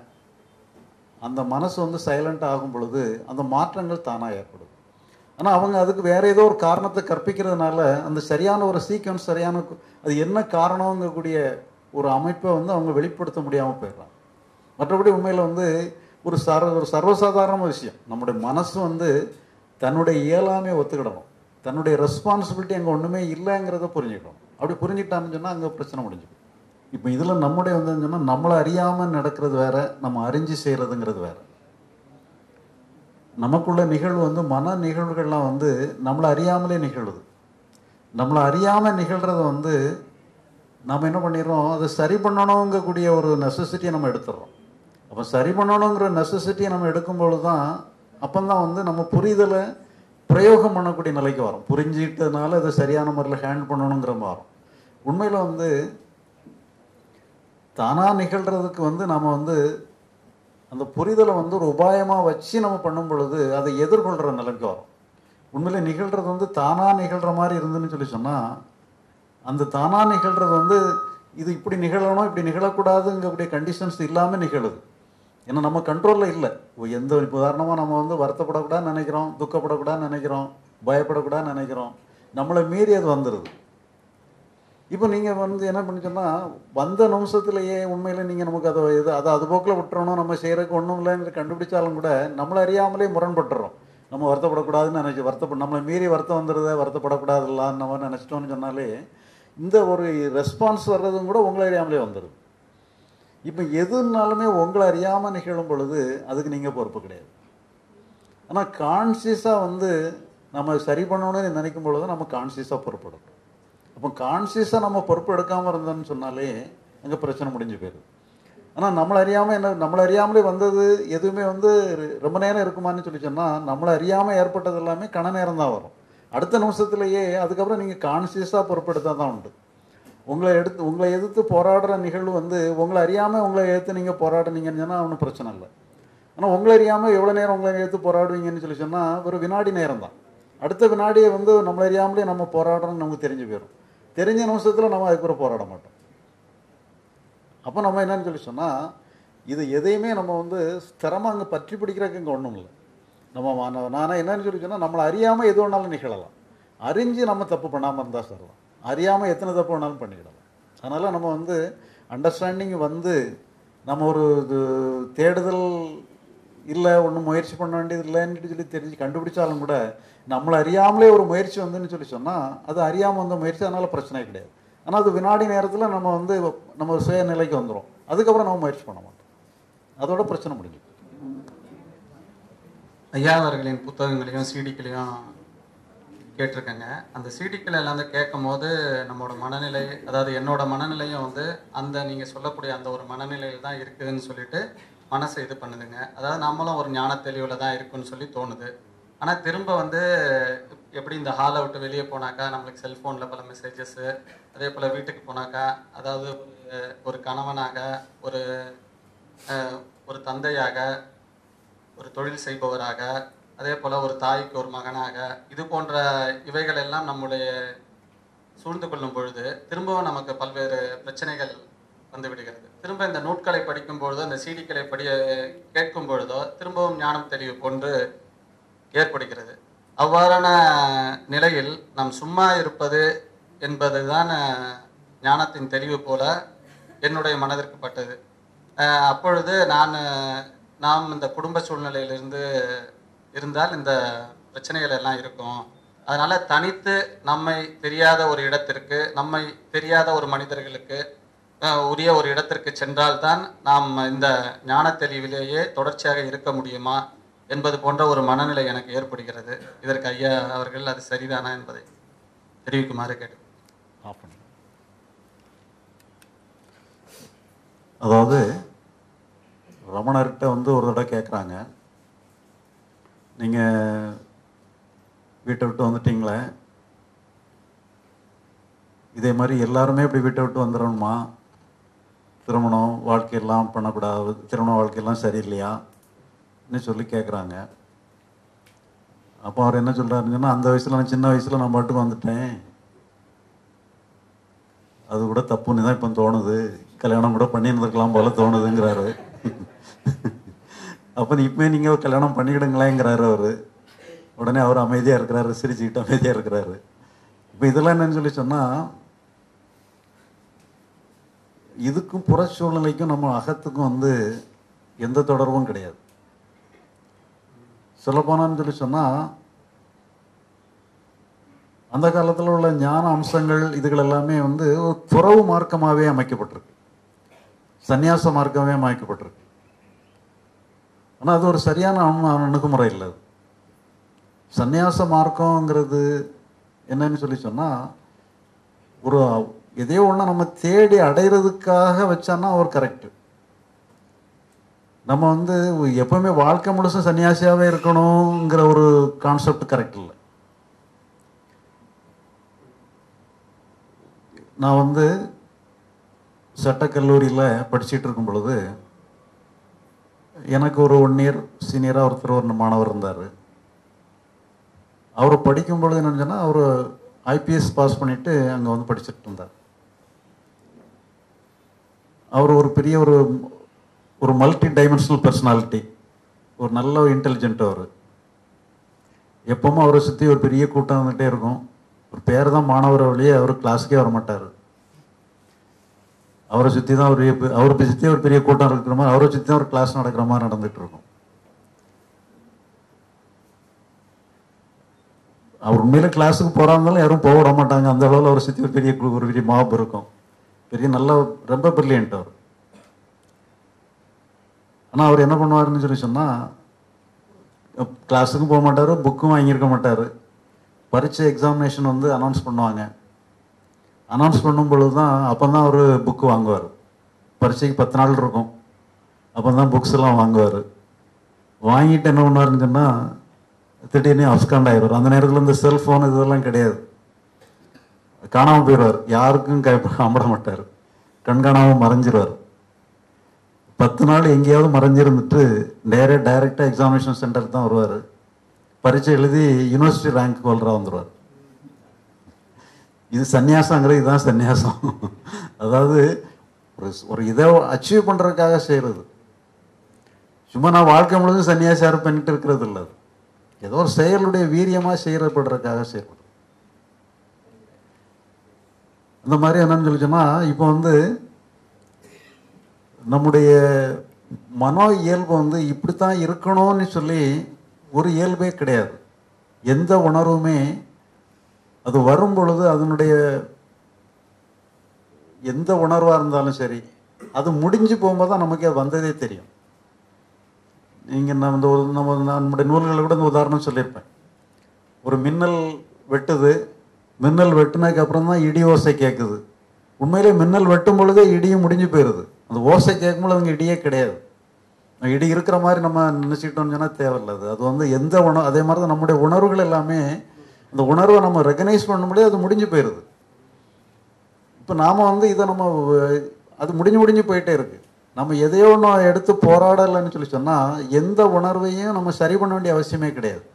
S1: அந்த மனசு வந்து சைலண்ட் ஆகும் பொழுது அந்த மாற்றங்கள் தானாக ஏற்படும் ஆனால் அவங்க அதுக்கு வேற ஏதோ ஒரு காரணத்தை கற்பிக்கிறதுனால அந்த சரியான ஒரு சீக்வன்ஸ் சரியான கு- அது என்ன காரணங்கக்கூடிய ஒரு அமைப்பை வந்து அவங்க வெளிப்படுத்த முடியாமல் போயிடுறாங்க மற்றபடி உண்மையில் வந்து ஒரு சர்வ ஒரு சர்வசாதாரண விஷயம் நம்முடைய மனசு வந்து தன்னுடைய இயலாமையை ஒத்துக்கிடணும் தன்னுடைய ரெஸ்பான்சிபிலிட்டி அங்கே ஒன்றுமே இல்லைங்கிறத புரிஞ்சுக்கணும் அப்படி புரிஞ்சுக்கிட்டான்னு சொன்னால் அங்கே பிரச்சனை முடிஞ்சுக்கும் இப்போ இதில் நம்முடைய வந்து சொன்னால் நம்மளை அறியாமல் நடக்கிறது வேற நம்ம அறிஞ்சு செய்கிறதுங்கிறது வேற நமக்குள்ள நிகழ்வு வந்து மன நிகழ்வுகள்லாம் வந்து நம்மளை அறியாமலே நிகழுது நம்மளை அறியாமல் நிகழ்கிறத வந்து நம்ம என்ன பண்ணிடுறோம் அதை சரி பண்ணணுங்கக்கூடிய ஒரு நெசசிட்டியை நம்ம எடுத்துடுறோம் அப்போ சரி பண்ணணுங்கிற நெசசிட்டியை நம்ம எடுக்கும்பொழுது தான் அப்போந்தான் வந்து நம்ம புரிதலை பிரயோகம் பண்ணக்கூடிய நிலைக்கு வரும் புரிஞ்சிட்டதுனால அதை சரியான முறையில் ஹேண்ட் பண்ணணுங்கிற மாதிரி வரும் உண்மையில் வந்து தானாக நிகழ்கிறதுக்கு வந்து நம்ம வந்து அந்த புரிதலை வந்து ஒரு உபாயமாக வச்சு நம்ம பண்ணும் பொழுது அதை எதிர்கொள்கிற நிலைக்கு வரும் உண்மையிலே நிகழ்கிறது வந்து தானாக நிகழ்கிற மாதிரி இருந்துன்னு சொல்லி சொன்னால் அந்த தானாக நிகழ்கிறது வந்து இது இப்படி நிகழணும் இப்படி நிகழக்கூடாதுங்கக்கூடிய கண்டிஷன்ஸ் இல்லாமல் நிகழுது ஏன்னா நம்ம கண்ட்ரோலில் இல்லை எந்த இப்போ உதாரணமாக நம்ம வந்து வருத்தப்படக்கூடாதுன்னு நினைக்கிறோம் துக்கப்படக்கூடாதுன்னு நினைக்கிறோம் பயப்படக்கூடாதுன்னு நினைக்கிறோம் நம்மளை மீறி அது வந்துடுது இப்போ நீங்கள் வந்து என்ன பண்ணிச்சோன்னா வந்த நிமிஷத்துலேயே உண்மையில் நீங்கள் நமக்கு அதை இது அதை அது போக்கில் விட்டுறணும் நம்ம செய்கிறதுக்கு ஒன்றும் இல்லைன்னு கண்டுபிடிச்சாலும் கூட நம்மளை அறியாமலே முரண்பட்டுறோம் நம்ம வருத்தப்படக்கூடாதுன்னு நினச்சி வருத்தப்பட நம்மளை மீறி வருத்தம் வந்துடுது வருத்தப்படக்கூடாதுல்லான்னு நம்ம நினச்சிட்டோம்னு சொன்னாலே இந்த ஒரு ரெஸ்பான்ஸ் வர்றதும் கூட உங்களை அறியாமலே வந்துடுது இப்போ எதுனாலுமே உங்களை அறியாமல் நிகழும் பொழுது அதுக்கு நீங்கள் பொறுப்பு கிடையாது ஆனால் கான்சியஸாக வந்து நம்ம சரி பண்ணணும்னு நினைக்கும் பொழுது நம்ம கான்சியஸாக பொறுப்பெடுக்கணும் அப்போ கான்சியஸாக நம்ம பொறுப்பு எடுக்காமல் இருந்தோம்னு சொன்னாலே அங்கே பிரச்சனை முடிஞ்சு போயிடுது ஆனால் நம்மளை அறியாமல் என்ன நம்மளை அறியாமலே வந்தது எதுவுமே வந்து ரொம்ப நேரம் இருக்குமான்னு சொல்லி சொன்னால் நம்மளை அறியாமல் ஏற்பட்டது எல்லாமே கன நேரம் தான் வரும் அடுத்த நிமிஷத்துலேயே அதுக்கப்புறம் நீங்கள் கான்சியஸாக பொறுப்பெடுத்தால் தான் உண்டு உங்களை எடுத்து உங்களை எதிர்த்து போராடுற நிகழ்வு வந்து உங்களை அறியாமல் உங்களை எடுத்து நீங்கள் போராடுனீங்கன்னு சொன்னால் ஒன்றும் பிரச்சனை இல்லை ஆனால் உங்களை அறியாமல் எவ்வளோ நேரம் உங்களை எடுத்து போராடுவீங்கன்னு சொல்லி சொன்னால் ஒரு வினாடி நேரம் தான் அடுத்த வினாடியை வந்து நம்மளை அறியாமலே நம்ம போராடுறோம்னு நமக்கு தெரிஞ்சு போயிடும் தெரிஞ்ச நிமிஷத்தில் நம்ம அதுக்கு போராட மாட்டோம் அப்போ நம்ம என்னன்னு சொல்லி சொன்னால் இது எதையுமே நம்ம வந்து ஸ்திரமாக அங்கே பற்றி பிடிக்கிறதுக்கு இங்கே ஒன்றும் இல்லை நம்ம மா- நானே என்னன்னு சொல்லி சொன்னால் நம்மளை அறியாமல் எது வேணாலும் நிகழலாம் அறிஞ்சு நம்ம தப்பு பண்ணாமல் இருந்தால் சொல்லலாம் அறியாமல் எத்தனை தப்பு வேணாலும் பண்ணிக்கிடலாம் அதனால் நம்ம வந்து அண்டர்ஸ்டாண்டிங் வந்து நம்ம ஒரு இது தேடுதல் இல்லை ஒன்றும் முயற்சி பண்ண வேண்டியது இல்லைன்னு சொல்லி தெரிஞ்சு கண்டுபிடிச்சாலும் கூட நம்மளை அறியாமலே ஒரு முயற்சி வந்துன்னு சொல்லி சொன்னால் அது அறியாமல் வந்த முயற்சி அதனால் பிரச்சனை கிடையாது ஆனால் அது வினாடி நேரத்தில் நம்ம வந்து நம்ம சுய நிலைக்கு வந்துடும் அதுக்கப்புறம் நம்ம முயற்சி பண்ண மாட்டோம் அதோட பிரச்சனை முடிஞ்சு
S6: ஐயா அவர்களின் புத்தகங்களையும் சிடிக்களையும் கேட்டிருக்கேங்க அந்த சிடிக்கள் எல்லாம் வந்து கேட்கும் போது நம்மளோட மனநிலை அதாவது என்னோட மனநிலையும் வந்து அந்த நீங்கள் சொல்லக்கூடிய அந்த ஒரு மனநிலையில் தான் இருக்குதுன்னு சொல்லிட்டு மனசை இது பண்ணுதுங்க அதாவது நம்மளும் ஒரு ஞான தெளிவில் தான் இருக்குன்னு சொல்லி தோணுது ஆனால் திரும்ப வந்து எப்படி இந்த ஹாலை விட்டு வெளியே போனாக்கா நம்மளுக்கு செல்ஃபோனில் பல மெசேஜஸ்ஸு அதே போல் வீட்டுக்கு போனாக்கா அதாவது ஒரு- ஒரு கணவனாக ஒரு அஹ், ஒரு தந்தையாக ஒரு தொழில் செய்பவராக அதே போல் ஒரு தாய்க்கு ஒரு மகனாக இது போன்ற இவைகள் எல்லாம் நம்முடைய சூழ்ந்து கொள்ளும் பொழுது திரும்பவும் நமக்கு பல்வேறு பிரச்சனைகள் வந்து விடுகிறது திரும்ப இந்த நூட்களை படிக்கும் பொழுதோ இந்த சீடிக்களை படி கேட்கும் பொழுதோ திரும்பவும் ஞானம் தெளிவு போன்று ஏற்படுகிறது அவ்வாறான நிலையில் நாம் சும்மா இருப்பது என்பதுதான் அஹ், ஞானத்தின் தெளிவு போல என்னுடைய மனதிற்கு பட்டது அஹ், அப்பொழுது நான் அஹ், நாம் இந்த குடும்ப சூழ்நிலையிலிருந்து இருந்தால் இந்த பிரச்சனைகள் எல்லாம் இருக்கும் அதனால தனித்து நம்மை தெரியாத ஒரு இடத்திற்கு நம்மை தெரியாத ஒரு மனிதர்களுக்கு அஹ், உரிய ஒரு இடத்திற்கு சென்றால்தான் நாம் இந்த ஞான தெளிவிலேயே தொடர்ச்சியாக இருக்க முடியுமா என்பது போன்ற ஒரு மனநிலை எனக்கு ஏற்படுகிறது இதற்கு ஐயா அவர்கள் அது சரிதானா என்பதை தெரிவிக்குமாறு கேட்டு
S1: ஆஃப் பண்ணு அதாவது ரமணர்கிட்ட வந்து ஒரு தடவை கேட்குறாங்க நீங்கள் வீட்டை விட்டு வந்துட்டீங்களே இதே மாதிரி எல்லாருமே இப்படி வீட்டை விட்டு வந்துடணுமா திருமணம் வாழ்க்கையெல்லாம் பண்ணக்கூடாது திருமண வாழ்க்கையெல்லாம் சரியில்லையான்னு சொல்லி கேட்குறாங்க அப்போ அவர் என்ன சொல்கிறாருன்னு சொன்னால் அந்த வயசில் நான் சின்ன வயசில் நான் பாட்டுக்கு வந்துட்டேன் அது கூட தப்புன்னு தான் இப்போ தோணுது கல்யாணம் கூட பண்ணியிருந்துருக்கலாம் போல தோணுதுங்கிறாரு அப்போ இப்போ நீங்கள் கல்யாணம் பண்ணிக்கிடுங்களேங்கிறாரு அவர் உடனே அவர் அமைதியாக இருக்கிறாரு சிரிச்சுக்கிட்டு அமைதியாக இருக்கிறாரு இப்போ இதெல்லாம் என்னன்னு சொல்லி சொன்னால் இதுக்கும் புற சூழ்நிலைக்கும் நம்ம அகத்துக்கும் வந்து எந்த தொடர்பும் கிடையாது சொல்லப்போனான்னு சொல்லி சொன்னால் அந்த காலத்தில் உள்ள ஞான அம்சங்கள் இதுகள் எல்லாமே வந்து ஒரு துறவு மார்க்கமாகவே அமைக்கப்பட்டிருக்கு சந்நியாச மார்க்கமே மாய்க்கப்பட்டிருக்கு ஆனால் அது ஒரு சரியான அணு அணுகுமுறை இல்லை அது சந்நியாச மார்க்கங்கிறது என்னன்னு சொல்லி சொன்னால் ஒரு எதையோ ஒன்று நம்ம தேடி அடையிறதுக்காக வச்சான்னா ஒரு கரெக்டு நம்ம வந்து எப்பவுமே வாழ்க்கை முழுசும் சன்னியாசியாகவே இருக்கணுங்கிற ஒரு கான்செப்ட் கரெக்ட் இல்லை நான் வந்து சட்டக்கல்லூரியில் படிச்சிட்டு இருக்கும் பொழுது எனக்கு ஒரு ஒன் இயர் சீனியராக ஒருத்தர் ஒரு மாணவர் இருந்தார் அவர் படிக்கும் பொழுது என்னன்னு சொன்னால் அவர் ஐபிஎஸ் பாஸ் பண்ணிவிட்டு அங்கே வந்து படிச்சுட்டு இருந்தார் அவர் ஒரு பெரிய ஒரு ஒரு மல்டி டைமென்ஷனல் பர்சனாலிட்டி ஒரு நல்ல இன்டெலிஜென்ட் அவர் எப்பவுமே அவரை சுற்றி ஒரு பெரிய கூட்டம் வந்துகிட்டே இருக்கும் ஒரு பேர் தான் மாணவர் வழியே அவர் கிளாஸுக்கே வர மாட்டார் அவரை சுற்றி தான் ஒரு அவரை சுற்றி ஒரு பெரிய கூட்டம் இருக்கிற மாதிரி அவரை சுற்றி தான் ஒரு கிளாஸ் நடக்கிற மாதிரி நடந்துட்டு இருக்கும் அவர் உண்மையில கிளாஸுக்கு போறாஇருந்தாலும் யாரும் போக விட மாட்டாங்க அந்த அளவில் அவரை சுற்றி ஒரு பெரிய குழு- ஒரு பெரிய மாப் இருக்கும் பெரிய நல்ல ரொம்ப பிரில்லியன்ட் அவர் ஆனால் அவர் என்ன பண்ணுவாருன்னு சொல்லி சொன்னால் கிளாஸுக்கும் போக மாட்டார் புக்கும் வாங்கியிருக்க மாட்டார் பரீட்சை எக்ஸாமினேஷன் வந்து அனௌன்ஸ் பண்ணுவாங்க அனௌன்ஸ் பண்ணும் பொழுது தான் அப்போ தான் அவர் புக்கு வாங்குவார் பரீட்சைக்கு பத்து நாள் இருக்கும் அப்போ தான் புக்ஸ் எல்லாம் வாங்குவார் வாங்கிட்டு என்ன பண்ணுவாருன்னு சொன்னால் திடீர்னு அப்ஸ்காண்ட் ஆயிடுவார் அந்த நேரத்தில் இந்த செல்ஃபோன் இதெல்லாம் கிடையாது காணாமல் போயிடுவார் யாருக்கும் கை அம்பட மாட்டார் கண்காணாமல் மறைஞ்சிருவார் பத்து நாள் எங்கேயாவது மறைஞ்சிருந்துட்டு நேரே டைரெக்டாக எக்ஸாமினேஷன் சென்டருக்கு தான் வருவார் பரீட்சை எழுதி யூனிவர்சிட்டி ரேங்க் ஹோல்டராக வந்துடுவார் இது சந்நியாசங்கிறது இதுதான் சந்நியாசம் அதாவது ஒரு ஒரு இதை அச்சீவ் பண்ணுறதுக்காக செய்கிறது சும்மா நான் வாழ்க்கை முழுவதும் சன்னியாசியாக இருப்பேன்ட்டு இருக்கிறது இல்லை அது ஏதோ ஒரு செயலுடைய வீரியமாக செய்யப்படுறதுக்காக செய்யப்படுது இந்த மாதிரி என்னன்னு சொல்லி சொன்னால் இப்போ வந்து நம்முடைய மனோ இயல்பு வந்து இப்படித்தான் இருக்கணும்னு சொல்லி ஒரு இயல்பே கிடையாது எந்த உணர்வுமே அது வரும் பொழுது அதனுடைய எந்த உணர்வாக இருந்தாலும் சரி அது முடிஞ்சு போகும்போது தான் நமக்கு அது வந்ததே தெரியும் நீங்கள் நம்ம இந்த ஒரு நம்ம நம்முடைய நூல்களில் கூட இந்த உதாரணம் சொல்லியிருப்பேன் ஒரு மின்னல் வெட்டுது மின்னல் வெட்டினதுக்கு அப்புறம் தான் இடி ஓசை கேட்குது உண்மையிலே மின்னல் வெட்டும் பொழுதே இடியும் முடிஞ்சு போயிடுது அந்த ஓசை கேட்கும்போது அங்கே இடியே கிடையாது இடி இருக்கிற மாதிரி நம்ம நினச்சிக்கிட்டோம்னு சொன்னால் தேவையில்லை அது அது வந்து எந்த உணவு அதே மாதிரி தான் நம்முடைய உணர்வுகள் எல்லாமே அந்த உணர்வை நம்ம ரெகனைஸ் பண்ண முடியாது அது முடிஞ்சு போயிடுது இப்போ நாம் வந்து இதை நம்ம அஹ், அது முடிஞ்சு முடிஞ்சு போயிட்டே இருக்கு நம்ம எதையோ ஒன்று எடுத்து போராடலைன்னு சொல்லி சொன்னால் எந்த உணர்வையும் நம்ம சரி பண்ண வேண்டிய அவசியமே கிடையாது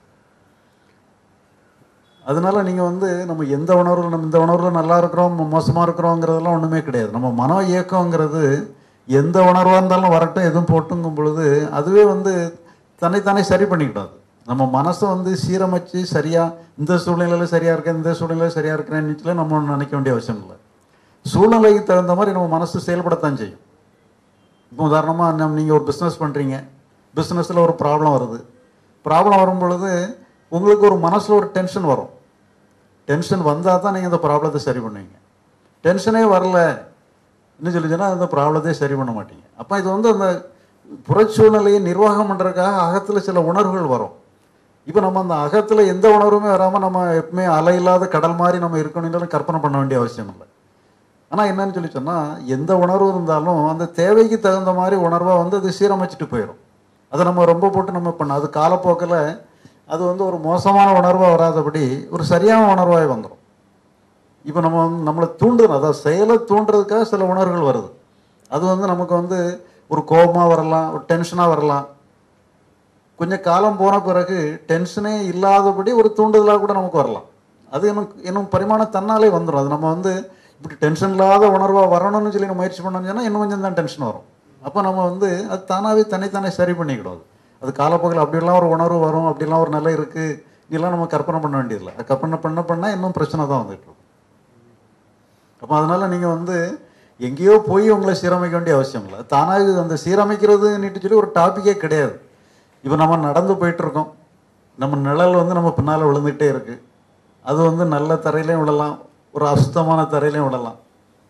S1: அதனால நீங்கள் வந்து நம்ம எந்த உணர்வில் நம்ம இந்த உணர்வில் நல்லா இருக்கிறோம் மோசமாக இருக்கிறோங்கிறதெல்லாம் ஒன்றுமே கிடையாது நம்ம மனோ இயக்கங்கிறது எந்த உணர்வாக இருந்தாலும் வரட்டும் எதுவும் போட்டுங்கும் பொழுது அதுவே வந்து தன்னைத்தானே சரி பண்ணிக்கிடும் அது நம்ம மனசை வந்து சீரமைச்சு சரியாக இந்த சூழ்நிலையில் சரியாக இருக்கேன் இந்த சூழ்நிலையில் சரியாக இருக்கிறேன்னு நம்ம ஒண்ணும் நினைக்க வேண்டிய அவசியம் இல்லை சூழ்நிலைக்கு தகுந்த மாதிரி நம்ம மனசு செயல்படத்தான் செய்யும் இப்போ உதாரணமாக நம்ம நீங்கள் ஒரு பிஸ்னஸ் பண்ணுறீங்க பிஸ்னஸில் ஒரு ப்ராப்ளம் வருது ப்ராப்ளம் வரும் பொழுது உங்களுக்கு ஒரு மனசில் ஒரு டென்ஷன் வரும் டென்ஷன் வந்தால் தான் நீங்கள் இந்த ப்ராப்ளத்தை சரி பண்ணுவீங்க டென்ஷனே வரல இன்னும் சொல்லி சொன்னால் அந்த ப்ராப்ளத்தை சரி பண்ண மாட்டீங்க அப்போ இது வந்து அந்த புறச்சூழ்நிலையை நிர்வாகம் பண்ணுறதுக்காக அகத்தில் சில உணர்வுகள் வரும் இப்போ நம்ம அந்த அகத்தில் எந்த உணர்வுமே வராமல் நம்ம எப்பவுமே அலையில்லாத கடல் மாதிரி நம்ம இருக்கணும்னு கற்பனை பண்ண வேண்டிய அவசியம் இல்லை ஆனால் என்னன்னு சொல்லி சொன்னால் எந்த உணர்வு இருந்தாலும் அந்த தேவைக்கு தகுந்த மாதிரி உணர்வாக வந்து அது சீரமைச்சிட்டு போயிடும் அதை நம்ம ரொம்ப போட்டு நம்ம பண்ண அது காலப்போக்கில் அது வந்து ஒரு மோசமான உணர்வாக வராதபடி ஒரு சரியான உணர்வாக வந்துடும் இப்போ நம்ம வந்து நம்மளை தூண்டுறோம் அதாவது செயலை தூண்டுறதுக்காக சில உணர்வுகள் வருது அது வந்து நமக்கு வந்து ஒரு கோபமாக வரலாம் ஒரு டென்ஷனாக வரலாம் கொஞ்சம் காலம் போன பிறகு டென்ஷனே இல்லாதபடி ஒரு தூண்டுதலாக கூட நமக்கு வரலாம் அது இன்னும் இன்னும் பரிமாணம் தன்னாலே வந்துடும் அது நம்ம வந்து இப்படி டென்ஷன் இல்லாத உணர்வாக வரணும்னு சொல்லி நம்ம முயற்சி பண்ணோம்னு சொன்னால் இன்னும் கொஞ்சம் தான் டென்ஷன் வரும் அப்போ நம்ம வந்து அது தானாகவே தன்னைத்தானே சரி பண்ணிக்கிடும் அது அது காலப்போக்கில் அப்படிலாம் ஒரு உணர்வு வரும் அப்படிலாம் ஒரு நிலை இருக்குது இதெல்லாம் நம்ம கற்பனை பண்ண வேண்டியதில்லை அது கற்பனை பண்ண பண்ணால் இன்னும் பிரச்சனை தான் வந்துட்டு இருக்கும் அப்போ அதனால நீங்கள் வந்து எங்கேயோ போய் உங்களை சீரமைக்க வேண்டிய அவசியம் இல்லை தானாக அந்த சீரமைக்கிறதுன்னுட்டு சொல்லி ஒரு டாப்பிக்கே கிடையாது இப்போ நம்ம நடந்து போயிட்டு இருக்கோம் நம்ம நிழல் வந்து நம்ம பின்னால் விழுந்துகிட்டே இருக்கு அது வந்து நல்ல தரையிலையும் விடலாம் ஒரு அசுத்தமான தரையிலையும் விடலாம்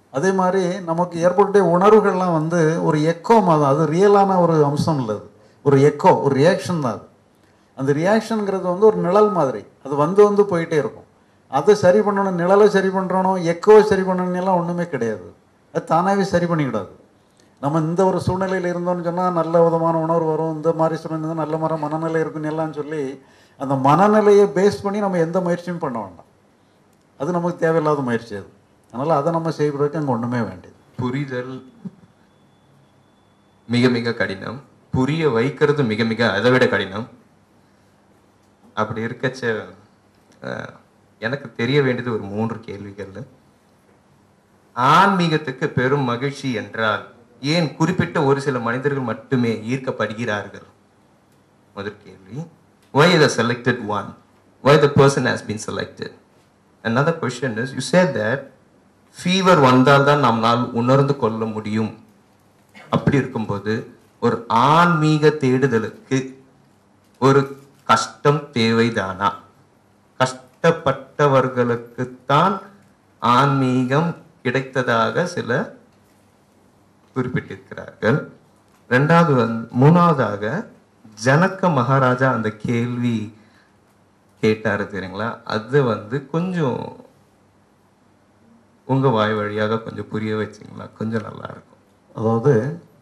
S1: அதே மாதிரி நமக்கு ஏற்பட்ட உணர்வுகள்லாம் வந்து ஒரு எக்கோ மாதிரி அது ரியலான ஒரு அம்சம் இல்லை அது ஒரு எக்கோ ஒரு ரியாக்ஷன் தான் அது அந்த ரியாக்ஷனுங்கிறது வந்து ஒரு நிழல் மாதிரி அது வந்து வந்து போயிட்டே இருக்கும் அதை சரி பண்ணணும் நிழலை சரி பண்ணுறணும் எக்கோவை சரி பண்ணணும்லாம் ஒன்றுமே கிடையாது அது தானாகவே சரி பண்ணிக்கிடாது நம்ம இந்த ஒரு சூழ்நிலையில் இருந்தோம்னு சொன்னால் நல்ல விதமான உணர்வு வரும் இந்த மாதிரி சூழ்நிலை நல்ல மர மனநிலை இருக்குன்னு எல்லாம் சொல்லி அந்த மனநிலையை பேஸ் பண்ணி நம்ம எந்த முயற்சியும் பண்ண வேண்டாம் அது நமக்கு தேவையில்லாத முயற்சி அது அதனால் அதை நம்ம செய்வதற்கு அங்கே ஒன்றுமே வேண்டியது
S7: புரிதல் மிக மிக கடினம் புரிய வைக்கிறது மிக மிக அதை விட கடினம் அப்படி இருக்கச்ச அஹ், எனக்கு தெரிய வேண்டியது ஒரு மூன்று கேள்விகள் ஆன்மீகத்துக்கு பெரும் மகிழ்ச்சி என்றால் ஏன் குறிப்பிட்ட ஒரு சில மனிதர்கள் மட்டுமே ஈர்க்கப்படுகிறார்கள் முதல் கேள்வி why the selected one why the person has been selected another question is you said that fever வந்தால் தான் நம்மால் உணர்ந்து கொள்ள முடியும் அப்படி இருக்கும்போது ஒரு ஆன்மீக தேடுதலுக்கு ஒரு கஷ்டம் தேவைதானா கஷ்டப்பட்டவர்களுக்குத்தான் ஆன்மீகம் கிடைத்ததாக சில குறிப்பிட்டிருக்கிறார்கள் ரெண்டாவது வந்து மூணாவதாக ஜனக மகாராஜா அந்த கேள்வி கேட்டாரு தெரியுங்களா அது வந்து கொஞ்சம் உங்க வாய் வழியாக கொஞ்சம் புரிய வச்சிங்களா கொஞ்சம் நல்லா இருக்கும்
S1: அதாவது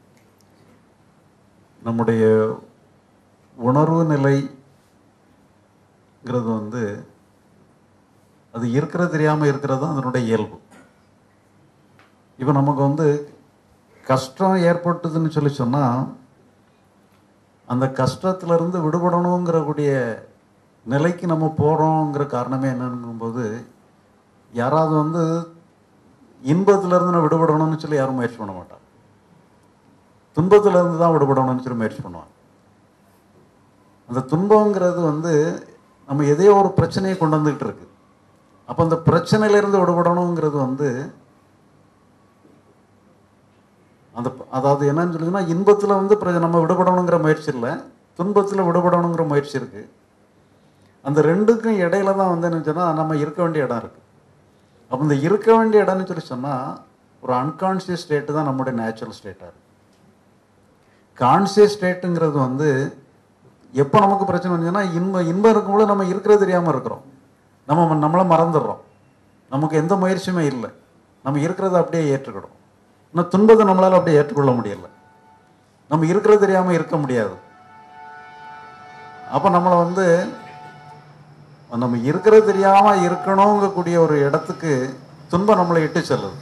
S1: நம்முடைய உணர்வு நிலைங்கிறது வந்து அது இருக்கிறது தெரியாமல் இருக்கிறது தான் அதனுடைய இயல்பு இப்போ நமக்கு வந்து கஷ்டம் ஏற்பட்டதுன்னு சொல்லி சொன்னால் அந்த கஷ்டத்திலிருந்து விடுபடணுங்கிற கூடிய நிலைக்கு நம்ம போகிறோங்கிற காரணமே என்னங்கும்போது யாராவது வந்து இன்பத்திலிருந்து நான் விடுபடணும்னு சொல்லி யாரும் முயற்சி பண்ண மாட்டாங்க துன்பத்திலிருந்து தான் விடுபடணும்னு சொல்லி முயற்சி பண்ணுவாங்க அந்த துன்பங்கிறது வந்து நம்ம எதையோ ஒரு பிரச்சனையை கொண்டு வந்துகிட்டு இருக்கு அப்போ அந்த பிரச்சனையிலிருந்து விடுபடணுங்கிறது வந்து அந்த அதாவது என்னன்னு சொல்லுதுன்னா இன்பத்தில் வந்து பிர- நம்ம விடுபடணுங்கிற முயற்சி இல்லை துன்பத்தில் விடுபடணுங்கிற முயற்சி இருக்கு அந்த ரெண்டுக்கும் இடையில தான் வந்து என்ன சொன்னால் நம்ம இருக்க வேண்டிய இடம் இருக்கு அப்போ இந்த இருக்க வேண்டிய இடம்னு சொல்லி சொன்னால் ஒரு அன்கான்சியஸ் ஸ்டேட்டு தான் நம்முடைய நேச்சுரல் ஸ்டேட்டாக இருக்கு கான்சியஸ் ஸ்டேட்டுங்கிறது வந்து எப்போ நமக்கு பிரச்சனை வந்துச்சுன்னா இன்பம் இன்பம் இருக்கும்போது நம்ம இருக்கிறது தெரியாமல் இருக்கிறோம் நம்ம நம்மளை மறந்துடுறோம் நமக்கு எந்த முயற்சியுமே இல்லை நம்ம இருக்கிறத அப்படியே ஏற்றுக்கிடும் ஆனால் துன்பத்தை நம்மளால் அப்படியே ஏற்றுக்கொள்ள முடியல நம்ம இருக்கிறது தெரியாமல் இருக்க முடியாது அப்போ நம்மளை வந்து நம்ம இருக்கிறது தெரியாமல் இருக்கணுங்கக்கூடிய ஒரு இடத்துக்கு துன்பம் நம்மளை இட்டு செல்லுது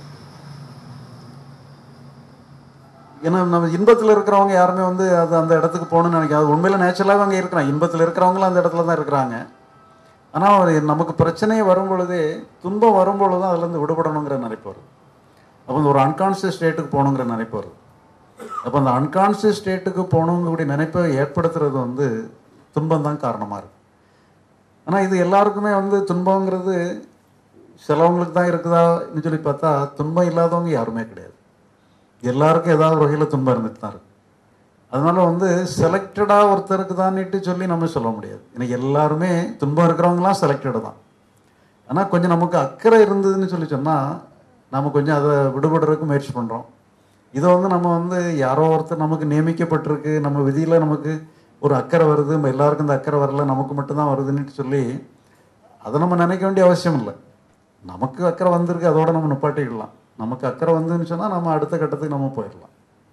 S1: ஏன்னா நம்ம இன்பத்தில் இருக்கிறவங்க யாருமே வந்து அது அந்த இடத்துக்கு போகணும்னு நினைக்காது உண்மையில நேச்சுரலாகவே அங்கே இருக்கிறாங்க இன்பத்தில் இருக்கிறவங்களும் அந்த இடத்துல தான் இருக்கிறாங்க ஆனால் நமக்கு பிரச்சனையே வரும் பொழுதே துன்பம் வரும் பொழுது தான் அதுலேருந்து விடுபடணுங்கிற நினைப்பு வருது அப்போ இந்த ஒரு அன்கான்சியஸ் ஸ்டேட்டுக்கு போகணுங்கிற நினைப்பு வருது அப்போ அந்த அன்கான்சியஸ் ஸ்டேட்டுக்கு போகணுங்கக்கூடிய நினைப்பை ஏற்படுத்துறது வந்து துன்பம் தான் காரணமாக இருக்கு ஆனால் இது எல்லாருக்குமே வந்து துன்பங்கிறது சிலவங்களுக்கு தான் இருக்குதான்னு சொல்லி பார்த்தா துன்பம் இல்லாதவங்க யாருமே கிடையாது எல்லாருக்கும் ஏதாவது ஒரு வகையில் துன்பம் இருந்துட்டு தான் இருக்கு அதனால வந்து செலக்டடாக ஒருத்தருக்கு தான்ட்டு சொல்லி நம்ம சொல்ல முடியாது ஏன்னா எல்லாருமே துன்பம் இருக்கிறவங்களாம் செலக்டடு தான் ஆனால் கொஞ்சம் நமக்கு அக்கறை இருந்ததுன்னு சொல்லி சொன்னால் நம்ம கொஞ்சம் அதை விடுபடுறதுக்கு முயற்சி பண்ணுறோம் இதை வந்து நம்ம வந்து யாரோ ஒருத்தர் நமக்கு நியமிக்கப்பட்டிருக்கு நம்ம விதியில் நமக்கு ஒரு அக்கறை வருது நம்ம எல்லாருக்கும் இந்த அக்கறை வரல நமக்கு மட்டும்தான் வருதுன்னுட்டு சொல்லி அதை நம்ம நினைக்க வேண்டிய அவசியம் இல்லை நமக்கு அக்கறை வந்திருக்கு அதோட நம்ம நிப்பாட்டிக்கலாம் நமக்கு அக்கறை வந்துன்னு சொன்னால் நம்ம அடுத்த கட்டத்துக்கு நம்ம போயிடலாம்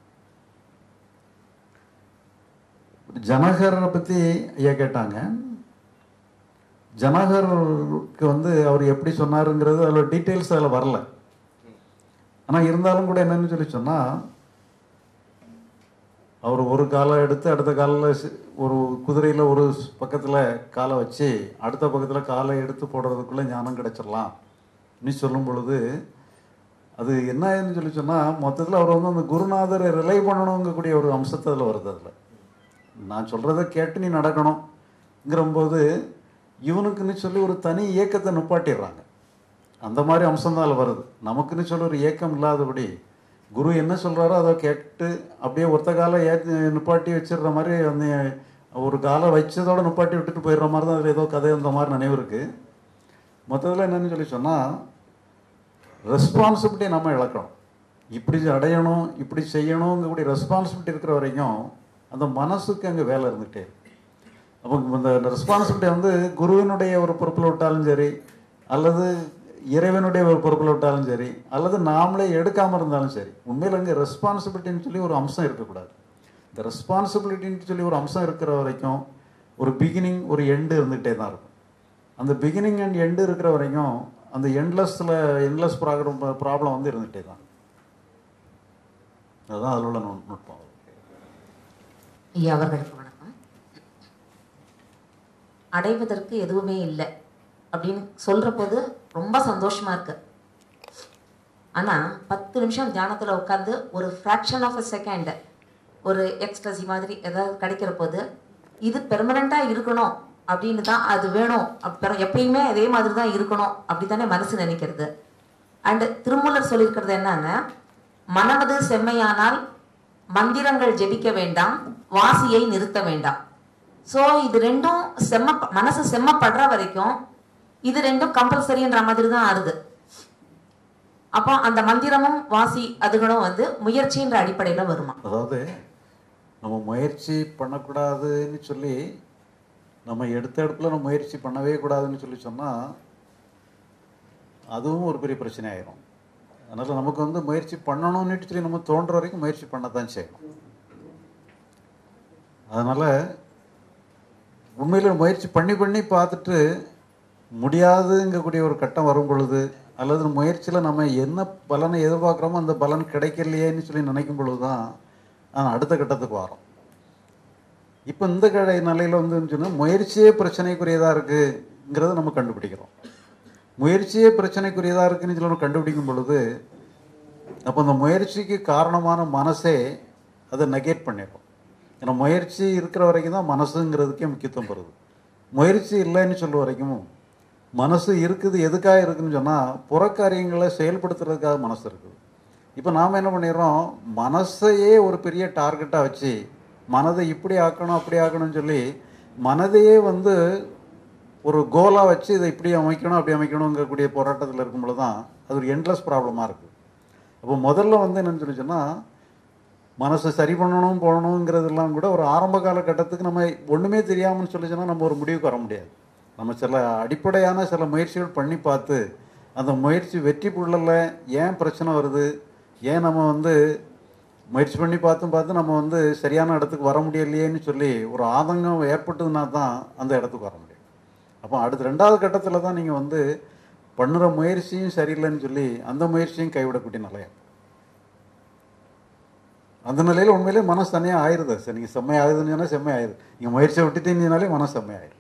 S1: ஜனகரை பற்றி ஐயா கேட்டாங்க ஜனகருக்கு வந்து அவர் எப்படி சொன்னாருங்கிறது அதில் டீட்டெயில்ஸ் அதில் வரல ஆனால் இருந்தாலும் கூட என்னன்னு சொல்லி சொன்னால் அவர் ஒரு காலை எடுத்து அடுத்த காலில் ஒரு குதிரையில் ஒரு பக்கத்தில் காலை வச்சு அடுத்த பக்கத்தில் காலை எடுத்து போடுறதுக்குள்ளே ஞானம் கிடைச்சிடலாம் நீ சொல்லும் பொழுது அது என்னன்னு சொல்லி சொன்னால் மொத்தத்தில் அவர் வந்து அந்த குருநாதரை ரிலை பண்ணணுங்கக்கூடிய ஒரு அம்சத்தை அதில் வருது அதில் நான் சொல்கிறத கேட்டு நீ நடக்கணுங்கிறம்போது இவனுக்குன்னு சொல்லி ஒரு தனி இயக்கத்தை நிப்பாட்டிடுறாங்க அந்த மாதிரி அம்சம் தான் அதில் வருது நமக்குன்னு சொல்லி ஒரு ஏக்கம் இல்லாதபடி குரு என்ன சொல்கிறாரோ அதை கேட்டு அப்படியே ஒத்த காலை ஏற்றி நிப்பாட்டி வச்சிடுற மாதிரி அந்த ஒரு காலை வச்சதோட நிப்பாட்டி விட்டுட்டு போயிடுற மாதிரி தான் அதில் ஏதோ கதை அந்த மாதிரி நினைவு இருக்குது மொத்தத்தில் என்னன்னு சொல்லி சொன்னால் ரெஸ்பான்சிபிலிட்டி நம்ம இழக்கணும் இப்படி அடையணும் இப்படி செய்யணுங்கக்கூடிய ரெஸ்பான்சிபிலிட்டி இருக்கிற வரைக்கும் அந்த மனசுக்கு அங்கே வேலை இருந்துகிட்டே இருக்கு அப்போ இந்த ரெஸ்பான்சிபிலிட்டி வந்து குருவினுடைய ஒரு பொறுப்பில் விட்டாலும் சரி அல்லது இறைவனுடைய ஒரு பொறுப்பில் விட்டாலும் சரி அல்லது நாமளே எடுக்காமல் இருந்தாலும் சரி உண்மையில் அங்கே ரெஸ்பான்சிபிலிட்டின்னு சொல்லி ஒரு அம்சம் இருக்கக்கூடாது இந்த ரெஸ்பான்சிபிலிட்டின்னு சொல்லி ஒரு அம்சம் இருக்கிற வரைக்கும் ஒரு பிகினிங் ஒரு எண்டு இருந்துகிட்டே தான் இருக்கும் அந்த பிகினிங் அண்ட் எண்டு இருக்கிற வரைக்கும் அந்த எண்ட்லெஸ்ஸில் எண்ட்லெஸ் ப்ராப்ளம் ப்ராப்ளம் வந்து இருந்துகிட்டே தான் அதுதான் அதில் உள்ள நுட்- நுட்பம்
S8: ஐயா அவர்களுக்கு வணக்கம் அடைவதற்கு எதுவுமே இல்லை அப்படின்னு சொல்ற போது ரொம்ப சந்தோஷமா இருக்கு ஆனா பத்து நிமிஷம் தியானத்துல உட்கார்ந்து ஒரு ஃப்ராக்ஷன் ஆஃப் அ செகண்ட் ஒரு எக்ஸ்ட்ரஸி மாதிரி ஏதாவது கிடைக்கிற போது இது பெர்மனண்டா இருக்கணும் அப்படின்னு தான் அது வேணும் அப்புறம் எப்பயுமே அதே மாதிரி தான் இருக்கணும் அப்படி தானே மனசு நினைக்கிறது அண்ட் திருமூலர் சொல்லியிருக்கிறது என்னன்னா மனமது செம்மையானால் மந்திரங்கள் ஜெபிக்க வேண்டாம் வாசியை நிறுத்த வேண்டாம் ஸோ இது ரெண்டும் செம்ம மனசு செம்மப்படுற வரைக்கும் இது ரெண்டும் கம்பல்சரின்ற மாதிரி தான் ஆறுது அப்போ அந்த மந்திரமும் வாசி அதுகளும் வந்து முயற்சின்ற அடிப்படையில வருமா
S1: அதாவது நம்ம முயற்சி பண்ணக்கூடாதுன்னு சொல்லி நம்ம எடுத்த இடத்துல நம்ம முயற்சி பண்ணவே கூடாதுன்னு சொல்லி சொன்னால் அதுவும் ஒரு பெரிய பிரச்சனை ஆயிரும் அதனால் நமக்கு வந்து முயற்சி பண்ணணும்னு சொல்லி நம்ம தோன்ற வரைக்கும் முயற்சி பண்ணத்தான் செய்யணும் அதனால் உண்மையில் முயற்சி பண்ணி பண்ணி பார்த்துட்டு முடியாதுங்கக்கூடிய ஒரு கட்டம் வரும் பொழுது அல்லது முயற்சியில் நம்ம என்ன பலனை எதிர்பார்க்குறோமோ அந்த பலன் கிடைக்கலையேன்னு சொல்லி நினைக்கும் பொழுது தான் நான் அடுத்த கட்டத்துக்கு வரோம் இப்போ இந்த கடை நிலையில் வந்து சொன்னால் முயற்சியே பிரச்சனைக்குரியதாக இருக்குங்கிறத நம்ம கண்டுபிடிக்கிறோம் முயற்சியே பிரச்சனைக்குரியதாக இருக்குன்னு சொல்லி நம்ம கண்டுபிடிக்கும் பொழுது அப்போ அந்த முயற்சிக்கு காரணமான மனசே அதை நெகேட் பண்ணிடும் ஏன்னா முயற்சி இருக்கிற வரைக்கும் தான் மனசுங்கிறதுக்கே முக்கியத்துவம் வருது முயற்சி இல்லைன்னு சொல்ல வரைக்கும் மனசு இருக்குது எதுக்காக இருக்குன்னு சொன்னால் புறக்காரியங்களை செயல்படுத்துறதுக்காக மனசு இருக்குது இப்போ நாம் என்ன பண்ணிடுறோம் மனசையே ஒரு பெரிய டார்கெட்டாக வச்சு மனதை இப்படி ஆக்கணும் அப்படி ஆக்கணும்னு சொல்லி மனதையே வந்து ஒரு கோலாக வச்சு இதை இப்படி அமைக்கணும் அப்படி அமைக்கணுங்கக்கூடிய போராட்டத்தில் இருக்கும்போது தான் அது ஒரு எண்ட்லெஸ் ப்ராப்ளமாக இருக்குது அப்போ முதல்ல வந்து என்னன்னு சொல்லி சொன்னால் மனசை சரி பண்ணணும் போகணுங்கிறதெல்லாம் கூட ஒரு ஆரம்ப காலகட்டத்துக்கு நம்ம ஒன்றுமே தெரியாமல்னு சொல்லி சொன்னால் நம்ம ஒரு முடிவுக்கு வர முடியாது நம்ம சில அடிப்படையான சில முயற்சிகள் பண்ணி பார்த்து அந்த முயற்சி வெற்றி புள்ளல ஏன் பிரச்சனை வருது ஏன் நம்ம வந்து முயற்சி பண்ணி பார்த்தும் பார்த்து நம்ம வந்து சரியான இடத்துக்கு வர முடியலையேன்னு சொல்லி ஒரு ஆதங்கம் ஏற்பட்டதுன்னா தான் அந்த இடத்துக்கு வர முடியும் அப்போ அடுத்த ரெண்டாவது கட்டத்தில் தான் நீங்கள் வந்து பண்ணுற முயற்சியும் சரியில்லைன்னு சொல்லி அந்த முயற்சியும் கைவிடக்கூடிய நிலையா அந்த நிலையில் உண்மையிலே மனசு தனியாக ஆயிருது சார் நீங்கள் செம்மை ஆகுதுன்னு சொன்னால் செம்மை ஆயிடுது நீங்கள் முயற்சியை விட்டுட்டீங்கனாலே மனசு செம்மை ஆயிடும்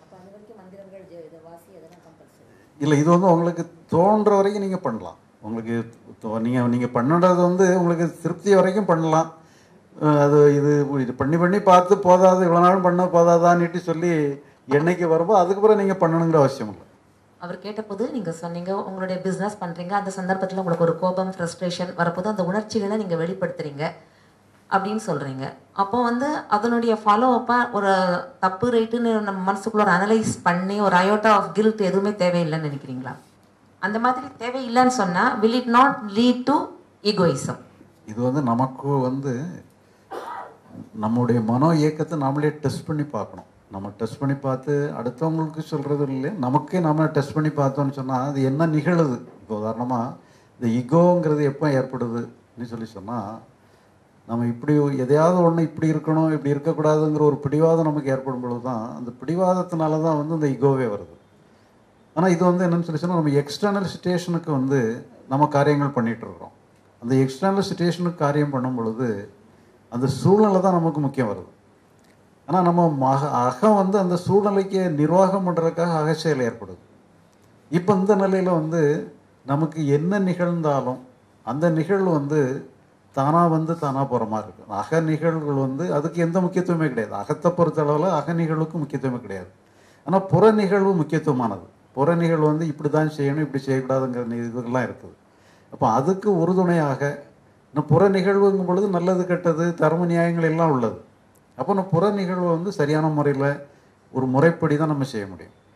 S1: இல்லை இது வந்து உங்களுக்கு தோன்ற வரைக்கும் நீங்கள் பண்ணலாம் உங்களுக்கு நீங்கள் நீங்கள் பண்ணுறது வந்து உங்களுக்கு திருப்தி வரைக்கும் பண்ணலாம் அஹ் அது இது இது பண்ணி பண்ணி பார்த்து போதாது இவ்வளோ நாளும் பண்ண போதாதான்னுட்டு சொல்லி என்னைக்கு வருமோ அதுக்கப்புறம் நீங்கள் பண்ணணுங்கிற அவசியம் இல்லை
S8: அவர் கேட்டபோது நீங்க சொன்னீங்க உங்களுடைய பிசினஸ் பண்றீங்க அந்த சந்தர்ப்பத்துல உங்களுக்கு ஒரு கோபம் ஃப்ரஸ்ட்ரேஷன் வரப்போது அந்த உணர்ச்சிகளை நீங்க வெளிப்படுத்துறீங்க அப்படின்னு சொல்றீங்க அப்போ வந்து அதனுடைய ஃபாலோ அப்பா ஒரு தப்பு ரைட்டுன்னு நம்ம மனசுக்குள்ள ஒரு அனலைஸ் பண்ணி ஒரு அயோட்டா ஆஃப் கில்ட் எதுவுமே தேவையில்லைன்னு நினைக்கிறீங்களா அந்த மாதிரி தேவையில்லைன்னு சொன்னா will it not lead to egoism
S1: இது வந்து நமக்கு வந்து நம்முடைய மனோ இயக்கத்தை நாமளே டெஸ்ட் பண்ணி பார்க்கணும் நம்ம டெஸ்ட் பண்ணி பார்த்து அடுத்தவங்களுக்கு சொல்கிறது இல்லை நமக்கே நம்ம டெஸ்ட் பண்ணி பார்த்தோம்னு சொன்னால் அது என்ன நிகழுது இப்போ உதாரணமாக இந்த இகோங்கிறது எப்போ ஏற்படுதுன்னு சொல்லி சொன்னால் நம்ம இப்படி எதையாவது ஒன்று இப்படி இருக்கணும் இப்படி இருக்கக்கூடாதுங்கிற ஒரு பிடிவாதம் நமக்கு ஏற்படும் பொழுது தான் அந்த பிடிவாதத்தினால தான் வந்து இந்த இகோவே வருது ஆனால் இது வந்து என்னன்னு சொல்லி சொன்னால் நம்ம எக்ஸ்டர்னல் சுச்சுவேஷனுக்கு வந்து நம்ம காரியங்கள் பண்ணிட்டு இருக்கிறோம் அந்த எக்ஸ்டர்னல் சுச்சுவேஷனுக்கு காரியம் பண்ணும் பொழுது அந்த சூழ்நிலை தான் நமக்கு முக்கியம் வருது ஆனால் நம்ம மக அகம் வந்து அந்த சூழ்நிலைக்கு நிர்வாகம் பண்ணுறதுக்காக அகச்செயல் ஏற்படுது இப்போ இந்த நிலையில் வந்து நமக்கு என்ன நிகழ்ந்தாலும் அந்த நிகழ்வு வந்து தானாக வந்து தானாக போகிற மாதிரி இருக்கும் அக நிகழ்வுகள் வந்து அதுக்கு எந்த முக்கியத்துவமே கிடையாது அகத்தை பொறுத்தளவில் அக நிகழ்வுக்கு முக்கியத்துவமே கிடையாது ஆனால் புற நிகழ்வு முக்கியத்துவமானது புற நிகழ்வு வந்து இப்படி தான் செய்யணும் இப்படி செய்யக்கூடாதுங்கிற நி- இதுகள்லாம் இருக்குது அப்போ அதுக்கு உறுதுணையாக இந்த புற நிகழ்வுங்கும் பொழுது நல்லது கெட்டது தர்ம நியாயங்கள் எல்லாம் உள்ளது அப்போ நம்ம புற நிகழ்வை வந்து சரியான முறையில் ஒரு முறைப்படி தான் நம்ம செய்ய முடியும்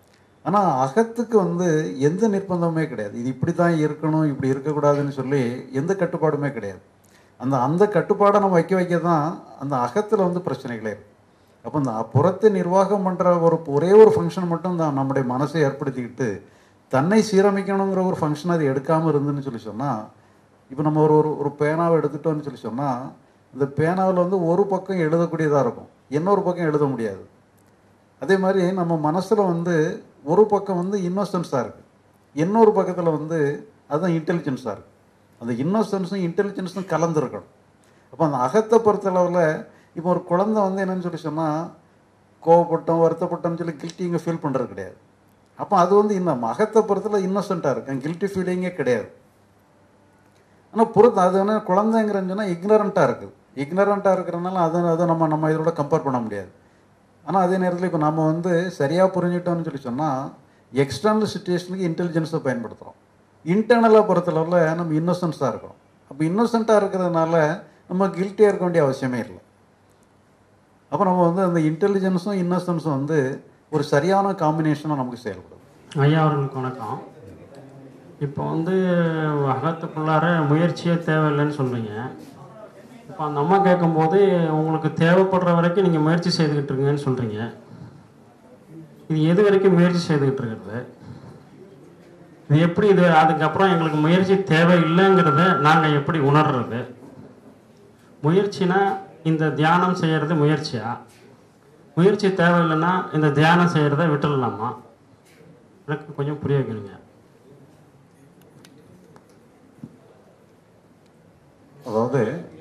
S1: ஆனால் அகத்துக்கு வந்து எந்த நிர்பந்தமுமே கிடையாது இது இப்படி தான் இருக்கணும் இப்படி இருக்கக்கூடாதுன்னு சொல்லி எந்த கட்டுப்பாடுமே கிடையாது அந்த அந்த கட்டுப்பாடை நம்ம வைக்க வைக்க தான் அந்த அகத்தில் வந்து பிரச்சனைகளே இருக்கு அப்போ இந்த புறத்தை நிர்வாகம் பண்ணுற ஒரு ஒரே ஒரு ஃபங்க்ஷன் மட்டும் தான் நம்முடைய மனசை ஏற்படுத்திக்கிட்டு தன்னை சீரமைக்கணுங்கிற ஒரு ஃபங்க்ஷன் அது எடுக்காமல் இருந்துன்னு சொல்லி சொன்னால் இப்போ நம்ம ஒரு ஒரு ஒரு பேனாவை எடுத்துட்டோம்னு சொல்லி சொன்னால் இந்த பேனாவில் வந்து ஒரு பக்கம் எழுதக்கூடியதாக இருக்கும் இன்னொரு பக்கம் எழுத முடியாது அதே மாதிரி நம்ம மனசில் வந்து ஒரு பக்கம் வந்து இன்னோசன்ஸாக இருக்குது இன்னொரு பக்கத்தில் வந்து அதுதான் இன்டெலிஜென்ஸாக இருக்குது அந்த இன்னோசன்ஸும் இன்டெலிஜென்ஸும் கலந்துருக்கணும் அப்போ அந்த அகத்தை பொறுத்தளவில் இப்போ ஒரு குழந்தை வந்து என்னன்னு சொல்லி சொன்னால் கோவப்பட்டோம் வருத்தப்பட்டோம்னு சொல்லி கில்ட்டி இங்கே ஃபீல் பண்ணுறது கிடையாது அப்போ அது வந்து இன்னும் அகத்தை பொறுத்தல இன்னோசென்ட்டாக இருக்கு கில்ட்டி ஃபீலிங்கே கிடையாது ஆனால் புறத்து அது என்ன குழந்தைங்கிறன்னு சொன்னால் இக்னரண்ட்டாக இருக்குது இக்னரண்ட்டாக இருக்கிறனால அதை அதை நம்ம நம்ம இதோட கம்பேர் பண்ண முடியாது ஆனால் அதே நேரத்தில் இப்போ நம்ம வந்து சரியாக புரிஞ்சுட்டோம்னு சொல்லி சொன்னால் எக்ஸ்டர்னல் சுச்சுவேஷனுக்கு இன்டெலிஜென்ஸை பயன்படுத்துகிறோம் இன்டர்னலாக பொறுத்தளவில் நம்ம இன்னோசன்ஸாக இருக்கிறோம் அப்போ இன்னோசென்ட்டாக இருக்கிறதுனால நம்ம கில்ட்டியாக இருக்க வேண்டிய அவசியமே இல்லை அப்போ நம்ம வந்து அந்த இன்டெலிஜென்ஸும் இன்னோசன்ஸும் வந்து ஒரு சரியான காம்பினேஷனாக நமக்கு செயல்படும்
S9: ஐயா அவர்களுக்கு வணக்கம் இப்போ வந்து அகத்துக்குள்ளார முயற்சியே தேவையில்லைன்னு சொல்கிறீங்க இப்போ அந்த அம்மா கேட்கும்போது உங்களுக்கு தேவைப்படுற வரைக்கும் நீங்கள் முயற்சி செய்துக்கிட்டு இருக்கீங்கன்னு சொல்கிறீங்க இது எது வரைக்கும் முயற்சி செய்துக்கிட்டு இருக்கிறது இது எப்படி இது அதுக்கப்புறம் எங்களுக்கு முயற்சி தேவையில்லைங்கிறத நாங்கள் எப்படி உணர்றது முயற்சினா இந்த தியானம் செய்கிறது முயற்சியா முயற்சி தேவையில்லைன்னா இந்த தியானம் செய்கிறத விட்டுடலாமா எனக்கு கொஞ்சம் புரிய வைக்கணுங்க
S1: அதாவது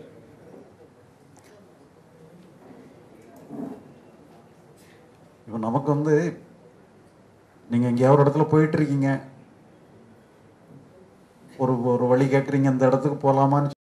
S1: இப்போ நமக்கு வந்து நீங்கள் எங்கேயாவது ஒரு இடத்துல போயிட்டு இருக்கீங்க ஒரு ஒரு வழி கேட்குறீங்க இந்த இடத்துக்கு போகலாமான்னு